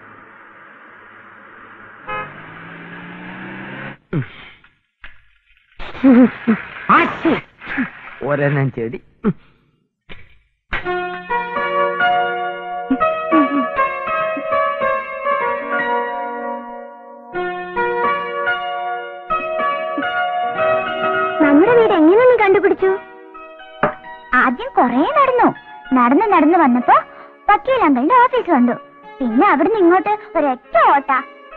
ഒരെണ്ണം ചെടി
നമ്മുടെ വീട് എങ്ങനെയൊന്ന് കണ്ടുപിടിച്ചു ആദ്യം കൊറേ നടന്നു നടന്ന് നടന്ന് വന്നപ്പോ വക്കീൽ അങ്കിളിന്റെ ഓഫീസ് കണ്ടു പിന്നെ അവിടുന്ന് ഇങ്ങോട്ട് ഒരൊറ്റ ഓട്ട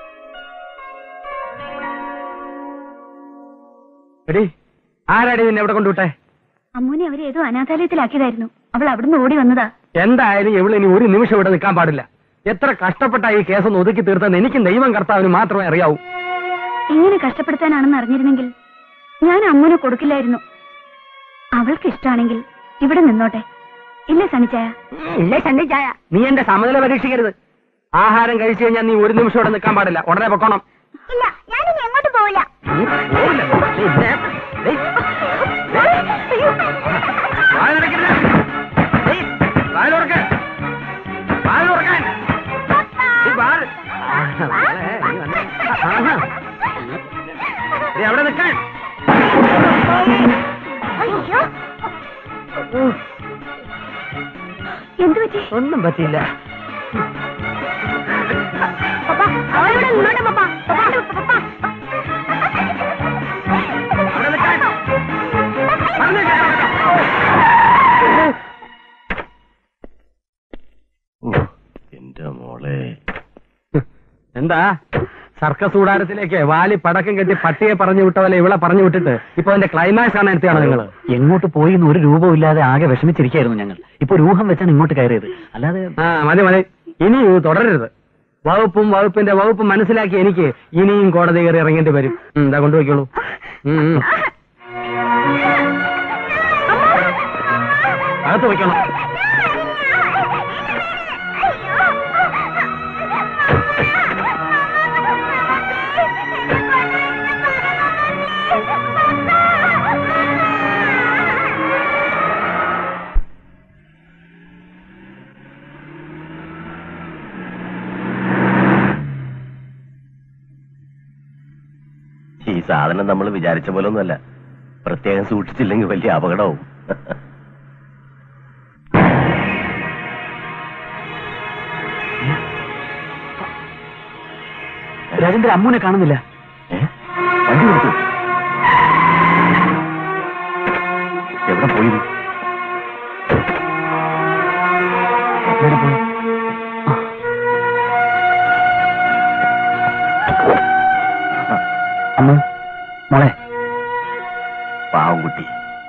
എടി ആരാടി നിന്നെ എവിടെ കൊണ്ടുവിട്ടെ
അമ്മൂനെ അവരെ ഏതോ അനാഥാലയത്തിലാക്കിയതായിരുന്നു അവൾ അവിടുന്ന് ഓടി വന്നതാ
എന്തായാലും ഇവള് ഇനി ഒരു നിമിഷം ഇവിടെ നിൽക്കാൻ പാടില്ല എത്ര കഷ്ടപ്പെട്ട ഈ കേസൊന്ന് ഒതുക്കി തീർത്തത് എനിക്ക് ദൈവം കർത്താവിന് മാത്രമേ അറിയാവൂ
ഇങ്ങനെ കഷ്ടപ്പെടുത്താനാണെന്ന് അറിഞ്ഞിരുന്നെങ്കിൽ ഞാൻ അമ്മൂനെ കൊടുക്കില്ലായിരുന്നു അവൾക്ക് ഇഷ്ടമാണെങ്കിൽ ഇവിടെ നിന്നോട്ടെ ഇല്ലേ സണിച്ചായ
ഇല്ലേ ചണ്ടിച്ചായ നീ എന്റെ സമനില പരീക്ഷിക്കരുത് ആഹാരം കഴിച്ചു കഴിഞ്ഞാൽ നീ ഒരു നിമിഷം ഇവിടെ നിൽക്കാൻ പാടില്ല ഉടനെ പൊക്കോണം
ഇല്ല ഞാനിനി എങ്ങോട്ടും പോവില്ല
ഉം, പോവില്ല. നീ ഇതിനെ- ദേ, വായ നടക്കരുത്. ദേ, വായ തുറക്ക്. വായ തുറക്കാൻ. നീ വായ- ആ, മോളെ, നീ വന്നേ. ആഹാ. ദേ, അവിടെ നിൽക്കാൻ
അയ്യോ
എന്തു പറ്റി
ഒന്നും പറ്റിയില്ല
പപ്പ അവളിവിടെ നിന്നോട്ടെ പപ്പ പപ്പ
അവിടെ നിൽക്കാൻ പറഞ്ഞേക്കാം
ഉം, എന്റെ മോളെ
എന്താ സർക്കസ് കൂടാരത്തിലേക്ക് വാലി പടക്കം കെട്ടി പട്ടിയെ പറഞ്ഞു വിട്ടവലെ ഇവളെ പറഞ്ഞു വിട്ടിട്ട് ഇപ്പൊ അതിന്റെ ക്ലൈമാക്സ് ആണ് എത്തിയാണോ നിങ്ങള്
എങ്ങോട്ട് പോയി എന്ന് ഒരു രൂപവും ഇല്ലാതെ ആകെ വിഷമിച്ചിരിക്കായിരുന്നു ഞങ്ങൾ ഇപ്പൊ ഒരു ഊഹം വെച്ചാണ് ഇങ്ങോട്ട് കയറിയത് അല്ലാതെ
ആ മതി മതി ഇനി ഇത് തുടരരുത് വകുപ്പും വകുപ്പിന്റെ വകുപ്പും മനസ്സിലാക്കി എനിക്ക് ഇനിയും കോടതി കയറി ഇറങ്ങേണ്ടി വരും ഉം, ഇതാ കൊണ്ടുപോയിക്കോളൂ ഉം, ഉം. അകത്ത് വയ്ക്കണം
ഈ സാധനം നമ്മൾ വിചാരിച്ച പോലെ ഒന്നുമല്ല പ്രത്യേകം സൂക്ഷിച്ചില്ലെങ്കിൽ വലിയ അപകടവും
രാജേന്ദ്ര അമ്മൂനെ കാണുന്നില്ല
ഏ? വണ്ടി കൊടുത്തു എവിടെ പോയി ഇത്?
എവിടെ പോയി? ആ. അമ്മു മോളെ
പാവം കുട്ടി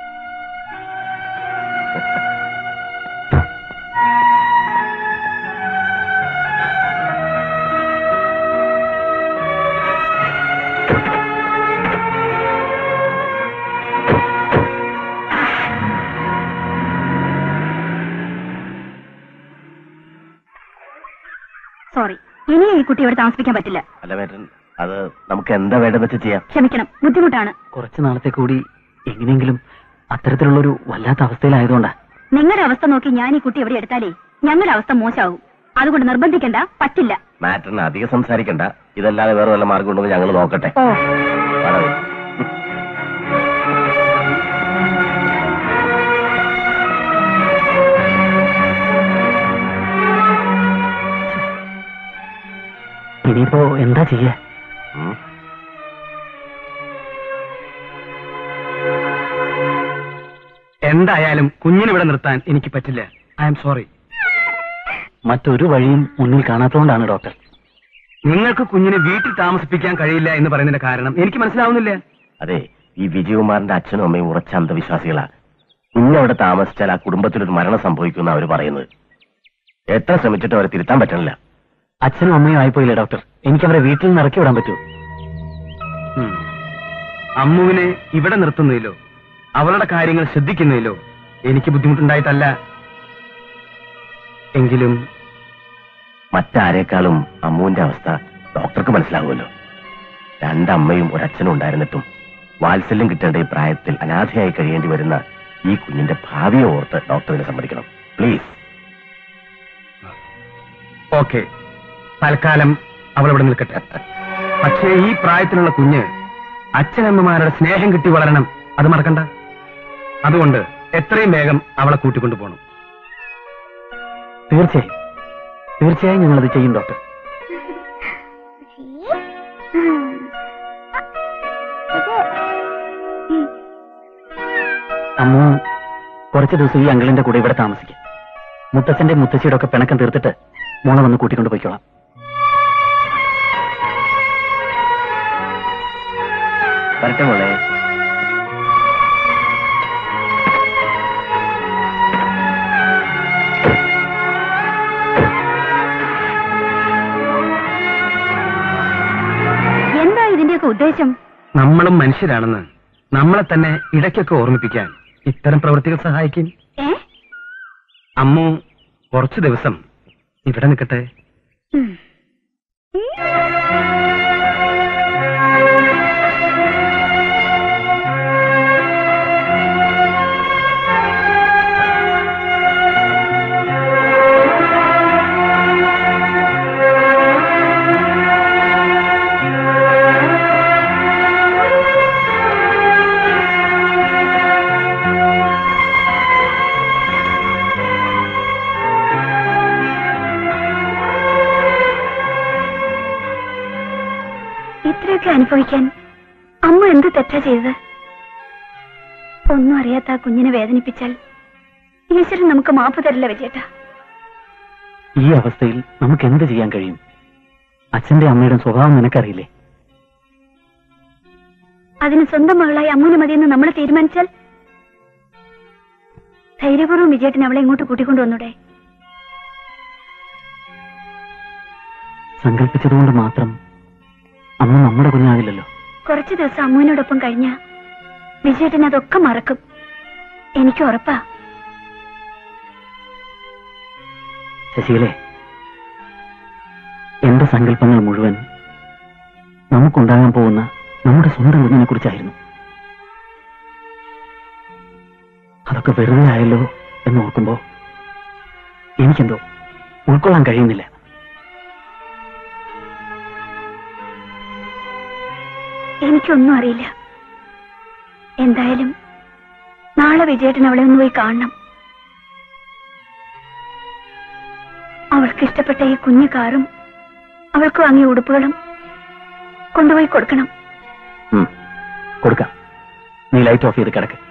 സോറി ഇനിയും ഈ കുട്ടി ഇവിടെ താമസിപ്പിക്കാൻ പറ്റില്ല
അല്ല മേട്ടൻ അത് നമുക്ക് എന്താ വേണ്ടതെന്ന് വെച്ചാൽ ചെയ്യാം
ക്ഷമിക്കണം ബുദ്ധിമുട്ടാണ്
കുറച്ചു നാളത്തെ കൂടി എങ്ങനെയെങ്കിലും അത്തരത്തിലുള്ളൊരു വല്ലാത്ത അവസ്ഥയിലായതുകൊണ്ടാ
നിങ്ങളുടെ അവസ്ഥ നോക്കി ഞാൻ ഈ കുട്ടി എവിടെ എടുത്താലേ ഞങ്ങളുടെ അവസ്ഥ മോശമാകും അതുകൊണ്ട് നിർബന്ധിക്കണ്ട പറ്റില്ല
മാറ്ററിന് അധികം സംസാരിക്കണ്ട ഇതല്ലാതെ വേറെ വല്ല മാർഗം ഉണ്ടെന്ന് ഞങ്ങൾ നോക്കട്ടെ
ഓ
വാടാ വേ.
ഇനിയിപ്പോ എന്താ ചെയ്യാ
ഉം.
എന്തായാലും കുഞ്ഞിനിവിടെ നിർത്താൻ എനിക്ക് പറ്റില്ല ഐ എം സോറി
മറ്റൊരു വഴിയും മുന്നിൽ കാണാത്തതുകൊണ്ടാണ് ഡോക്ടർ
നിങ്ങൾക്ക് കുഞ്ഞിനെ വീട്ടിൽ താമസിപ്പിക്കാൻ കഴിയില്ല എന്ന് പറയുന്നതിന്റെ കാരണം എനിക്ക് മനസ്സിലാവുന്നില്ല
അതെ ഈ വിജയകുമാറിന്റെ അച്ഛനും അമ്മയും ഉറച്ച അന്ധവിശ്വാസികളാ കുഞ്ഞവിടെ താമസിച്ചാൽ ആ കുടുംബത്തിലൊരു മരണം സംഭവിക്കുമെന്ന് അവർ പറയുന്നത് എത്ര ശ്രമിച്ചിട്ടും അവരെ തിരുത്താൻ പറ്റണില്ല
അച്ഛനും അമ്മയും ആയിപ്പോയില്ലേ ഡോക്ടർ എനിക്ക് അവരെ വീട്ടിൽ നിന്ന് ഇറക്കി വിടാൻ പറ്റുമോ
ഉം. അമ്മുവിനെ ഇവിടെ നിർത്തുന്നതിലോ അവളുടെ കാര്യങ്ങൾ ശ്രദ്ധിക്കുന്നതിലോ എനിക്ക് ബുദ്ധിമുട്ടുണ്ടായിട്ടല്ല എങ്കിലും
മറ്റാരേക്കാളും അമ്മുവിന്റെ അവസ്ഥ ഡോക്ടർക്ക് മനസ്സിലാവുമല്ലോ രണ്ടമ്മയും ഒരച്ഛനും ഉണ്ടായിരുന്നിട്ടും വാത്സല്യം കിട്ടേണ്ട ഈ പ്രായത്തിൽ അനാഥയായി കഴിയേണ്ടി വരുന്ന ഈ കുഞ്ഞിന്റെ ഭാവിയെ ഓർത്ത് ഡോക്ടറിനെ സമ്മതിക്കണം പ്ലീസ്
ഓക്കെ തൽക്കാലം അവൾ ഇവിടെ നിൽക്കട്ടെ പക്ഷേ ഈ പ്രായത്തിലുള്ള കുഞ്ഞ് അച്ഛനമ്മമാരുടെ സ്നേഹം കിട്ടി വളരണം അത് മറക്കണ്ട അതുകൊണ്ട് എത്രയും വേഗം അവളെ കൂട്ടിക്കൊണ്ടു പോകണം
തീർച്ചയായും തീർച്ചയായും ഞങ്ങളത് ചെയ്യും ഡോക്ടർ അമ്മു കുറച്ച് ദിവസം ഈ അങ്കിളിന്റെ കൂടെ ഇവിടെ താമസിക്കും മുത്തച്ഛന്റെ മുത്തശ്ശിയുടെ ഒക്കെ പിണക്കം തീർത്തിട്ട് മോളെ വന്ന് കൂട്ടിക്കൊണ്ട് പോയിക്കോളാം
വരട്ടെ മോളെ
എന്താ ഇതിന്റെയൊക്കെ ഉദ്ദേശം
നമ്മളും മനുഷ്യരാണെന്ന് നമ്മളെ തന്നെ ഇടയ്ക്കൊക്കെ ഓർമ്മിപ്പിക്കാൻ ഇത്തരം പ്രവൃത്തികൾ സഹായിക്കും
ഏ
അമ്മു കുറച്ചു ദിവസം ഇവിടെ നിൽക്കട്ടെ
ഇത്രയൊക്കെ അനുഭവിക്കാൻ അമ്മ എന്ത് തെറ്റാ ചെയ്തത് ഒന്നും അറിയാത്ത ആ കുഞ്ഞിനെ വേദനിപ്പിച്ചാൽ ഈശ്വരൻ നമുക്ക് മാപ്പ് തരില്ല വിജയേട്ടാ
ഈ അവസ്ഥയിൽ നമുക്ക് എന്ത് ചെയ്യാൻ കഴിയും അച്ഛന്റെ അമ്മയുടെ സ്വഭാവം നിനക്കറിയില്ലേ
അതിന് സ്വന്തം മകളായി അമ്മൂന് മതിയെന്ന് നമ്മൾ തീരുമാനിച്ചാൽ ധൈര്യപൂർവ്വം വിജയേട്ടൻ അവളെ ഇങ്ങോട്ട് കൂട്ടിക്കൊണ്ടുവന്നൂടെ
സങ്കല്പിച്ചതുകൊണ്ട് മാത്രം അമ്മ നമ്മുടെ കുഞ്ഞാവില്ലല്ലോ
കുറച്ചു ദിവസം അമ്മൂനോടൊപ്പം കഴിഞ്ഞ വിജയേട്ടൻ അതൊക്കെ മറക്കും എനിക്ക് ഉറപ്പാ
ശശികലെ എന്റെ സങ്കല്പങ്ങൾ മുഴുവൻ നമുക്കുണ്ടാകാൻ പോകുന്ന നമ്മുടെ സ്വന്തം കുഞ്ഞിനെ കുറിച്ചായിരുന്നു അതൊക്കെ വെറുതെ ആയല്ലോ എന്ന് ഓർക്കുമ്പോ എനിക്കെന്തോ ഉൾക്കൊള്ളാൻ കഴിയുന്നില്ല
എനിക്കൊന്നും അറിയില്ല എന്തായാലും നാളെ വിജയേട്ടൻ അവളെ ഒന്ന് പോയി കാണണം അവൾക്ക് ഇഷ്ടപ്പെട്ട ഈ കുഞ്ഞു കാറും അവൾക്ക് വാങ്ങിയ ഉടുപ്പുകളും കൊണ്ടുപോയി കൊടുക്കണം
ഉം, കൊടുക്കാം നീ ലൈറ്റ് ഓഫ് ചെയ്ത് കിടക്ക്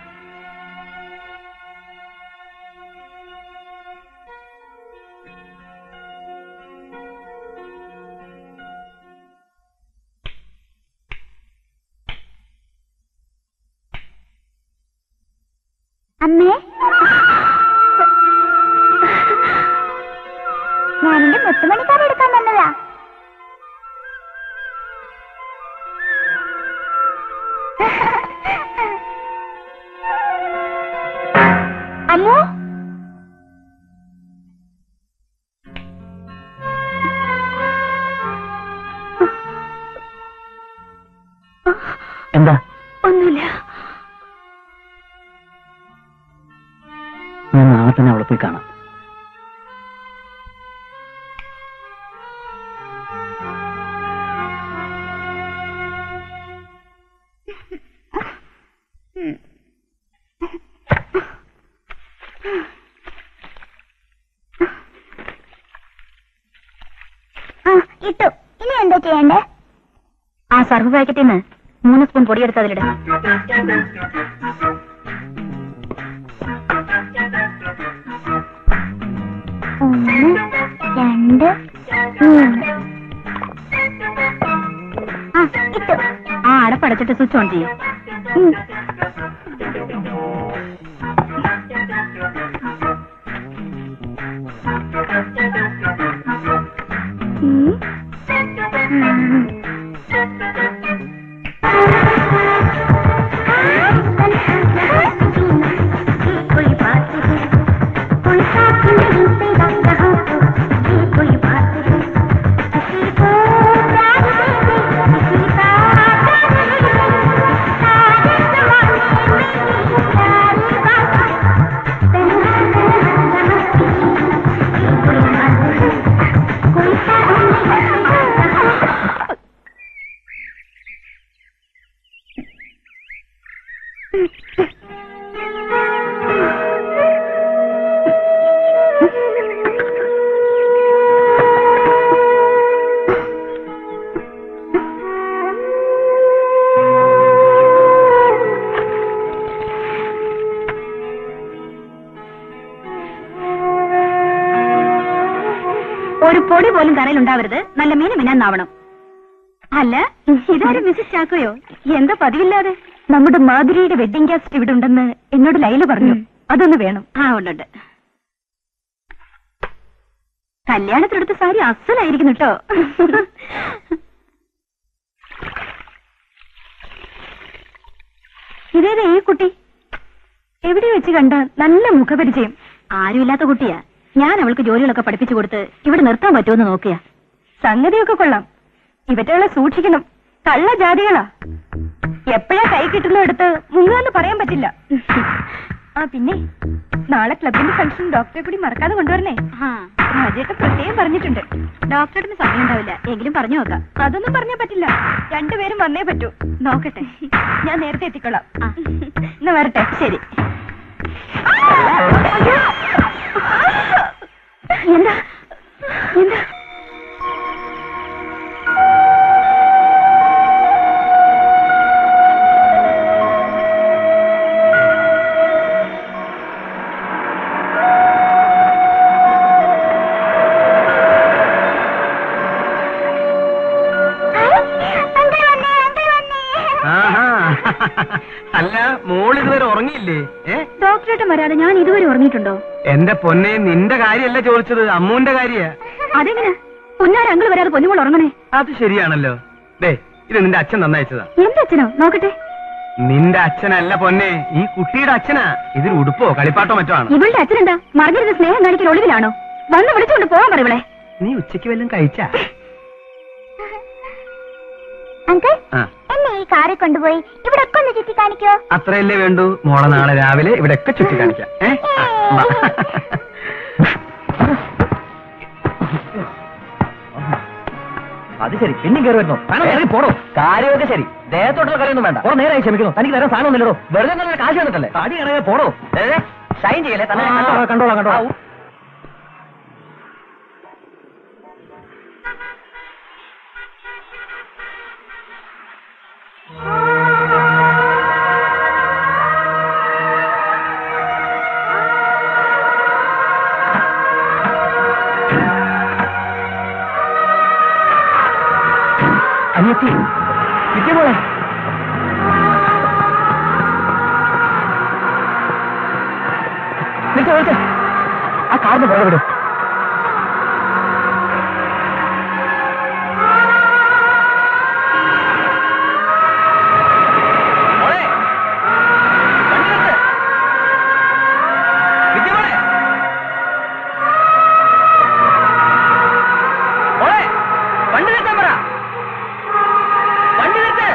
അമ്മേ ഞാനെന്റെ മുത്തുമണിക്കാരെ എടുക്കാൻ വന്നതാ അമ്മു
എന്താ
ഒന്നുമില്ല
ഞാൻ നാളെ തന്നെ അവളെ പോയി കാണാം
ആ ഇട്ടു ഇനി എന്താ ചെയ്യണ്ടേ
ആ സർവ് പാക്കറ്റിൽ നിന്ന് മൂന്ന് സ്പൂൺ പൊടിയെടുത്ത് അതിലിട
ഒന്ന് രണ്ട് മൂന്ന് ആ ഇട്ടു
ആ അടപ്പടച്ചിട്ട് സ്വിച്ച് ഓൺ ചെയ്യും
ഉം. ഉം. ഉം. कोई बात है कोई साथ नहीं तेरा यहाँ तो ये कोई बात है किसी को प्यार दे दे किसी का
ഒരു പൊടി പോലും കരയിലുണ്ടാവരുത് നല്ല മീന് മിനാന്നാവണം അല്ല ഇതാരും മിസ്സസ് ചാക്കോയോ എന്താ പതിവില്ലാതെ
നമ്മുടെ മാധുരിയുടെ വെഡിങ് ഗാസ്റ്റ് ഇവിടെ ഉണ്ടെന്ന് എന്നോട് ലൈല പറഞ്ഞു അതൊന്ന് വേണം
ആ ഉണ്ടുണ്ട് കല്യാണത്തിനെടുത്ത സാരി അസലായിരിക്കുന്നു കേട്ടോ
ഇതേതാ ഈ കുട്ടി എവിടെ വെച്ച് കണ്ട നല്ല മുഖപരിചയം
ആരുമില്ലാത്ത കുട്ടിയാ ഞാൻ അവൾക്ക് ജോലികളൊക്കെ പഠിപ്പിച്ചു കൊടുത്ത് ഇവിടെ നിർത്താൻ പറ്റുമെന്ന് നോക്കിയാ
സംഗതിയൊക്കെ കൊള്ളാം ഇവറ്റകളെ സൂക്ഷിക്കണം കള്ള ജാതികളാ എപ്പോഴാ കൈ കിട്ടുന്നിടത്ത് മുങ്ങാന്ന് പറയാൻ പറ്റില്ല ആ പിന്നെ നാളെ ക്ലബിന്റെ ഫംഗ്ഷൻ ഡോക്ടറെ കൂടി മറക്കാതെ കൊണ്ടുവരണേ രാജേട്ടൻ പ്രത്യേകം പറഞ്ഞിട്ടുണ്ട്
ഡോക്ടറിന് സമയം ഉണ്ടാവില്ല എങ്കിലും പറഞ്ഞു നോക്കാം
അതൊന്നും പറഞ്ഞാ പറ്റില്ല രണ്ടുപേരും വന്നേ പറ്റൂ നോക്കട്ടെ ഞാൻ നേരത്തെ എത്തിക്കൊള്ളാം എന്നാ വരട്ടെ ശരി
എന്താ എന്താ
ആഹാ അല്ല മോൾ ഇതുവരെ ഉറങ്ങിയില്ലേ ഏ
ഡോക്ടറേട്ട് വരാതെ ഞാൻ ഇതുവരെ ഉറങ്ങിയിട്ടുണ്ടോ
എന്റെ പൊന്നെ നിന്റെ കാര്യമല്ല ചോദിച്ചത് അമ്മുവിന്റെ കാര്യ
അതെങ്ങനെ പുന്നാര അങ്കിൾ വരാതെ പൊന്നുമോൾ ഉറങ്ങണേ
അത് ശരിയാണല്ലോ ദേ ഇത് നിന്റെ അച്ഛൻ നന്നയച്ചതാ
എന്റെ അച്ഛനോ നോക്കട്ടെ
നിന്റെ അച്ഛനല്ല പൊന്നെ ഈ കുട്ടിയുടെ അച്ഛനാ ഇതിൽ ഉടുപ്പോ കളിപ്പാട്ടോ മറ്റോ ആണ്
ഇവളുടെ അച്ഛനെന്താ മറിഞ്ഞിരുന്ന് സ്നേഹം കാണിക്കൽ ഒളിവിലാണോ വന്ന് വിളിച്ചുകൊണ്ട് പോവാൻ പറ ഇവളെ
നീ ഉച്ചയ്ക്ക് വല്ലതും കഴിച്ചാ
അങ്കിൾ
ആ
എന്നെ ഈ കാറിൽ കൊണ്ടുപോയി ഇവിടെ ഒക്കെ ഒന്ന് ചുറ്റി കാണിക്കോ
അത്രയല്ലേ വേണ്ടൂ മോളെ നാളെ രാവിലെ ഇവിടെയൊക്കെ ചുറ്റി കാണിക്കാം ഏ ആ, വാ.
അത് ശരി പിന്നെയും കയറി വരുന്നു ഇറങ്ങി പോടോ കാര്യമൊക്കെ ശരി ദേഹത്തോട്ടുള്ള കളിയൊന്നും വേണ്ട കുറെ നേരമായി ക്ഷമിക്കുന്നു തനിക്ക് തരാൻ സാധനം ഒന്നുമില്ലടോ വെറുതെ നല്ല കാശ് വന്നിട്ടല്ലേ താടി ഇറങ്ങി പോടോ ഷൈൻ ചെയ്യല്ലേ തന്നെ കണ്ടോളാം കണ്ടോളാം അനിയത്തി വിദ്യമോളെ നിൽക്ക് നിൽക്ക് ആ കാറിന് പുറകെ വിടും
വണ്ടി നിർത്താൻ പറ വണ്ടി നിർത്ത്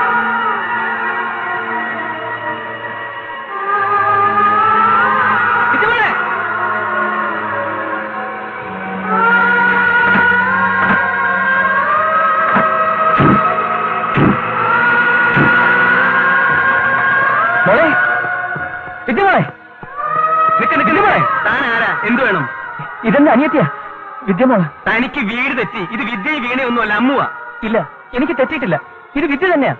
വിദ്യമോളെ
മോളെ വിദ്യമോളെ
നിക്ക് നിക്ക് നിക്ക് താൻ ആരാ എന്ത് വേണം
ഇതെന്റെ അനിയത്തിയാ വിദ്യമോളെ
തനിക്ക് വീട് തെറ്റി ഇത് വിദ്യ വീണയൊന്നുമല്ല അമ്മുവാ
ഇല്ല എനിക്ക് തെറ്റിയിട്ടില്ല ഇത് വിദ്യ തന്നെയാ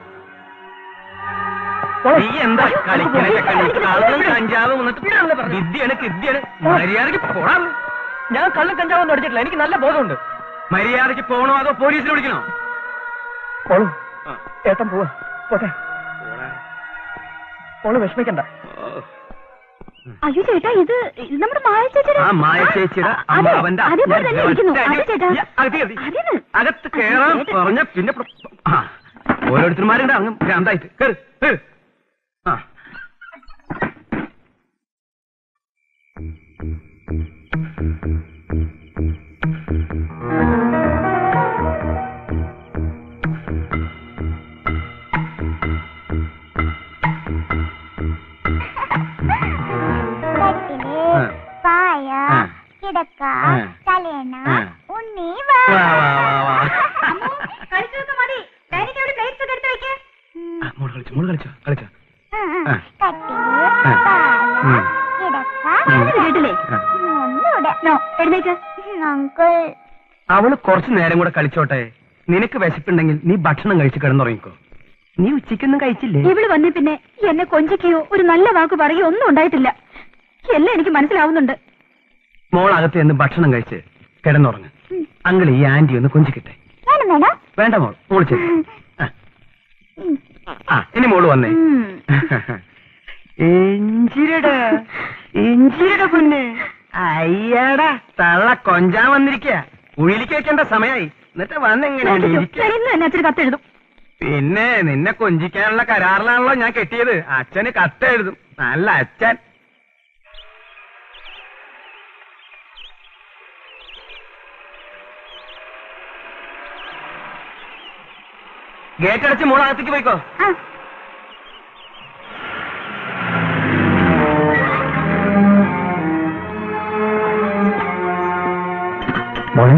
നീ എന്താ കളിക്കണ കളി കള്ളും കഞ്ചാവും വന്നിട്ട് വിദ്യയാണ് വിദ്യയാണ് മര്യാദക്ക് പോടാ
ഞാൻ കള്ളും കഞ്ചാവൊന്നും അടിച്ചിട്ടില്ല എനിക്ക് നല്ല ബോധമുണ്ട്
മര്യാദക്ക് പോണോ അതോ പോലീസിൽ വിളിക്കണോ
മോളു ഏട്ടൻ പോവാ പോട്ടെ മോള് വിഷമിക്കണ്ട
അയ്യോ ചേട്ടാ ഇത് ഇത് നമ്മുടെ മായ ചേച്ചിയുടെ
ആ മായ ചേച്ചിയുടെ
അതെ,
അമ്മാവന്റെ
അതേപോലെ തന്നെ ഇരിക്കുന്നു അതെ ചേട്ടാ
അകത്ത് കയറി.
അതേന്ന്.
അകത്ത് കേറാൻ പറഞ്ഞ പിന്നെ പ്ര- ആ, ഓരോരുത്തർമാരുണ്ട് അങ്ങ് ഭ്രാന്തായിട്ട് കേറ് കേറ്. ആ
കട്ടില്
ആ.
പായ
ആ.
കിടക്ക
ആ.
തലേണ
ആ.
ഉണ്ണി വാ
വാ, വാ, വാ, വാ.
കളിച്ചതൊക്കെ മതി ഡൈനിങ് ടേബിൾ പ്ലേറ്റ്സ് ഒക്കെ എടുത്ത് വെക്കേ
ആ, മോള് കളിച്ചോ മോള് കളിച്ചോ കളിച്ചോ ആ.
കട്ടില്
ആ.
പായ
ഉം.
കിടക്ക
പറഞ്ഞത് കേട്ടില്ലേ
ഒന്നൂടെ
നോ എഴുന്നേക്ക്
അങ്കിൾ
അവള് കുറച്ചു നേരം കൂടെ കളിച്ചോട്ടെ നിനക്ക് വിശപ്പുണ്ടെങ്കിൽ നീ ഭക്ഷണം കഴിച്ച് കിടന്നുറങ്ങിക്കോ നീ ഉച്ചയ്ക്കൊന്നും കഴിച്ചില്ലേ
ഇവള് വന്നേ പിന്നെ എന്നെ കൊഞ്ചിക്കുകയോ ഒരു നല്ല വാക്ക് പറയുകയോ ഒന്നും ഉണ്ടായിട്ടില്ല എല്ലാം എനിക്ക് മനസ്സിലാവുന്നുണ്ട്
മോൾ അകത്ത് നിന്ന് ഭക്ഷണം കഴിച്ച് കിടന്നുറങ്ങ് അങ്കിൾ ഈ ആന്റി ഒന്ന് കൊഞ്ചിക്കിട്ടെ
ഞാനും വേണം
വേണ്ട മോൾ മോൾ ചെല്ലു ആ ഇനി മോള് വന്നേ എഞ്ചിരടാ എഞ്ചിരടാ പൊന്നെ അയ്യടാ തള്ള കൊഞ്ചാൻ വന്നിരിക്കുക കുഴിയിലേക്ക് വെക്കേണ്ട സമയായി എന്നിട്ട് വന്നെങ്ങനെയാണ് ഇരിക്കുക
ഇന്ന് തന്നെ അച്ഛന് കത്തെഴുതും
പിന്നെ നിന്നെ കൊഞ്ചിക്കാനുള്ള കരാറിലാണല്ലോ ഞാൻ കെട്ടിയത് അച്ഛന് കത്തെഴുതും നല്ല അച്ഛൻ ഗേറ്റ് അടച്ച് മോളകത്തേക്ക് പോയിക്കോ
ആ
മോളെ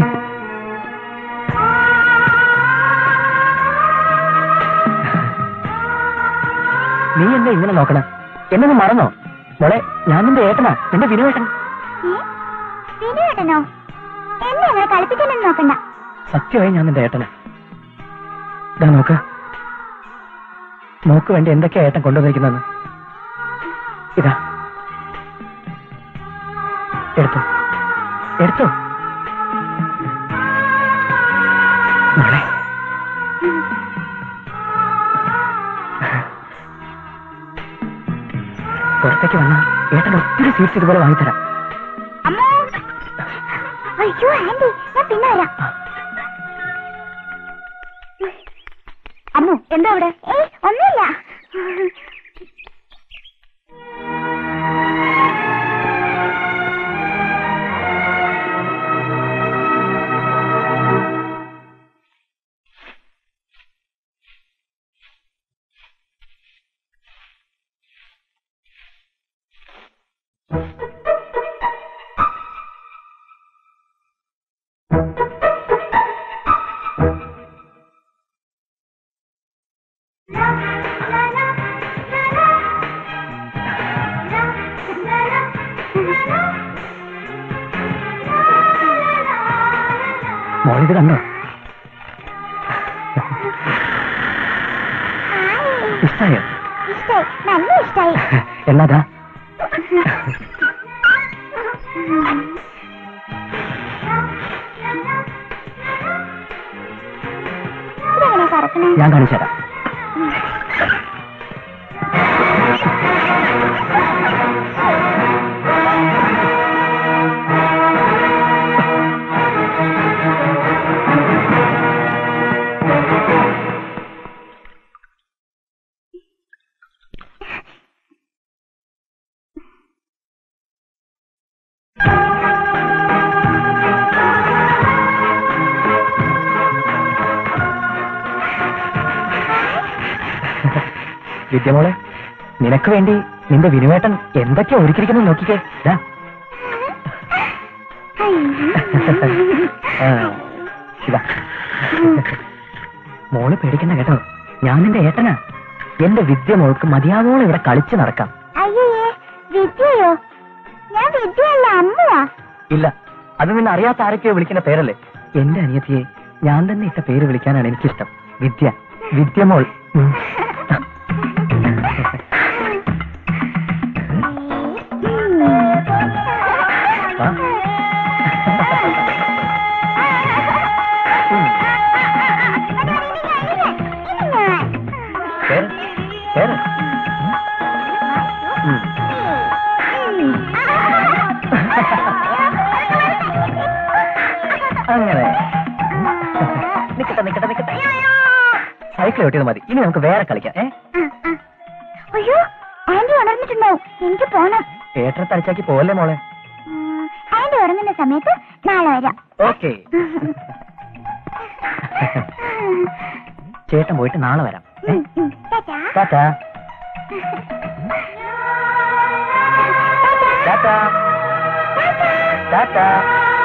നീ എന്താ ഇങ്ങനെ നോക്കണ എന്നെ നീ മറന്നോ മോളെ ഞാൻ നിന്റെ ഏട്ടനാ നിന്റെ വിനുവേട്ടൻ
വിനുവേട്ടനോ എന്നെ അങ്ങനെ കളിപ്പിക്കാനൊന്നും നോക്കണ്ട
സത്യമായി ഞാൻ നിന്റെ ഏട്ടനാ ഇതാ നോക്ക് മോക്ക് വേണ്ടി എന്തൊക്കെയാ ഏട്ടൻ കൊണ്ടുവന്നിരിക്കുന്നതെന്ന് ഇതാ എടുത്തോ എടുത്തോ മോളെ പുറത്തേക്ക് വന്നാ ഏട്ടൻ ഒത്തിരി സ്വീറ്റ്സ് ഇതുപോലെ വാങ്ങിത്തരാം
അമ്മോ അയ്യോ ആന്റി ഞാൻ പിന്നെ വരാം അമ്മു എന്താ അവിടെ ഏയ് ഒന്നുമില്ല
മോളിത് കണ്ടോ ഇഷ്ടായോ
ഇഷ്ടായി നല്ല ഇഷ്ടായി
എന്നതാ
ഇതെങ്ങനെ കറക്കണേ
ഞാൻ കാണിച്ചു തരാം വിദ്യമോളെ നിനക്ക് വേണ്ടി നിന്റെ വിനുവേട്ടൻ എന്തൊക്കെയാ ഒരുക്കിയിരിക്കുന്നു നോക്കിക്കേ ദാ. ആ, ഇതാ മോള് പേടിക്കണ്ട കേട്ടോ ഞാൻ നിന്റെ ഏട്ടനാ എന്റെ വിദ്യ മോൾക്ക് മതിയാവോളം ഇവിടെ കളിച്ചു നടക്കാം
അയ്യേ വിദ്യയോ ഞാൻ വിദ്യയല്ല അമ്മുവാ
ഇല്ല അത് നിന്നെ അറിയാത്ത ആരൊക്കെയോ വിളിക്കുന്ന പേരല്ലേ എന്റെ അനിയത്തിയെ ഞാൻ തന്നെ ഇട്ട പേര് വിളിക്കാനാണ് എനിക്കിഷ്ടം വിദ്യ വിദ്യമോൾ ഉം. വാ. ഉം. പേര് പേര് ഉം. അങ്ങനെ നിക്കട്ടെ നിക്കട്ടെ നിക്കട്ടെ സൈക്കിൾ ഓട്ടിയത് മതി ഇനി നമുക്ക് വേറെ കളിക്കാം ഏ
അയ്യോ ആന്റി ഉണർന്നിട്ടുണ്ടാവും എനിക്ക് പോണം
ഏട്ടനെ തളിച്ചാക്കി പോവല്ലേ മോളെ
ഉം, ആന്റി ഉറങ്ങുന്ന സമയത്ത് നാളെ വരാം
ഓക്കെ ചേട്ടൻ പോയിട്ട് നാളെ വരാം ഏ?
ഉം, ഉം. ടാറ്റാ.
ടാറ്റാ ടാറ്റാ ടാറ്റാ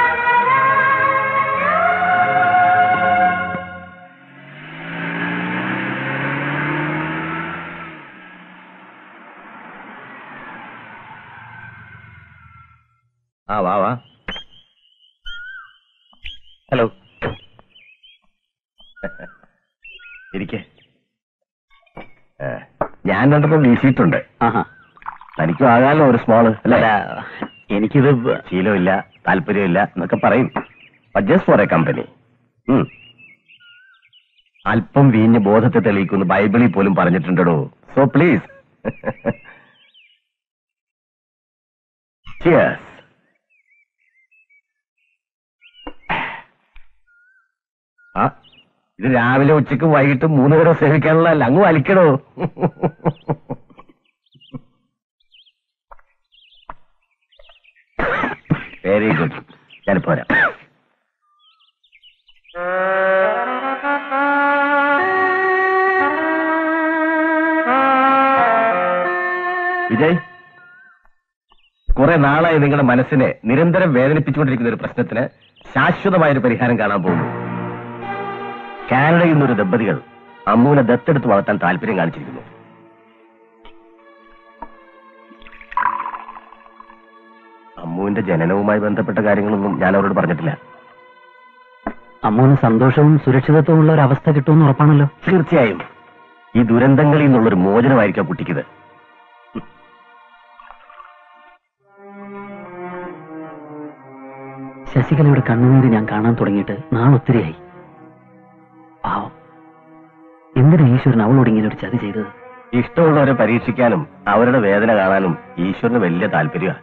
ആ വാ വാ
ഹലോ
ഇരിക്കെ ഞാൻ രണ്ടെണ്ണം വീശിയിട്ടുണ്ട്
ആഹാ
തനിക്കും ആകാലോ ഒരു സ്മോള് അല്ലേ
അല്ല എനിക്കിത്
ശീലമില്ല താല്പര്യമില്ല എന്നൊക്കെ പറയും ജസ്റ്റ് ഫോർ എ കമ്പനി അല്പം വീഞ്ഞ് ബോധത്തെ തെളിയിക്കുന്നു ബൈബിളിൽ പോലും പറഞ്ഞിട്ടുണ്ടോ സോ പ്ലീസ് ചിയേഴ്സ് ആ ഇത് രാവിലെ ഉച്ചക്ക് വൈകിട്ട് മൂന്ന് നേരം സേവിക്കാനുള്ളതല്ല അങ്ങ് വലിക്കണോ വെരി ഗുഡ് ഞാൻ പോരാ വിജയ് കുറെ നാളായി നിങ്ങളുടെ മനസ്സിനെ നിരന്തരം വേദനിപ്പിച്ചുകൊണ്ടിരിക്കുന്ന ഒരു പ്രശ്നത്തിന് ശാശ്വതമായ ഒരു പരിഹാരം കാണാൻ പോകുന്നു കാനഡയിൽ നിന്നൊരു ദമ്പതികൾ അമ്മുവിനെ ദത്തെടുത്ത് വളർത്താൻ താല്പര്യം കാണിച്ചിരിക്കുന്നു അമ്മുവിന്റെ ജനനവുമായി ബന്ധപ്പെട്ട കാര്യങ്ങളൊന്നും ഞാൻ അവരോട് പറഞ്ഞിട്ടില്ല
അമ്മൂന് സന്തോഷവും സുരക്ഷിതത്വവും ഉള്ള ഒരു അവസ്ഥ കിട്ടുമെന്ന് ഉറപ്പാണല്ലോ
തീർച്ചയായും ഈ ദുരന്തങ്ങളിൽ നിന്നുള്ളൊരു മോചനമായിരിക്കും ആ കുട്ടിക്കിത്
ശശികലയുടെ കണ്ണുനീര് ഞാൻ കാണാൻ തുടങ്ങിയിട്ട് നാളൊത്തിരിയായി പാവം എന്തിനാ ഈശ്വരൻ അവളോട് ഇങ്ങനെ ഒരു ചതി ചെയ്തത്
ഇഷ്ടമുള്ളവരെ പരീക്ഷിക്കാനും അവരുടെ വേദന കാണാനും ഈശ്വരന് വലിയ താല്പര്യമാണ്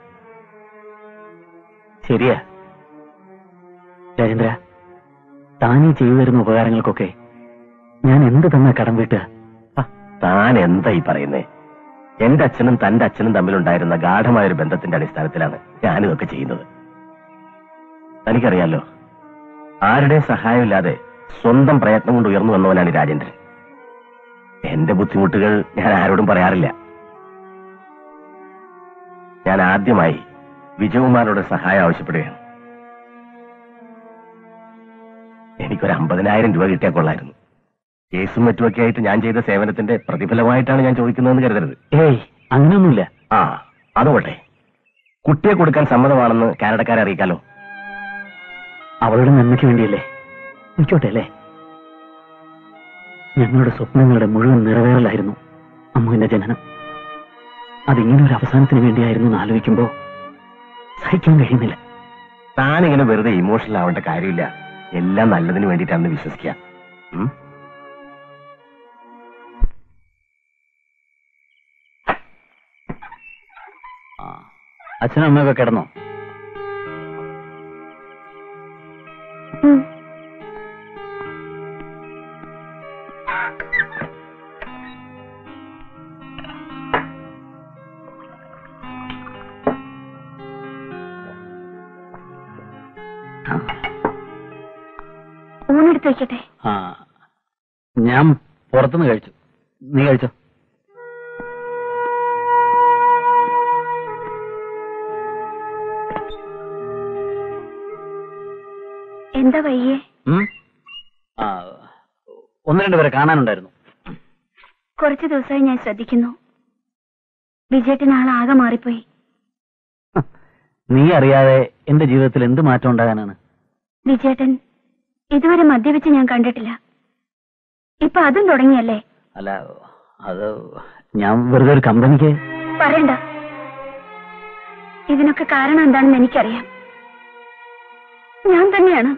ശരിയാ രാജേന്ദ്ര താനീ ചെയ്തു തരുന്ന ഉപകാരങ്ങൾക്കൊക്കെ ഞാൻ എന്ത് തന്ന കടം വീട്ടുക
ആ, താൻ എന്താ ഈ പറയുന്നേ എന്റെ അച്ഛനും തന്റെ അച്ഛനും തമ്മിലുണ്ടായിരുന്ന ഗാഠമായ ഒരു ബന്ധത്തിന്റെ അടിസ്ഥാനത്തിലാണ് ഞാനിതൊക്കെ ചെയ്യുന്നത് തനിക്കറിയാലോ ആരുടെയും സഹായമില്ലാതെ സ്വന്തം പ്രയത്നം കൊണ്ട് ഉയർന്നു വന്നവനാണ് ഈ രാജേന്ദ്രൻ എന്റെ ബുദ്ധിമുട്ടുകൾ ഞാൻ ആരോടും പറയാറില്ല ഞാൻ ആദ്യമായി വിജയകുമാറിനോട് സഹായം ആവശ്യപ്പെടുകയാണ് എനിക്കൊരു അമ്പതിനായിരം രൂപ കിട്ടിയാൽ കൊള്ളായിരുന്നു കേസും മറ്റുമൊക്കെ ആയിട്ട് ഞാൻ ചെയ്ത സേവനത്തിന്റെ പ്രതിഫലമായിട്ടാണ് ഞാൻ ചോദിക്കുന്നതെന്ന് കരുതരുത്
ഏയ് അങ്ങനെയൊന്നുമില്ല
ആ അതുകൊട്ടെ കുട്ടിയെ കൊടുക്കാൻ സമ്മതമാണെന്ന് കാനഡക്കാരെ അറിയിക്കാലോ
അവളുടെ നന്മയ്ക്ക് വേണ്ടിയല്ലേ നിൽക്കോട്ടെ അല്ലേ ഞങ്ങളുടെ സ്വപ്നങ്ങളുടെ മുഴുവൻ നിറവേറലായിരുന്നു അമ്മുവിന്റെ ജനനം അതിങ്ങനെ ഒരു അവസാനത്തിന് വേണ്ടിയായിരുന്നു എന്ന് ആലോചിക്കുമ്പോ സഹിക്കാൻ കഴിയുന്നില്ല
താൻ ഇങ്ങനെ വെറുതെ ഇമോഷണൽ ആവേണ്ട കാര്യമില്ല എല്ലാം നല്ലതിന് വേണ്ടിയിട്ടാണെന്ന് വിശ്വസിക്കുക ഉം?
അച്ഛനും അമ്മയൊക്കെ കിടന്നോ
ഊണെടുത്ത് വെക്കട്ടെ
ആ ഞാൻ പുറത്തുനിന്ന് കഴിച്ചു നീ കഴിച്ചോ
എന്താ വയ്യേ
ഉം? ആ, ഒന്ന് രണ്ട് പേരെ കാണാനുണ്ടായിരുന്നു
കുറച്ചു ദിവസമായി ഞാൻ ശ്രദ്ധിക്കുന്നു വിജയേട്ടൻ ആളാകെ മാറിപ്പോയി
നീ അറിയാതെ എന്റെ ജീവിതത്തിൽ എന്ത് മാറ്റം ഉണ്ടാകാനാണ്
വിജയേട്ടൻ ഇതുവരെ മദ്യപിച്ച് ഞാൻ കണ്ടിട്ടില്ല ഇപ്പൊ അതും തുടങ്ങിയല്ലേ
അല്ല അത് ഞാൻ വെറുതെ ഒരു കമ്പനിക്ക്
പറയണ്ട ഇതിനൊക്കെ കാരണം എന്താണെന്ന് എനിക്കറിയാം ഞാൻ തന്നെയാണ്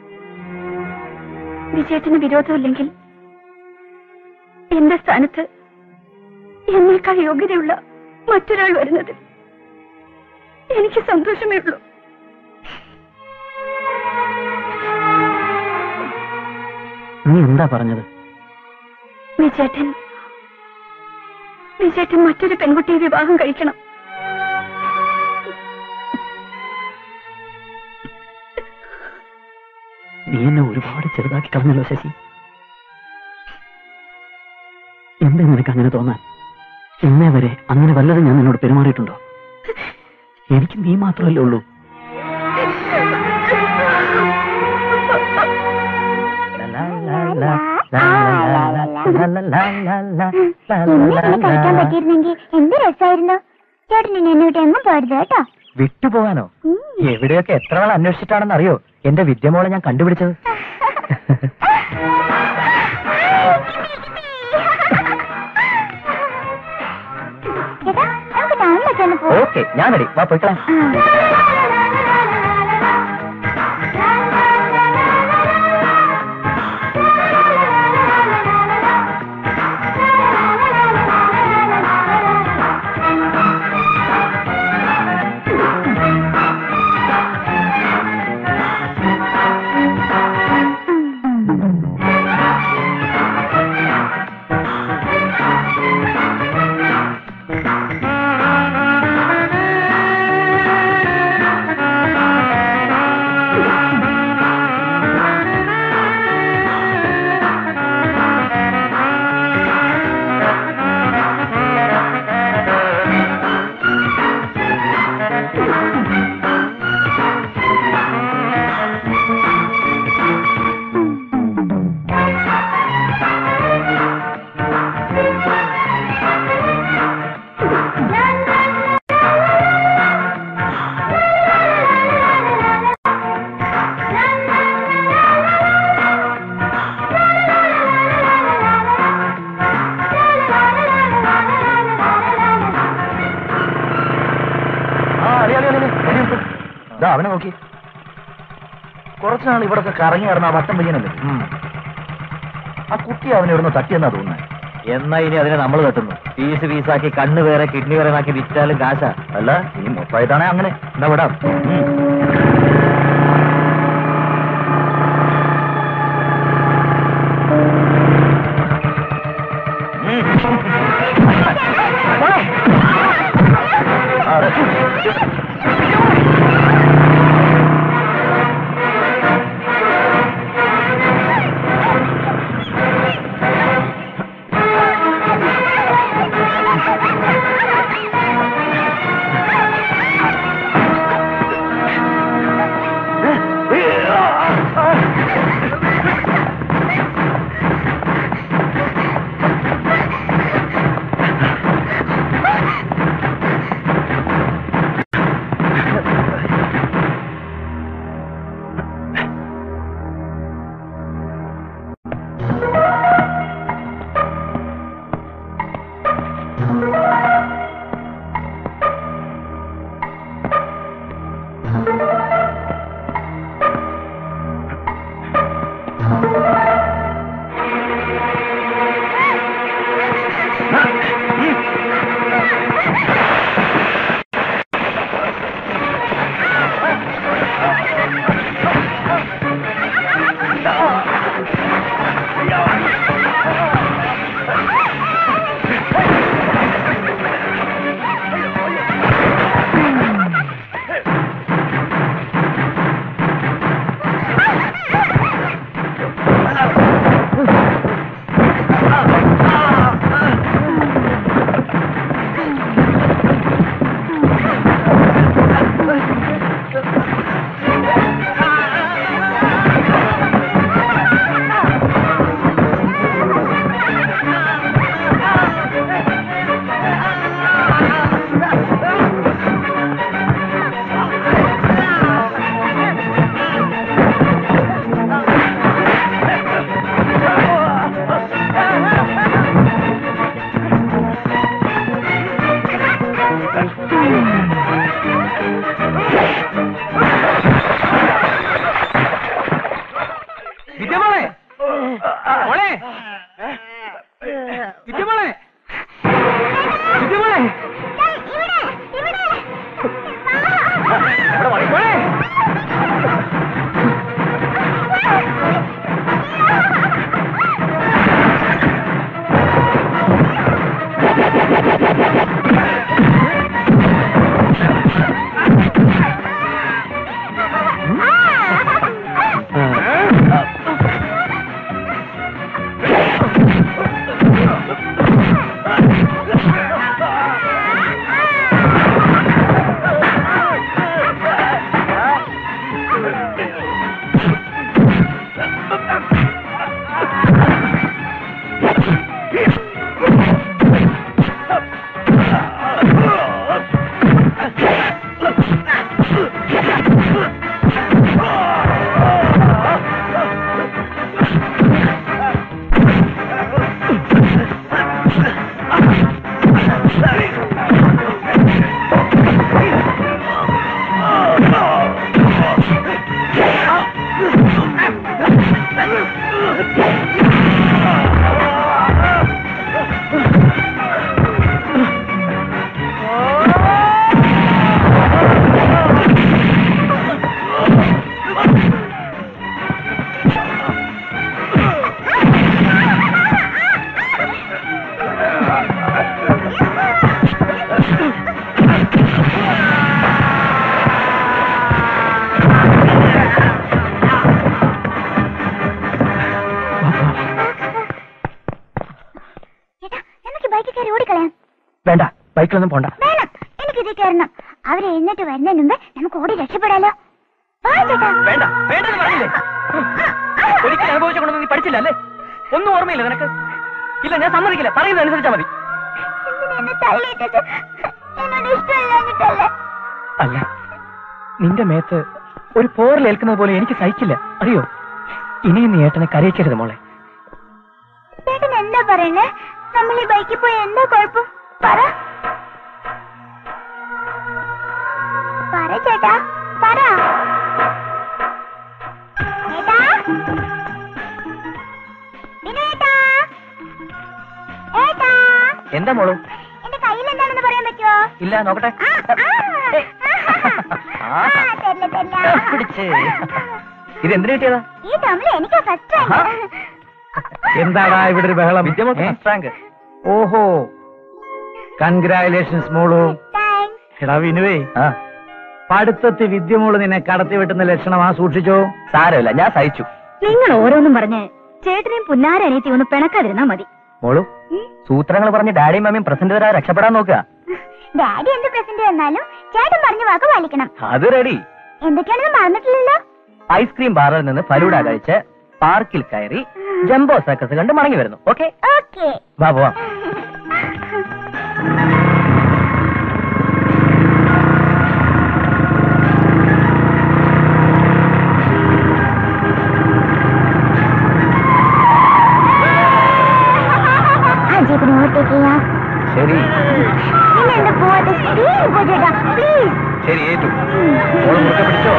വിജയേട്ടന് വിരോധമില്ലെങ്കിൽ എന്റെ സ്ഥാനത്ത് എന്നേക്കാൾ യോഗ്യതയുള്ള മറ്റൊരാൾ വരുന്നത് എനിക്ക് സന്തോഷമേ ഉള്ളൂ
നീ എന്താ പറഞ്ഞത്
വിജേട്ടൻ വിജേട്ടൻ മറ്റൊരു പെൺകുട്ടിയെ വിവാഹം കഴിക്കണം
നീ എന്നെ ഒരുപാട് ചെറുതാക്കി കളഞ്ഞല്ലോ ശശി എന്താ നിനക്ക് അങ്ങനെ തോന്നാൻ ഇന്നേ വരെ അങ്ങനെ വല്ലതും ഞാൻ നിന്നോട് പെരുമാറിയിട്ടുണ്ടോ എനിക്ക് നീ മാത്രമല്ലേ ഉള്ളൂ
ഇങ്ങനെ കഴിക്കാൻ പറ്റിയിരുന്നെങ്കിൽ എന്ത് രസമായിരുന്നു ചേട്ടൻ ഇനി എന്നെ വിട്ട് എങ്ങും പോരുത് കേട്ടോ
വിട്ടുപോകാനോ എവിടെയൊക്കെ എത്ര നാൾ അന്വേഷിച്ചിട്ടാണെന്ന് അറിയോ എന്റെ വിദ്യമോളെ ഞാൻ കണ്ടുപിടിച്ചത്
ചേട്ടാ നമുക്ക് ടൗണിലൊക്കെ ഒന്ന് പോവാം
ഓക്കെ ഞാനടി വാ പോയിക്കളാം
ആ.
അവനെ നോക്കി കുറച്ചുനാൾ ഇവിടെ കറങ്ങി നടന്ന ആ വട്ടം പയ്യനല്ലേ ആ കുട്ടി അവനെ ഇവിടുന്ന് തട്ടിയെന്നാ തോന്നുന്നത് എന്നാ ഇനി അതിനെ നമ്മൾ തട്ടുന്നു പീസ് പീസാക്കി കണ്ണ് വേറെ കിഡ്നി വേറെ ആക്കി വിറ്റാലും കാശാ അല്ല ഇനി മൊത്തമായിട്ടാണെ അങ്ങനെ എന്താ വിടാം ഉം. ആ, അതെ.
വിദ്യമോളെ മോളെ വിദ്യമോളെ വിദ്യമോളെ മോളെ
ചേട്ടാ നമുക്ക് ബൈക്കിൽ കയറി ഓടിക്കളയാം
വേണ്ട ബൈക്കിലൊന്നും പോണ്ട
വേണം എനിക്ക് ഇതിൽ കയറണം അവരെ എഴുന്നേറ്റ് വരുന്നതിന് മുമ്പ് നമുക്ക് ഓടി രക്ഷപ്പെടാലോ വാ ചേട്ടാ
വേണ്ട വേണ്ടെന്ന് പറഞ്ഞില്ലേ ഒരിക്കലും അനുഭവിച്ച കൊണ്ടൊന്നും നീ പഠിച്ചില്ല അല്ലേ ഒന്നും ഓർമ്മയില്ല നിനക്ക് ഇല്ല ഞാൻ സമ്മതിക്കില്ല പറയുന്നത് അനുസരിച്ചാ മതി
എന്തിനാ എന്നെ തള്ളിയിട്ടത് എന്നോട് ഇഷ്ടമില്ലാഞ്ഞിട്ടല്ലേ
അല്ല നിന്റെ മേത്ത് ഒരു പോറിലേൽക്കുന്നത് പോലെ എനിക്ക് സഹിക്കില്ല അറിയോ ഇനിയും നീ ഏട്ടനെ കരയിക്കരുത് മോളെ
ചേട്ടൻ എന്താ പറയുന്നേ നമ്മൾ ഈ ബൈക്കിൽ പോയി എന്താ കുഴപ്പം പറ പറ ചേട്ടാ പറ ഏട്ടാ വിനയേട്ടാ ഏട്ടാ
എന്താ മോളു
എന്റെ കയ്യിൽ എന്താണെന്ന് പറയാൻ പറ്റുമോ
ഇല്ല നോക്കട്ടെ
ആ, ആ, തരില്ല, തരില്ല.
പിടിച്ച്. ഇത് എന്തിനു കിട്ടിയതാ
ഈ ടേമിൽ എനിക്ക് ഫസ്റ്റ്
ആഹാ.
എന്താടാ ഇവിടെ ഒരു ബഹളം
വിദ്യമോൾക്ക്
ഏ?
ഫസ്റ്റ് റാങ്ക്
ഓഹോ കൺഗ്രാലേഷൻസ് മോളു
താങ്ക്സ്
എടാ വിനുവേ
ആ
പഠിത്തത്തിൽ വിദ്യമോള് നിന്നെ കടത്തി വെട്ടുന്ന ലക്ഷണമാ സൂക്ഷിച്ചോ
സാരമില്ല ഞാൻ സഹിച്ചു
നിങ്ങൾ ഓരോന്നും പറഞ്ഞ് ചേട്ടനെയും പുന്നാര അനിയത്തി ഒന്ന് പിണക്കാതിരുന്നാ മതി
മോളു സൂത്രങ്ങൾ പറഞ്ഞ് ഡാഡിയും മമ്മിയും പ്രസന്റ് തരാൻ രക്ഷപ്പെടാൻ നോക്കുക
ഡാഡി എന്ത് പ്രസന്റ് തന്നാലും ചേട്ടൻ പറഞ്ഞ വാക്ക് പാലിക്കണം
അത് റെഡി
എന്തൊക്കെയാണെന്ന് മറന്നിട്ടില്ലല്ലോ
ഐസ്ക്രീം ബാറിൽ നിന്ന് ഫലൂഡ കഴിച്ച് പാർക്കിൽ കയറി ജംബോ സർക്കസ് കണ്ട് മടങ്ങി വരുന്നു ഓക്കെ
ഓക്കെ
വാ പോവാം
ആ ചേട്ടന് ഓവർടേക്ക് ചെയ്യാം
ശരി
പിന്നെ എന്താ പോവാതെ സ്പീഡ് പോ ചേട്ടാ പ്ലീസ്
ശരി ഏറ്റു മോള് മുറുക്കെ പിടിച്ചോ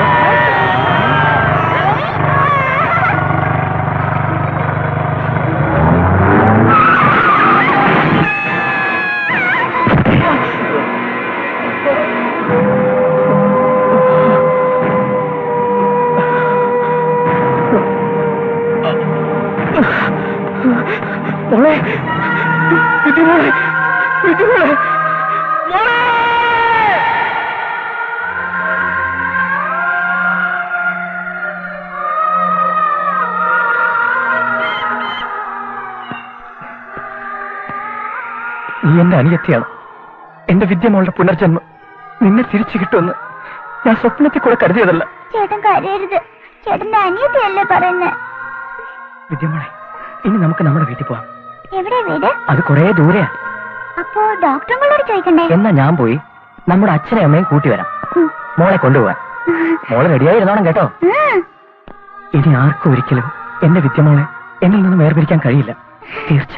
നീ എന്റെ അനിയത്തിയാണ് എന്റെ വിദ്യമോളുടെ പുനർജന്മം നിന്നെ തിരിച്ചു കിട്ടുമെന്ന് ഞാൻ സ്വപ്നത്തിൽ കൂടെ കരുതിയതല്ല
ചേട്ടൻ കരയരുത് ചേട്ടന്റെ അനിയത്തിയല്ലേ പറയുന്നത്
വിദ്യമോളെ ഇനി നമുക്ക് നമ്മുടെ വീട്ടിൽ പോവാം
എവിടെ വീട്
അത് കുറേ ദൂരെയാ
അപ്പോ ഡോക്ടറുകളോട് ചോദിക്കണ്ടേ
എന്നാ ഞാൻ പോയി നമ്മുടെ അച്ഛനെയും അമ്മയും കൂട്ടി വരാം
ഉം.
മോളെ കൊണ്ടുപോവാൻ മോളെ റെഡിയായി ഇരുന്നോണം കേട്ടോ
ഉം.
ഇനി ആർക്കും ഒരിക്കലും എന്റെ വിദ്യമോളെ എന്നിൽ നിന്നും വേർപിരിക്കാൻ കഴിയില്ല തീർച്ച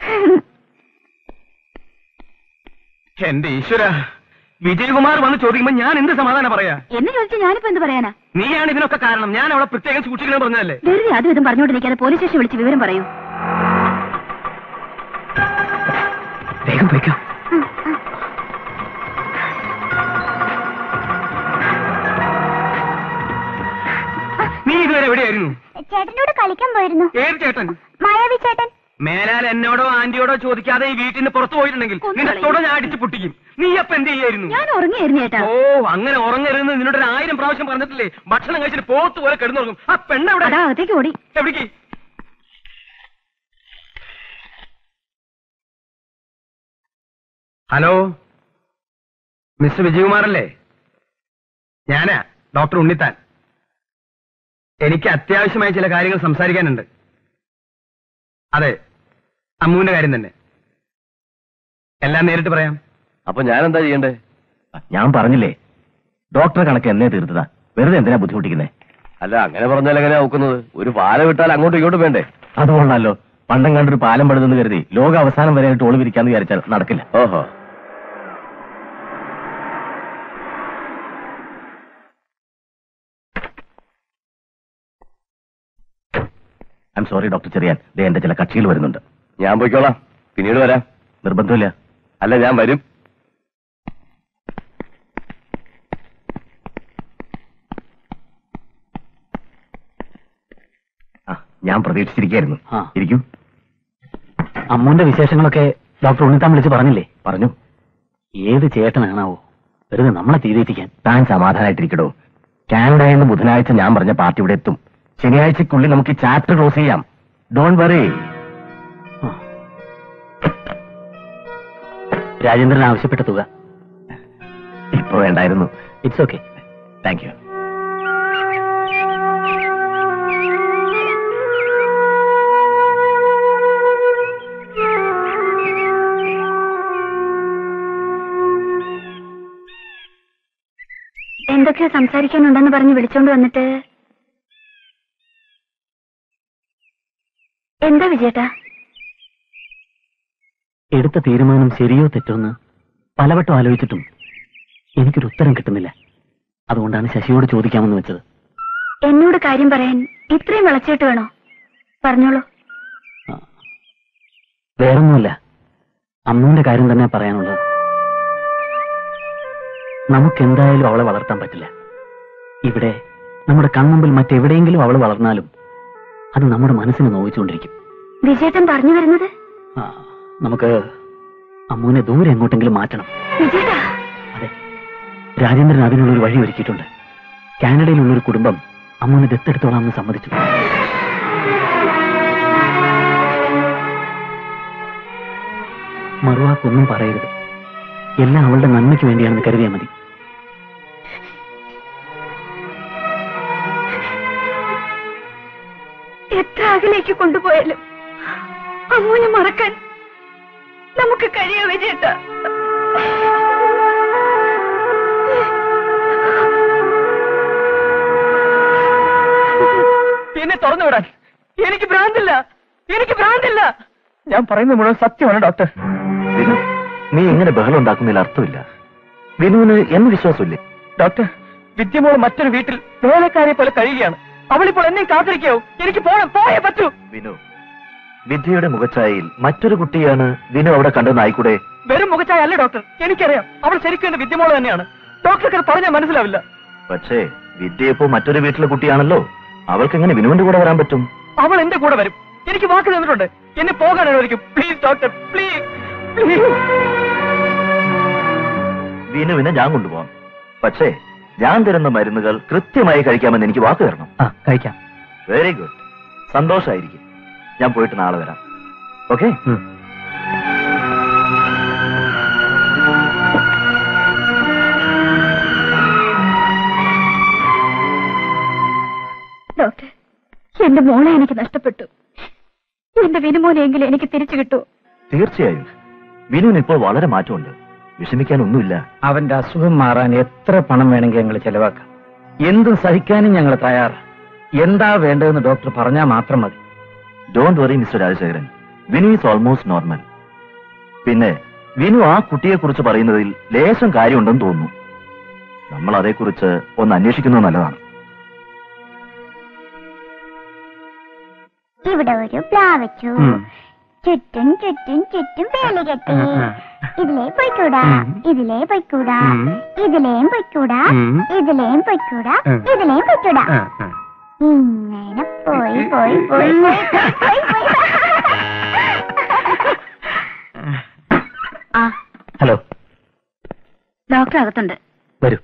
എന്റെ ഈശ്വര വിജയകുമാർ വന്ന് ചോദിക്കുമ്പോ ഞാൻ എന്ത് സമാധാനം പറയാ
എന്ന് ചോദിച്ചാൽ ഞാനിപ്പോ എന്ത് പറയാനാ
നീയാണ് ഇതിനൊക്കെ കാരണം ഞാൻ അവളെ പ്രത്യേകം സൂക്ഷിക്കണം പറഞ്ഞതല്ലേ
വെറുതെ അതും ഇതും പറഞ്ഞുകൊണ്ടിരിക്കാതെ പോലീസ് സ്റ്റേഷൻ വിളിച്ച് വിവരം പറയൂ
വേഗം പോയിക്കോ
നീ ഇതുവരെ എവിടെയായിരുന്നു
ചേട്ടനോട് കളിക്കാൻ പോയിരുന്നു
ഏത് ചേട്ടൻ
മായാവി ചേട്ടൻ
മേലാൽ എന്നോടോ ആന്റിയോടോ ചോദിക്കാതെ ഈ വീട്ടിൽ നിന്ന് പുറത്തു പോയിട്ടുണ്ടെങ്കിൽ
കൊന്നു
നിന്റെ
കളയും.
തൊട ഞാൻ അടിച്ചു പൊട്ടിക്കും നീ അപ്പൊ എന്ത് ചെയ്യായിരുന്നു
ഞാൻ ഉറങ്ങിയായിരുന്നു ചേട്ടാ
ഓ അങ്ങനെ ഉറങ്ങരുതെന്ന് നിന്നോട് ഒരു ആയിരം പ്രാവശ്യം പറഞ്ഞിട്ടില്ലേ ഭക്ഷണം കഴിച്ചിട്ട് പോത്ത് പോലെ കിടന്നുറങ്ങും ആ പെണ്ണെവിടെ
അതാ അകത്തേക്ക് ഓടി
എവിടേക്ക് ഹലോ മിസ്റ്റർ വിജയകുമാറല്ലേ ഞാനാ ഡോക്ടർ ഉണ്ണിത്താൻ എനിക്ക് അത്യാവശ്യമായ ചില കാര്യങ്ങൾ സംസാരിക്കാനുണ്ട് അതെ അമ്മുവിന്റെ കാര്യം തന്നെ എല്ലാം നേരിട്ട് പറയാം
അപ്പൊ ഞാൻ എന്താ ചെയ്യണ്ടേ
ഞാൻ പറഞ്ഞില്ലേ ഡോക്ടറെ കണക്ക് എന്നേ തീർത്തതാ വെറുതെ എന്തിനാ ബുദ്ധിമുട്ടിക്കുന്നേ
അല്ല അങ്ങനെ പറഞ്ഞാൽ എങ്ങനെയാ നോക്കുന്നത് ഒരു പാല വിട്ടാൽ അങ്ങോട്ടും ഇങ്ങോട്ടും വേണ്ടേ
അത് കൊള്ളാലോ പണ്ടം കണ്ടൊരു പാലം പണിതെന്ന് കരുതി ലോക അവസാനം വരെ ടോള് പിരിക്കാന്ന് വിചാരിച്ചാൽ നടക്കില്ല
ഓഹോ
I'm sorry doctor Cherian ദേ എന്റെ ചില കക്ഷികൾ വരുന്നുണ്ട്
ഞാൻ പോയിക്കോളാം പിന്നീട് വരാം
നിർബന്ധമില്ല
അല്ല ഞാൻ വരും
ആ ഞാൻ പ്രതീക്ഷിച്ചിരിക്കായിരുന്നു
ആ.
ഇരിക്കും
അമ്മുവിന്റെ വിശേഷങ്ങളൊക്കെ ഡോക്ടർ ഉണ്ണിത്താൻ വിളിച്ച് പറഞ്ഞില്ലേ
പറഞ്ഞു
ഏത് ചേട്ടനാണാവോ വെറുതെ നമ്മളെ തീരേറ്റിക്കാൻ
താൻ സമാധാനായിട്ടിരിക്കടോ കാനഡയിൽ നിന്ന് ബുധനാഴ്ച ഞാൻ പറഞ്ഞ പാർട്ടി ഇവിടെ എത്തും ശനിയാഴ്ചക്കുള്ളിൽ നമുക്ക് ഈ ചാപ്റ്റർ ക്ലോസ് ചെയ്യാം ഡോൺ വറി
ആ. രാജേന്ദ്രൻ ആവശ്യപ്പെട്ട തുക
ഇപ്പൊ വേണ്ടായിരുന്നു
ഇറ്റ്സ് ഓക്കെ
താങ്ക് യു
എന്തൊക്കെയോ സംസാരിക്കാനുണ്ടെന്ന് പറഞ്ഞ് വിളിച്ചോണ്ട് വന്നിട്ട് എന്താ വിജയേട്ടാ
എടുത്ത തീരുമാനം ശരിയോ തെറ്റോ എന്ന് പലവട്ടം ആലോചിച്ചിട്ടും എനിക്കൊരു ഉത്തരം കിട്ടുന്നില്ല അതുകൊണ്ടാണ് ശശിയോട് ചോദിക്കാമെന്ന് വെച്ചത്
എന്നോട് കാര്യം പറയാൻ ഇത്രയും വിളച്ചിട്ട് വേണോ പറഞ്ഞോളൂ
വേറൊന്നുമില്ല അമ്മുവിന്റെ കാര്യം തന്നെ പറയാനുള്ളത് നമുക്കെന്തായാലും അവളെ വളർത്താൻ പറ്റില്ല ഇവിടെ നമ്മുടെ കൺമുമ്പിൽ മറ്റെവിടെയെങ്കിലും അവൾ വളർന്നാലും അത് നമ്മുടെ മനസ്സിനെ നോവിച്ചുകൊണ്ടിരിക്കും
വിജയേട്ടൻ പറഞ്ഞു വരുന്നത്
ആ, നമുക്ക് അമ്മുവിനെ ദൂരെ എങ്ങോട്ടെങ്കിലും മാറ്റണം
വിജയേട്ടാ
അതെ രാജേന്ദ്രൻ അതിനുള്ളൊരു വഴി ഒരുക്കിയിട്ടുണ്ട് കാനഡയിലുള്ളൊരു കുടുംബം അമ്മുവിനെ ദത്തെടുത്തോളാമെന്ന് സമ്മതിച്ചു മറുവാക്കൊന്നും പറയരുത് എല്ലാം അവളുടെ നന്മയ്ക്ക് വേണ്ടിയാണെന്ന് കരുതിയാൽ മതി
എത്ര അകലേക്ക് കൊണ്ടുപോയാലും അമ്മൂനെ മറക്കാൻ നമുക്ക് കഴിയോ വിജയേട്ടാ
എന്നെ തുറന്നു വിടാൻ എനിക്ക് ഭ്രാന്തില്ല എനിക്ക് ഭ്രാന്തില്ല ഞാൻ പറയുന്നത് മുഴുവൻ സത്യമാണ് ഡോക്ടർ
വിനു നീ ഇങ്ങനെ ബഹളം ഉണ്ടാക്കുന്നതിൽ അർത്ഥമില്ല വിനുവിന് എന്ന് വിശ്വാസമില്ലേ
ഡോക്ടർ വിദ്യമോൾ മറ്റൊരു വീട്ടിൽ വേലക്കാരെ പോലെ കഴിയുകയാണ് അവളിപ്പോൾ എന്നെ കാത്തിരിക്കാവും എനിക്ക് പോണം പോയേ പറ്റൂ
വിനു വിദ്യയുടെ മുഖച്ഛായയിൽ മറ്റൊരു കുട്ടിയാണ് വിനു അവിടെ കണ്ടെന്ന് ആയിക്കൂടെ
വെറും മുഖച്ചായ അല്ല ഡോക്ടർ എനിക്കറിയാം അവൾ ശരിക്കും എന്റെ വിദ്യമോൾ തന്നെയാണ് ഡോക്ടർക്ക് അത് പറഞ്ഞാൽ മനസ്സിലാവില്ല
പക്ഷേ വിദ്യ ഇപ്പോ മറ്റൊരു വീട്ടിലെ കുട്ടിയാണല്ലോ അവൾക്ക് എങ്ങനെ വിനുവിന്റെ കൂടെ വരാൻ പറ്റും
അവൾ എന്റെ കൂടെ വരും എനിക്ക് വാക്ക് തന്നിട്ടുണ്ട് എന്നെ പോകാൻ അനുവദിക്കും പ്ലീസ് ഡോക്ടർ പ്ലീസ് പ്ലീസ്
വിനുവിനെ ഞാൻ കൊണ്ടുപോകാം പക്ഷേ ഞാൻ തരുന്ന മരുന്നുകൾ കൃത്യമായി കഴിക്കാമെന്ന് എനിക്ക് വാക്ക് തരണം
ആ കഴിക്കാം
വെരി ഗുഡ് സന്തോഷായിരിക്കും ഞാൻ പോയിട്ട് നാളെ വരാം ഓക്കെ
ഉം.
ഡോക്ടർ എന്റെ മോളെ എനിക്ക് നഷ്ടപ്പെട്ടു എന്റെ വിനുമോനെയെങ്കിലും എനിക്ക് തിരിച്ചു കിട്ടൂ
തീർച്ചയായും വിനുവിന് ഇപ്പോൾ വളരെ മാറ്റമുണ്ട് വിഷമിക്കാനൊന്നുമില്ല
അവന്റെ അസുഖം മാറാൻ എത്ര പണം വേണമെങ്കിൽ ഞങ്ങൾ ചെലവാക്കാം എന്തും സഹിക്കാനും ഞങ്ങൾ തയ്യാറാ എന്താ വേണ്ടതെന്ന് ഡോക്ടർ പറഞ്ഞാൽ മാത്രം മതി
don't worry Mister Rajasekharan Vinu is almost normal പിന്നെ വിനു ആ കുട്ടിയെ കുറിച്ച് പറയുന്നതിൽ ലേശം കാര്യമുണ്ടെന്ന് തോന്നുന്നു നമ്മൾ അതേക്കുറിച്ച് ഒന്ന് അന്വേഷിക്കുന്നത് നല്ലതാണ്
ഇവിടെ ഒരു പ്ലാവ് വെച്ചു
ഉം.
ചുറ്റും ചുറ്റും ചുറ്റും വേലി കെട്ടി
ആ, ആ.
ഇതിലേ പൊയ്ക്കൂടാ
ഉം.
ഇതിലേ പൊയ്ക്കൂടാ
ഉം.
ഇതിലേം പൊയ്ക്കൂടാ
ഉം.
ഇതിലേം പൊയ്ക്കൂടാ
ഉം.
ഇതിലേം പൊയ്ക്കൂടാ
ആ, ആ.
ഇങ്ങനെ പോയി പോയി പോയി പോയി പോയി പോയി
ആ
ഹലോ
ഡോക്ടർ അകത്തുണ്ട്
വരൂ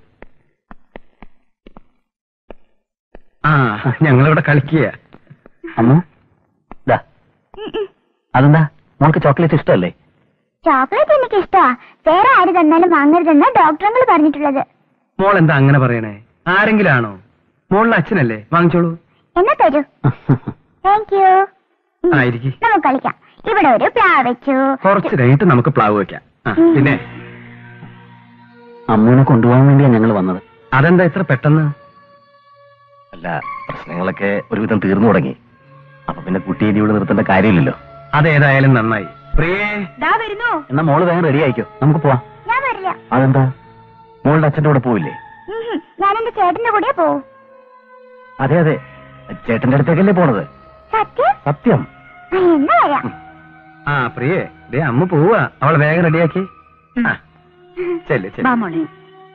ആ ഞങ്ങളിവിടെ കളിക്കുക
അമ്മു ദാ അതെന്താ മോൾക്ക് ചോക്ലേറ്റ് ഇഷ്ടമല്ലേ
ചോക്ലേറ്റ് എനിക്ക് ഇഷ്ടമാ വേറെ ആര് തന്നാലും വാങ്ങരുതെന്നാ ഡോക്ടറങ്ങൾ പറഞ്ഞിട്ടുള്ളത്
മോൾ എന്താ അങ്ങനെ പറയണേ ആരെങ്കിലും ആണോ മോളുടെ അച്ഛനല്ലേ വാങ്ങിച്ചോളൂ
എന്നാ തരൂ താങ്ക് യു
ആയിരിക്കും
നമുക്ക് കളിക്കാം ഇവിടെ ഒരു പ്ലാവ് വെച്ചു
കുറച്ച് കഴിഞ്ഞിട്ട് നമുക്ക് പ്ലാവ് വെക്കാം ആ, പിന്നെ
അമ്മുവിനെ കൊണ്ടുപോകാൻ വേണ്ടിയാ ഞങ്ങൾ വന്നത്
അതെന്താ ഇത്ര പെട്ടെന്ന്
അല്ല പ്രശ്നങ്ങളൊക്കെ ഒരുവിധം തീർന്നു തുടങ്ങി അപ്പൊ പിന്നെ കുട്ടിയെ ഇനി ഇവിടെ നിർത്തേണ്ട കാര്യമില്ലല്ലോ
അതേതായാലും നന്നായി പ്രിയേ
ദാ വരുന്നു
എന്നാ മോള് വേഗം റെഡി ആയിക്കോ നമുക്ക് പോവാം
ഞാൻ വരില്ല
അതെന്താ മോളുടെ അച്ഛന്റെ കൂടെ പോവില്ലേ
ഉം, ഞാൻ എന്റെ ചേട്ടന്റെ കൂടെ പോവും
അതെ അതെ ചേട്ടന്റെ അടുത്തേക്കല്ലേ പോണത്
സത്യം
സത്യം
ആ, എന്നാ വരാം
ആ പ്രിയേ ദേ അമ്മ പോവാ അവളെ വേഗം റെഡിയാക്കി ആ, ചെല്ല്
വാ
ചെല്ല്
മോളെ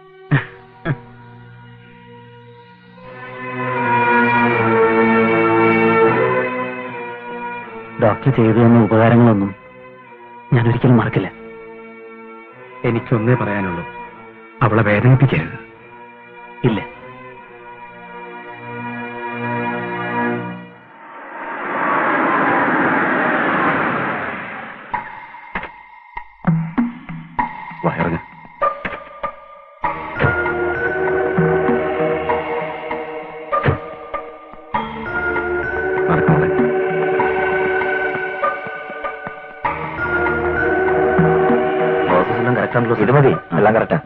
ഡോക്ടർ ചെയ്തു തന്ന ഉപകാരങ്ങളൊന്നും ഞാൻ ഒരിക്കലും മറക്കില്ല
എനിക്കൊന്നേ പറയാനുള്ളൂ അവളെ വേദനിപ്പിക്കരുത്
ഇല്ല
വാ ഇറങ്ങ് നടക്ക് മോളെ.
പ്രോസസ് എല്ലാം കറക്റ്റാണല്ലോ ഇത് മതി എല്ലാം കറക്റ്റാ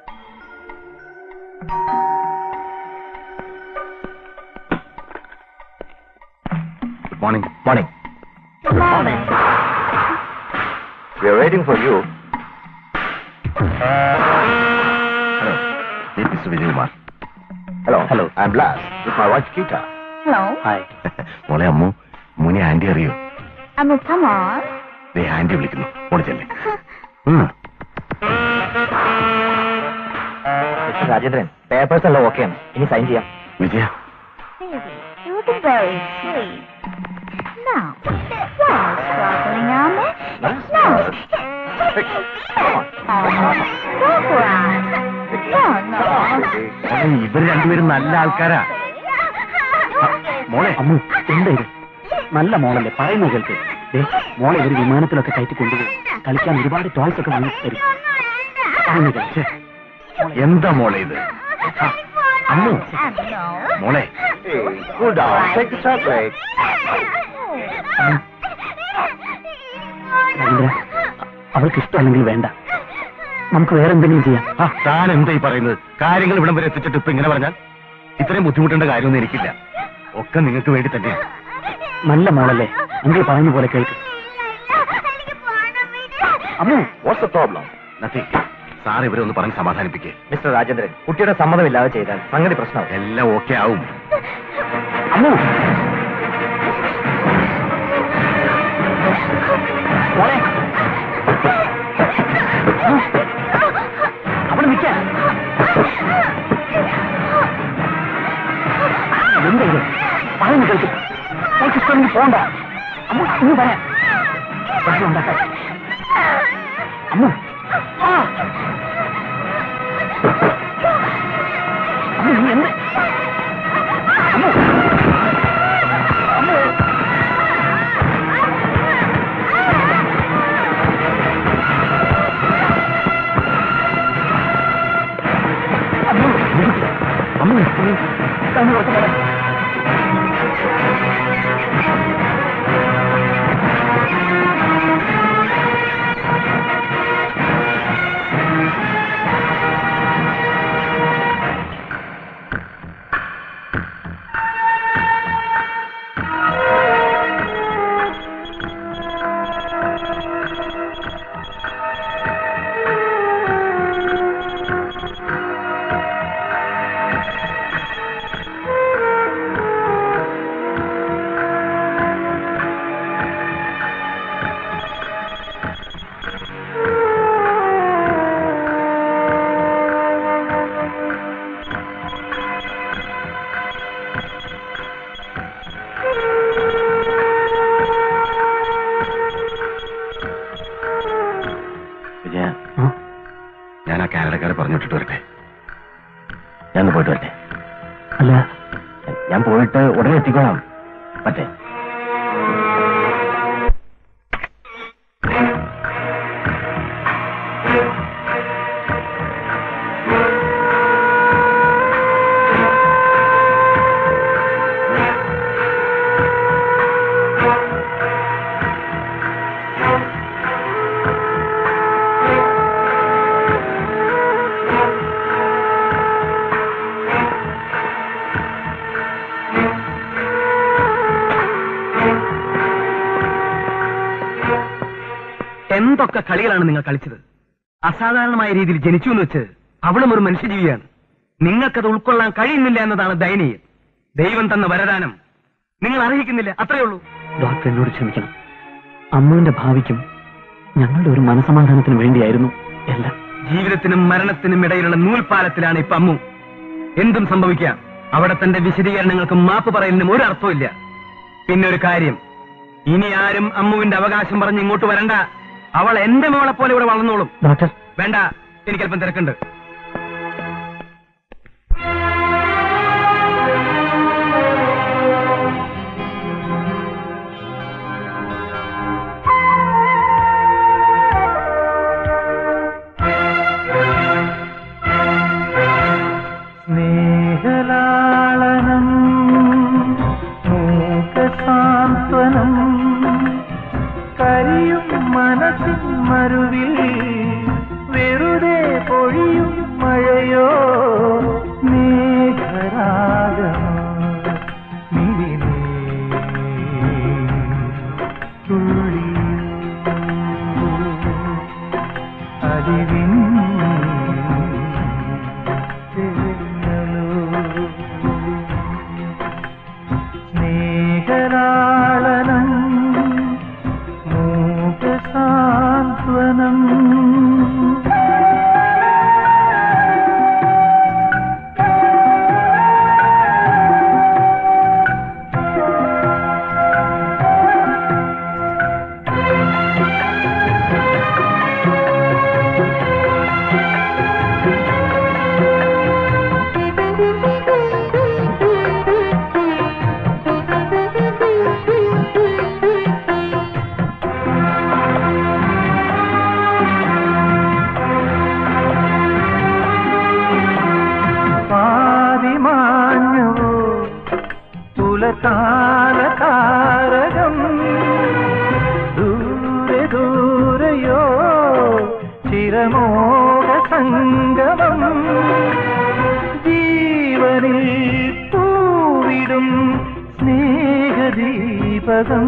good morning
morning we are waiting for you
hello Mister Vijayakumar hello
Hello.
I'm blessed with my wife Geetha
hello
hi
മോളെ അമ്മു മുനെ ആന്റി അറിയോ
അമ്മു കമോൺ
ദേ ആന്റി വിളിക്കുന്നു മോളെ ചെല്ലേ
മിസ്റ്റർ രാജേന്ദ്രൻ പേപ്പേഴ്സ് എല്ലാം ഓക്കെയാണ് ഇനി സൈൻ ചെയ്യാം
വിജയ
Baby, you look very sweet. Now, why struggling on it? No. Oh, go on. No, no.
ഇവർ രണ്ടുപേരും നല്ല ആൾക്കാരാ
മോളെ അമ്മു എന്താ ഇത് നല്ല മോളല്ലേ പറയുന്ന കേൾക്ക് ദേ, മോളെ ഒരു വിമാനത്തിലൊക്കെ കയറ്റി കൊണ്ടുപോകും കളിക്കാൻ ഒരുപാട് ടോയ്സ് ഒക്കെ വാങ്ങി തരും പറയുന്ന കേൾക്ക്.
എന്താ മോളെ ഇത് ആ, അമ്മു
No.
മോളെ
cool down take chocolate
Ravindra അവൾക്ക് ഇഷ്ടമല്ലെങ്കിൽ വേണ്ട നമുക്ക് വേറെ എന്തെങ്കിലും ചെയ്യാം
ആ, താൻ എന്താ ഈ പറയുന്നത് കാര്യങ്ങൾ ഇവിടം വരെ എത്തിച്ചിട്ട് ഇപ്പൊ ഇങ്ങനെ പറഞ്ഞാൽ ഇത്രയും ബുദ്ധിമുട്ടേണ്ട കാര്യമൊന്നും എനിക്കില്ല ഒക്കെ നിങ്ങൾക്ക് വേണ്ടി തന്നെയാണ്
നല്ല മോളല്ലേ എങ്കിൽ പറയുന്ന പോലെ കേൾക്ക്
അമ്മു വാട്ട്സ് ദ പ്രോബ്ലം
നത്തി സാർ ഇവരെ ഒന്ന് പറഞ്ഞ് സമാധാനിപ്പിക്കേ
മിസ്റ്റർ രാജേന്ദ്രൻ കുട്ടിയുടെ സമ്മതമില്ലാതെ ചെയ്താൽ സംഗതി പ്രശ്നമാവും
എല്ലാം ഓക്കെ ആവും
അമ്മു മോളെ അവിടെ നിൽക്കാൻ എന്താ ഇത് പറയുന്നു കേൾക്കും അവൾക്ക് ഇഷ്ടമെങ്കിൽ പോണ്ട അമ്മ ഇനി പറയാം പ്രശ്നം ഉണ്ടാക്കാൻ അമ്മ ആ. അമ്മ നീ എന്ത് അമ്മ അമ്മ അമ്മ അമ്മ കണ്ണു തുറക്ക് മോളെ.
വിജയ
ആ,
ഞാൻ ആ കാനഡക്കാരെ പറഞ്ഞു വിട്ടിട്ട് വരട്ടെ ഞാൻ ഒന്ന് പോയിട്ട് വരട്ടെ
അല്ല
ഞാൻ പോയിട്ട് ഉടനെ എത്തിക്കോളാം പറ്റേ
എന്തൊക്കെ കളികളാണ് നിങ്ങൾ കളിച്ചത് അസാധാരണമായ രീതിയിൽ ജനിച്ചു എന്ന് വെച്ച് അവളും ഒരു മനുഷ്യജീവിയാണ് നിങ്ങൾക്കത് ഉൾക്കൊള്ളാൻ കഴിയുന്നില്ല എന്നതാണ് ദയനീയം ദൈവം തന്ന വരദാനം നിങ്ങൾ അർഹിക്കുന്നില്ല അത്രയേ ഉള്ളൂ
ഡോക്ടർ എന്നോട് ക്ഷമിക്കണം അമ്മുവിന്റെ ഭാവിക്കും ഞങ്ങളുടെ ഒരു മനസമാധാനത്തിനും വേണ്ടിയായിരുന്നു എല്ലാം
ജീവിതത്തിനും മരണത്തിനും ഇടയിലുള്ള നൂൽപാലത്തിലാണ് ഇപ്പൊ അമ്മു എന്തും സംഭവിക്കാം അവിടെ തന്റെ വിശദീകരണങ്ങൾക്കും മാപ്പ് പറയലിനും ഒരു അർത്ഥമില്ല പിന്നെ ഒരു കാര്യം ഇനി ആരും അമ്മുവിന്റെ അവകാശം പറഞ്ഞ് ഇങ്ങോട്ട് വരണ്ട അവൾ എന്റെ മോളെ പോലെ ഇവിടെ വളർന്നോളും
ഡോക്ടർ
വേണ്ട എനിക്കല്പം തിരക്കുണ്ട്
സ്നേഹലാളനം മൂകസാന്ത്വനം കരിയും മനസ്സിൻ മരുവിൽ വെറുതെ പൊഴിയും മഴയോ മേഘരാഗമോ മിഴിനീ തുള്ളിയോ അലിവിൻ തെന്നലോ ചിരമോഹ സംഗമം ജീവനിൽ പൂവിടും സ്നേഹദീപകം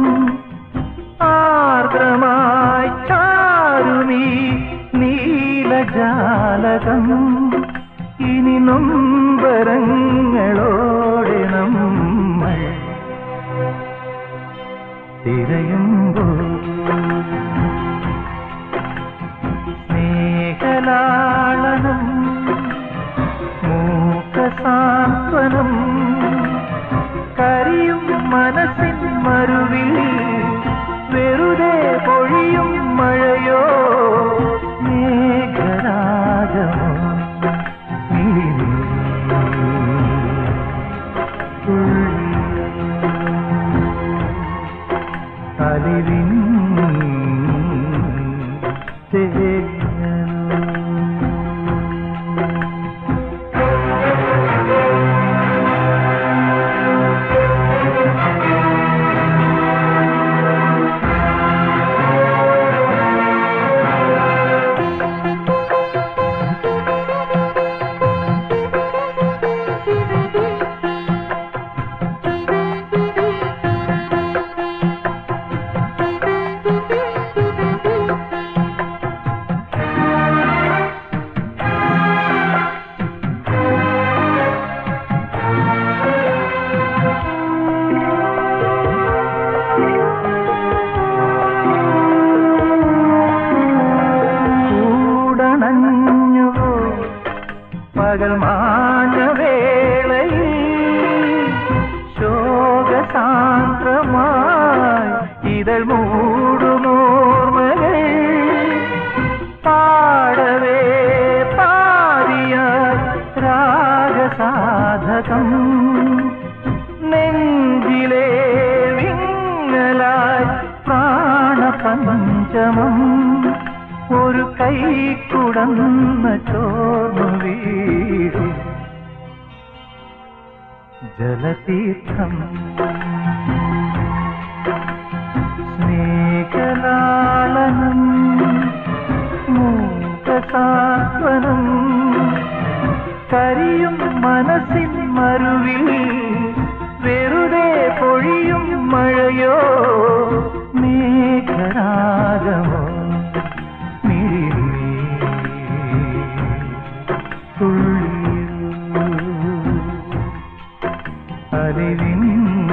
ആർദ്രമായി ചാരുമീ നീലജാലകം ഇനി നൊമ്പരങ്ങളോടെ നമ്മൾ തിരയുമ്പോൾ സ്നേഹലാളനം മൂക്കസാന്ത്വനം കരിയും മനസ്സിൻ മരുവിൽ വെറുതെ പൊഴിയും മഴയോ മേഘരാജമോ നീ അലിവിൻ കൂടണഞ്ഞുവോ പകൽ മാഞ്ഞവേളയിൽ ശോകസാന്ദ്രമായി ഇതൾ മൂടുമോർമകൾ പാടവേ പാടിയാൽ രാഗസാധകം നെഞ്ചിലെ വിങ്ങലായി പ്രാണപഞ്ചമം ഒരു കൈ കുടന്ന ചോർന്നു വീഴും ജലതീർത്ഥം സ്നേഹലാളനം മൂകസാത്വനം കരിയും മനസ്സിൻ മരുവിൽ വെറുതെ പൊഴിയും മഴയോ മേഘരാഗമോ അറിവിൻ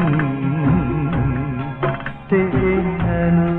തേങ്ങലു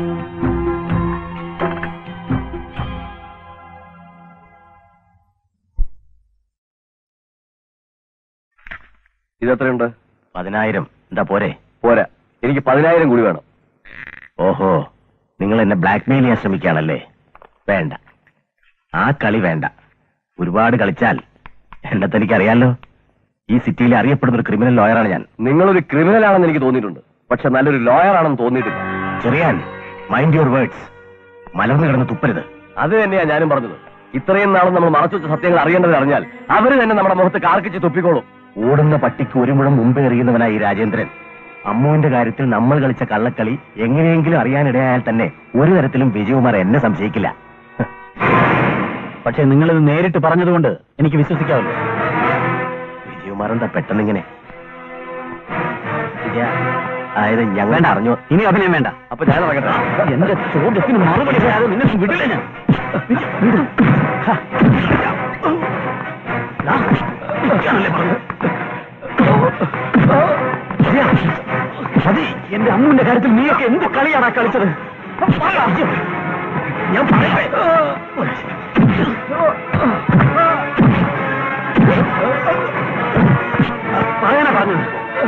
ഇതെത്രയുണ്ട് പതിനായിരം എന്താ പോരെ പോരാ എനിക്ക് പതിനായിരം കൂടി വേണം ഓഹോ നിങ്ങൾ എന്നെ ബ്ലാക്ക്മെയിൽ ചെയ്യാൻ ശ്രമിക്കുകയാണല്ലേ വേണ്ട ആ കളി വേണ്ട ഒരുപാട് കളിച്ചാൽ എന്നെ തനിക്കറിയാലോ ഈ സിറ്റിയിൽ അറിയപ്പെടുന്ന ഒരു ക്രിമിനൽ ലോയറാണ് ഞാൻ നിങ്ങളൊരു ക്രിമിനൽ ആണെന്ന് എനിക്ക് തോന്നിയിട്ടുണ്ട് പക്ഷെ നല്ലൊരു ലോയർ ആണെന്ന് തോന്നിയിട്ടില്ല ചെറിയാൻ മൈൻഡ് യുവർ വേർഡ്സ് മലർന്നു കിടന്ന് തുപ്പരുത് അത് തന്നെയാ ഞാനും പറഞ്ഞത് ഇത്രയും നാളും നമ്മൾ മറച്ചു വെച്ച സത്യങ്ങൾ അറിയേണ്ടത് അറിഞ്ഞാൽ അവര് തന്നെ നമ്മുടെ മുഖത്ത് കാർക്കിച്ച് തുപ്പിക്കോളും ഓടുന്ന പട്ടിക്ക് ഒരു മുഴം മുമ്പ് എറിയുന്നവനായി രാജേന്ദ്രൻ അമ്മുവിന്റെ കാര്യത്തിൽ നമ്മൾ കളിച്ച കള്ളക്കളി എങ്ങനെയെങ്കിലും അറിയാനിടയായാൽ തന്നെ ഒരു തരത്തിലും വിജയകുമാർ എന്നെ സംശയിക്കില്ല
പക്ഷെ നിങ്ങളിത് നേരിട്ട് പറഞ്ഞതുകൊണ്ട് എനിക്ക് വിശ്വസിക്കാമല്ലോ
വിജയകുമാർ എന്താ പെട്ടെന്നിങ്ങനെ വിജയ, അതായത് ഞങ്ങൾ അറിഞ്ഞു
ഇനി അഭിനയം വേണ്ട
അപ്പൊ ഞാൻ ഇറങ്ങട്ടെ
എന്റെ ചോദ്യത്തിന് മറുപടി പറയാതെ നിന്നെ വിടില്ല ഞാൻ വിട്. ഹാ. ദാ, നിൽക്കാനല്ലേ പറഞ്ഞത്? വിജയ, സതി, എന്റെ അമ്മുവിന്റെ കാര്യത്തിൽ നീയൊക്കെ എന്ത് കളിയാണ് ആ കളിച്ചത് വിജയ, ഞാൻ പറയട്ടെ പറയാനാ പറഞ്ഞത്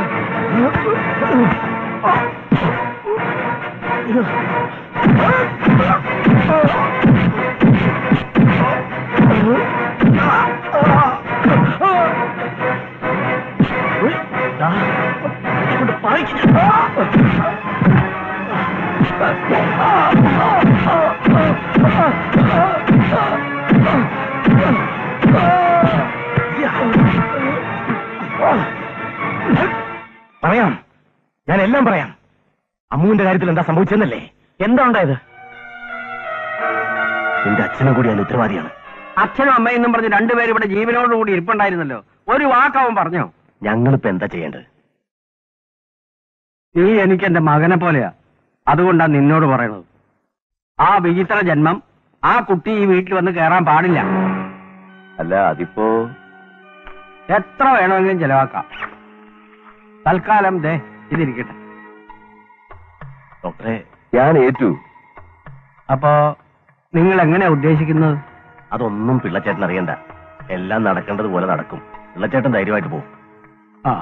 ദാ, ഇങ്ങോട്ട് പറയിക്ക് ഞാൻ.
പറയാം ഞാൻ എല്ലാം പറയാം അമ്മുവിന്റെ കാര്യത്തിൽ എന്താ സംഭവിച്ചെന്നല്ലേ
എന്താ ഉണ്ടായത്
നിന്റെ അച്ഛനും കൂടി അതിന് ഉത്തരവാദിയാണ്
അച്ഛനും അമ്മയും എന്നും പറഞ്ഞ് രണ്ടുപേരും ഇവിടെ ജീവനോടുകൂടി ഇരിപ്പുണ്ടായിരുന്നല്ലോ ഒരു വാക്കവൻ പറഞ്ഞോ
ഞങ്ങളിപ്പോ എന്താ ചെയ്യേണ്ടത്
നീ എനിക്ക് എന്റെ മകനെ പോലെയാ അതുകൊണ്ടാ നിന്നോട് പറയണത് ആ വിചിത്ര ജന്മം ആ കുട്ടി ഈ വീട്ടിൽ വന്ന് കയറാൻ പാടില്ല
അല്ല അതിപ്പോ
എത്ര വേണമെങ്കിലും ചെലവാക്കാം തൽക്കാലം ദേ ഇതിരിക്കട്ടെ
ഡോക്ടറെ ഞാൻ ഏറ്റു
അപ്പോ നിങ്ങൾ എങ്ങനെയാ ഉദ്ദേശിക്കുന്നത്
അതൊന്നും പിള്ളച്ചേട്ടൻ അറിയണ്ട എല്ലാം നടക്കേണ്ടത് പോലെ നടക്കും പിള്ളച്ചേട്ടൻ ധൈര്യമായിട്ട് പോകും
ആ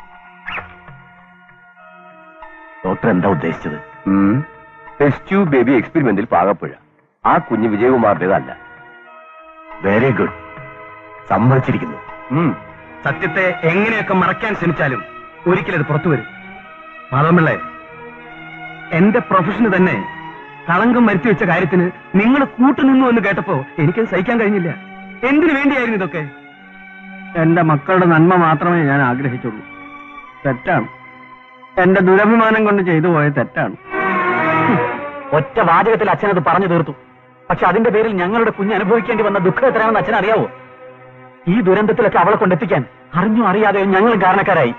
ഡോക്ടർ എന്താ ഉദ്ദേശിച്ചത് ടെസ്റ്റ് ട്യൂബ് ബേബി എക്സ്പെരിമെന്റിൽ പാകപ്പുഴ ആ കുഞ്ഞ് വിജയകുമാറിന്റേതല്ല വെരി ഗുഡ് സമ്മതിച്ചിരിക്കുന്നു
സത്യത്തെ എങ്ങനെയൊക്കെ മറയ്ക്കാൻ ശ്രമിച്ചാലും ഒരിക്കലും അത് പുറത്തു വരും മാധവമ്പിള്ളേ എന്റെ പ്രൊഫഷന് തന്നെ കളങ്കം വരുത്തി വെച്ച കാര്യത്തിന് നിങ്ങൾ കൂട്ടുനിന്നു എന്ന് കേട്ടപ്പോ എനിക്കത് സഹിക്കാൻ കഴിഞ്ഞില്ല എന്തിനു വേണ്ടിയായിരുന്നു ഇതൊക്കെ
എന്റെ മക്കളുടെ നന്മ മാത്രമേ ഞാൻ ആഗ്രഹിച്ചുള്ളൂ തെറ്റാണ് എന്റെ ദുരഭിമാനം കൊണ്ട് ചെയ്തു പോയ തെറ്റാണ്
ഒറ്റ വാചകത്തിൽ അച്ഛനത് പറഞ്ഞു തീർത്തു പക്ഷെ അതിന്റെ പേരിൽ ഞങ്ങളുടെ കുഞ്ഞ് അനുഭവിക്കേണ്ടി വന്ന ദുഃഖം എത്രയാണെന്ന് അച്ഛൻ അറിയാവോ ഈ ദുരന്തത്തിലൊക്കെ അവളെ കൊണ്ടെത്തിക്കാൻ അറിഞ്ഞോ അറിയാതെയോ ഞങ്ങളും കാരണക്കാരായി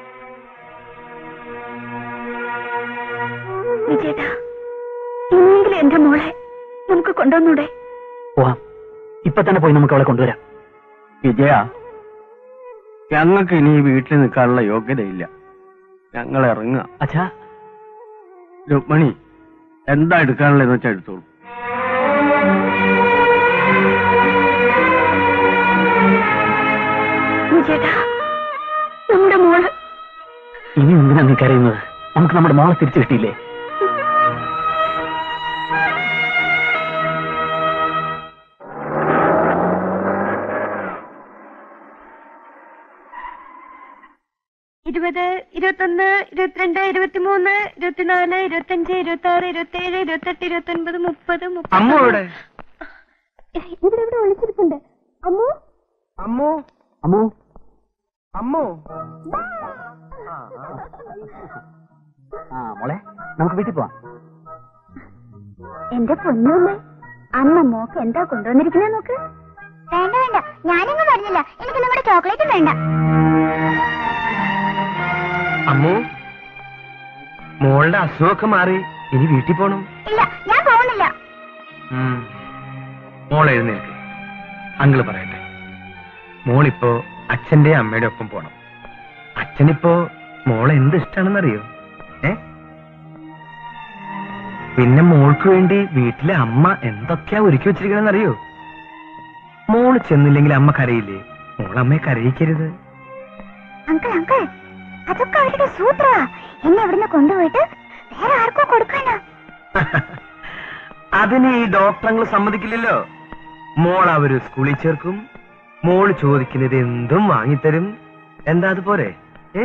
വിജയേട്ടാ ഇനിയെങ്കിലും എന്റെ മോളെ നമുക്ക് കൊണ്ടുവന്നൂടെ
പോവാം ഇപ്പൊ തന്നെ പോയി നമുക്ക് അവളെ കൊണ്ടുവരാം
വിജയ ഞങ്ങൾക്ക് ഇനി ഈ വീട്ടിൽ നിൽക്കാനുള്ള യോഗ്യതയില്ല ഞങ്ങൾ ഇറങ്ങുക
അച്ഛാ
രുക്മണി എന്താ എടുക്കാനുള്ളതെന്ന് വെച്ചാൽ എടുത്തോളൂ
വിജയേട്ടാ നമ്മുടെ മോള്
ഇനി എന്തിനാ നീ കരയുന്നത് നമുക്ക് നമ്മുടെ മോളെ തിരിച്ചു കിട്ടിയില്ലേ
ഇരുപത് ഇരുപത്തൊന്ന് ഇരുപത്തിരണ്ട് ഇരുപത്തിമൂന്ന് ഇരുപത്തിനാല് ഇരുപത്തഞ്ച് ഇരുപത്തി ആറ് ഇരുപത്തിയേഴ് ഇരുപത്തെട്ട് ഇരുപത്തൊൻപത് മുപ്പത്
അമ്മ എവിടെ
ഇവിടെ ഇവിടെ ഒളിച്ചിരിപ്പുണ്ട് അമ്മു
അമ്മോ
അമ്മോ
അമ്മോ
ആ മോളെ നമുക്ക് വീട്ടിൽ പോവാം
എന്റെ പൊന്നൂല്ലേ അമ്മ മോക്ക് എന്താ കൊണ്ടുവന്നിരിക്കുന്നേ നോക്ക് വേണ്ട വേണ്ട ഞാനൊന്നും വരുന്നില്ല എനിക്ക് നമ്മുടെ ചോക്ലേറ്റും വേണ്ട
അമ്മോ മോളുടെ അസുഖമൊക്കെ മാറി ഇനി വീട്ടിൽ പോണം
ഇല്ല ഞാൻ പോകുന്നില്ല
ഉം. മോൾ എഴുന്നേൽക്ക് അങ്കിള് പറയട്ടെ മോളിപ്പോ അച്ഛന്റെ അമ്മയുടെ ഒപ്പം പോണം അച്ഛനിപ്പോ മോളെ എന്ത് ഇഷ്ടാണെന്നറിയോ ഏ പിന്നെ മോൾക്ക് വേണ്ടി വീട്ടിലെ അമ്മ എന്തൊക്കെയാ ഒരുക്കി വെച്ചിരിക്കണെന്നറിയോ മോള് ചെന്നില്ലെങ്കിൽ അമ്മ കരയില്ലേ മോൾ അമ്മയെ കരയിക്കരുത്
അങ്കിൾ അങ്കിൾ അതൊക്കെ അവരുടെ സൂത്രമാ എന്നെ ഇവിടുന്ന് കൊണ്ടുപോയിട്ട് വേറെ ആർക്കോ കൊടുക്കാനാ
അതിന് ഈ ഡോക്ടറങ്ങൾ സമ്മതിക്കില്ലല്ലോ മോൾ അവര് സ്കൂളിൽ ചേർക്കും മോൾ ചോദിക്കുന്നത് എന്തും വാങ്ങിത്തരും എന്താ അതുപോലെ ഏ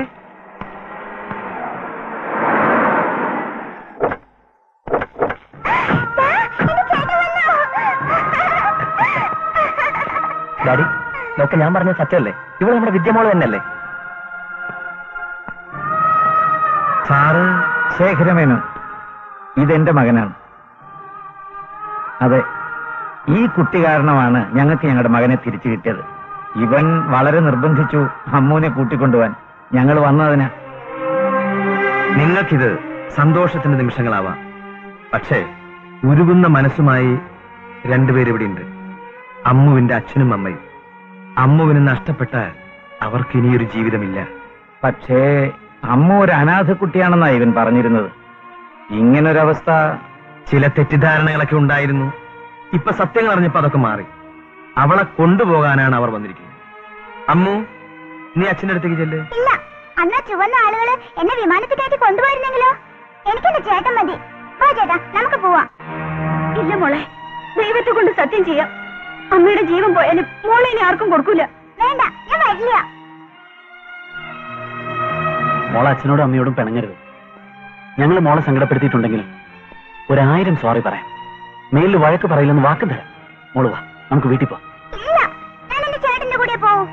ഡാഡി നോക്ക ഞാൻ പറഞ്ഞ സത്യമല്ലേ ഇവിടെ നമ്മുടെ വിദ്യമോള് തന്നെയല്ലേ
സാറ്
ശേഖരമേനോൻ ഇതെന്റെ മകനാണ് അതെ ഈ കുട്ടി കാരണമാണ് ഞങ്ങൾക്ക് ഞങ്ങളുടെ മകനെ തിരിച്ചു കിട്ടിയത് ഇവൻ വളരെ നിർബന്ധിച്ചു അമ്മൂനെ കൂട്ടിക്കൊണ്ടുപോവാൻ ഞങ്ങൾ വന്നതിന്
നിങ്ങൾക്കിത് സന്തോഷത്തിന്റെ നിമിഷങ്ങളാവാം പക്ഷേ ഉരുകുന്ന മനസ്സുമായി രണ്ടുപേരിവിടെയുണ്ട് അമ്മുവിന്റെ അച്ഛനും അമ്മയും അമ്മുവിന് നഷ്ടപ്പെട്ടാൽ അവർക്ക് ഇനിയൊരു ജീവിതമില്ല
പക്ഷേ അമ്മ ഒരു അനാഥ കുട്ടിയാണെന്നാ ഇവൻ പറഞ്ഞിരുന്നത് ഇങ്ങനൊരവസ്ഥ
ചില തെറ്റിദ്ധാരണകളൊക്കെ ഉണ്ടായിരുന്നു ഇപ്പൊ സത്യങ്ങൾ അറിഞ്ഞപ്പോ അതൊക്കെ മാറി അവളെ കൊണ്ടുപോകാനാണ് അവർ വന്നിരിക്കുന്നത് അമ്മു നീ അച്ഛന്റെ അടുത്തേക്ക് ചെല്ല്
ഇല്ല അന്ന് ആ ചുവന്ന ആളുകള് എന്നെ വിമാനത്തിൽ കയറ്റി കൊണ്ടുപോയിരുന്നെങ്കിലോ എനിക്കെന്റെ ചേട്ടൻ മതി വാ ചേട്ടാ നമുക്ക് പോവാം
ഇല്ല മോളെ ദൈവത്തെ കൊണ്ട് സത്യം ചെയ്യാം അമ്മയുടെ ജീവൻ പോയാലും മോളെ ഇനി ആർക്കും കൊടുക്കൂല
വേണ്ട ഞാൻ വരില്ല
മോളെ അച്ഛനോടും അമ്മയോടും പിണങ്ങരുത് ഞങ്ങൾ മോളെ സങ്കടപ്പെടുത്തിയിട്ടുണ്ടെങ്കിൽ ഒരായിരം സോറി പറയാം മേലിൽ വഴക്ക് പറയില്ലെന്ന് വാക്ക് തരാം മോള് വാ നമുക്ക് വീട്ടിൽ പോവാം
ഇല്ല ഞാൻ എന്റെ ചേട്ടന്റെ കൂടെ പോവും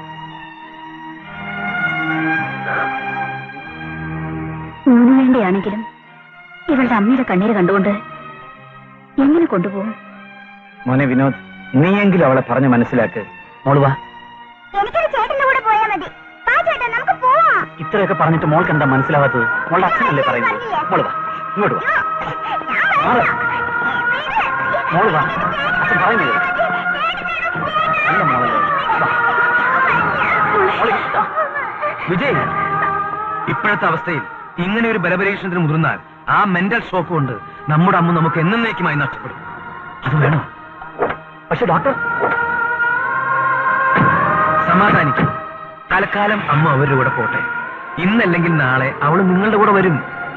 മോന് വേണ്ടിയാണെങ്കിലും ഇവളുടെ അമ്മയുടെ കണ്ണീര് കണ്ടുകൊണ്ട് എങ്ങനെ കൊണ്ടുപോകും
മോനെ വിനോദ് നീയെങ്കിലും അവളെ പറഞ്ഞ് മനസ്സിലാക്ക് മോള് വാ
എനിക്കൊരു ചേട്ടന്റെ കൂടെ പോയാൽ മതി വാ ചേട്ടാ നമുക്ക് പോവാം
ഇത്രയൊക്കെ പറഞ്ഞിട്ട് മോൾക്ക് എന്താ മനസ്സിലാവാത്തത് മോളുടെ അച്ഛനല്ലേ പറയുന്നത് മോള് വാ ഇങ്ങോട്ട് വാ മാറ്. മോള് വാ അച്ഛൻ പറയുന്നത് നല്ല മോളല്ലേ വാ. മോളെ, ആ.
വിജയ് ഇപ്പോഴത്തെ അവസ്ഥയിൽ ഇങ്ങനെ ഒരു ബലപരീക്ഷണത്തിന് മുതിർന്നാൽ ആ മെന്റൽ ഷോക്ക് കൊണ്ട് നമ്മുടെ അമ്മ നമുക്ക് എന്നേക്കുമായി നഷ്ടപ്പെടും
അത് വേണോ പക്ഷെ ഡോക്ടർ
സമാധാനിക്കും തൽക്കാലം അമ്മ അവരുടെ കൂടെ പോട്ടെ ഇന്നല്ലെങ്കിൽ നാളെ അവള് നിങ്ങളുടെ കൂടെ വരും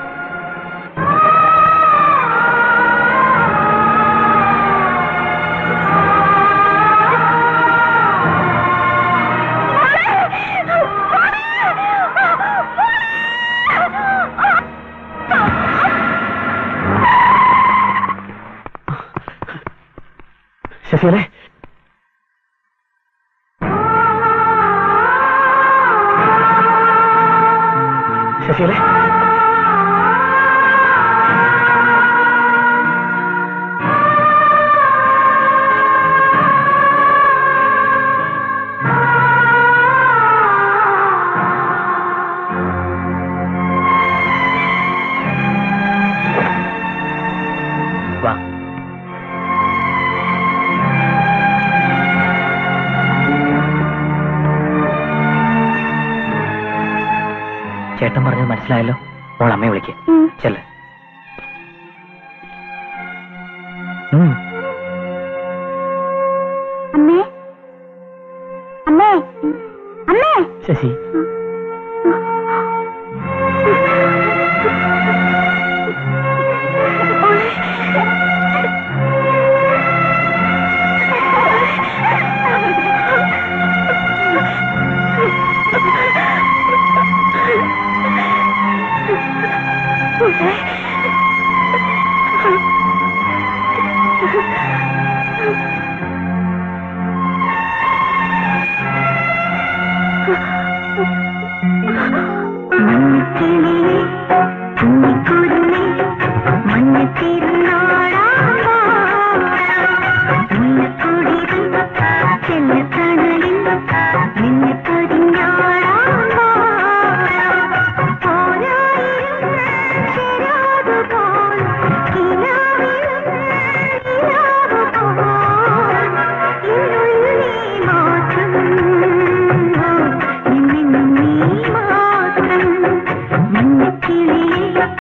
ശശിയല്ലേ ശശിയല്ലേ വാ ചേട്ടൻ പറഞ്ഞത് മനസ്സിലായല്ലോ മോൾ അമ്മയെ വിളിക്ക് ചെല്ല് ഉം.
അമ്മേ അമ്മേ അമ്മേ
ശശി
ആ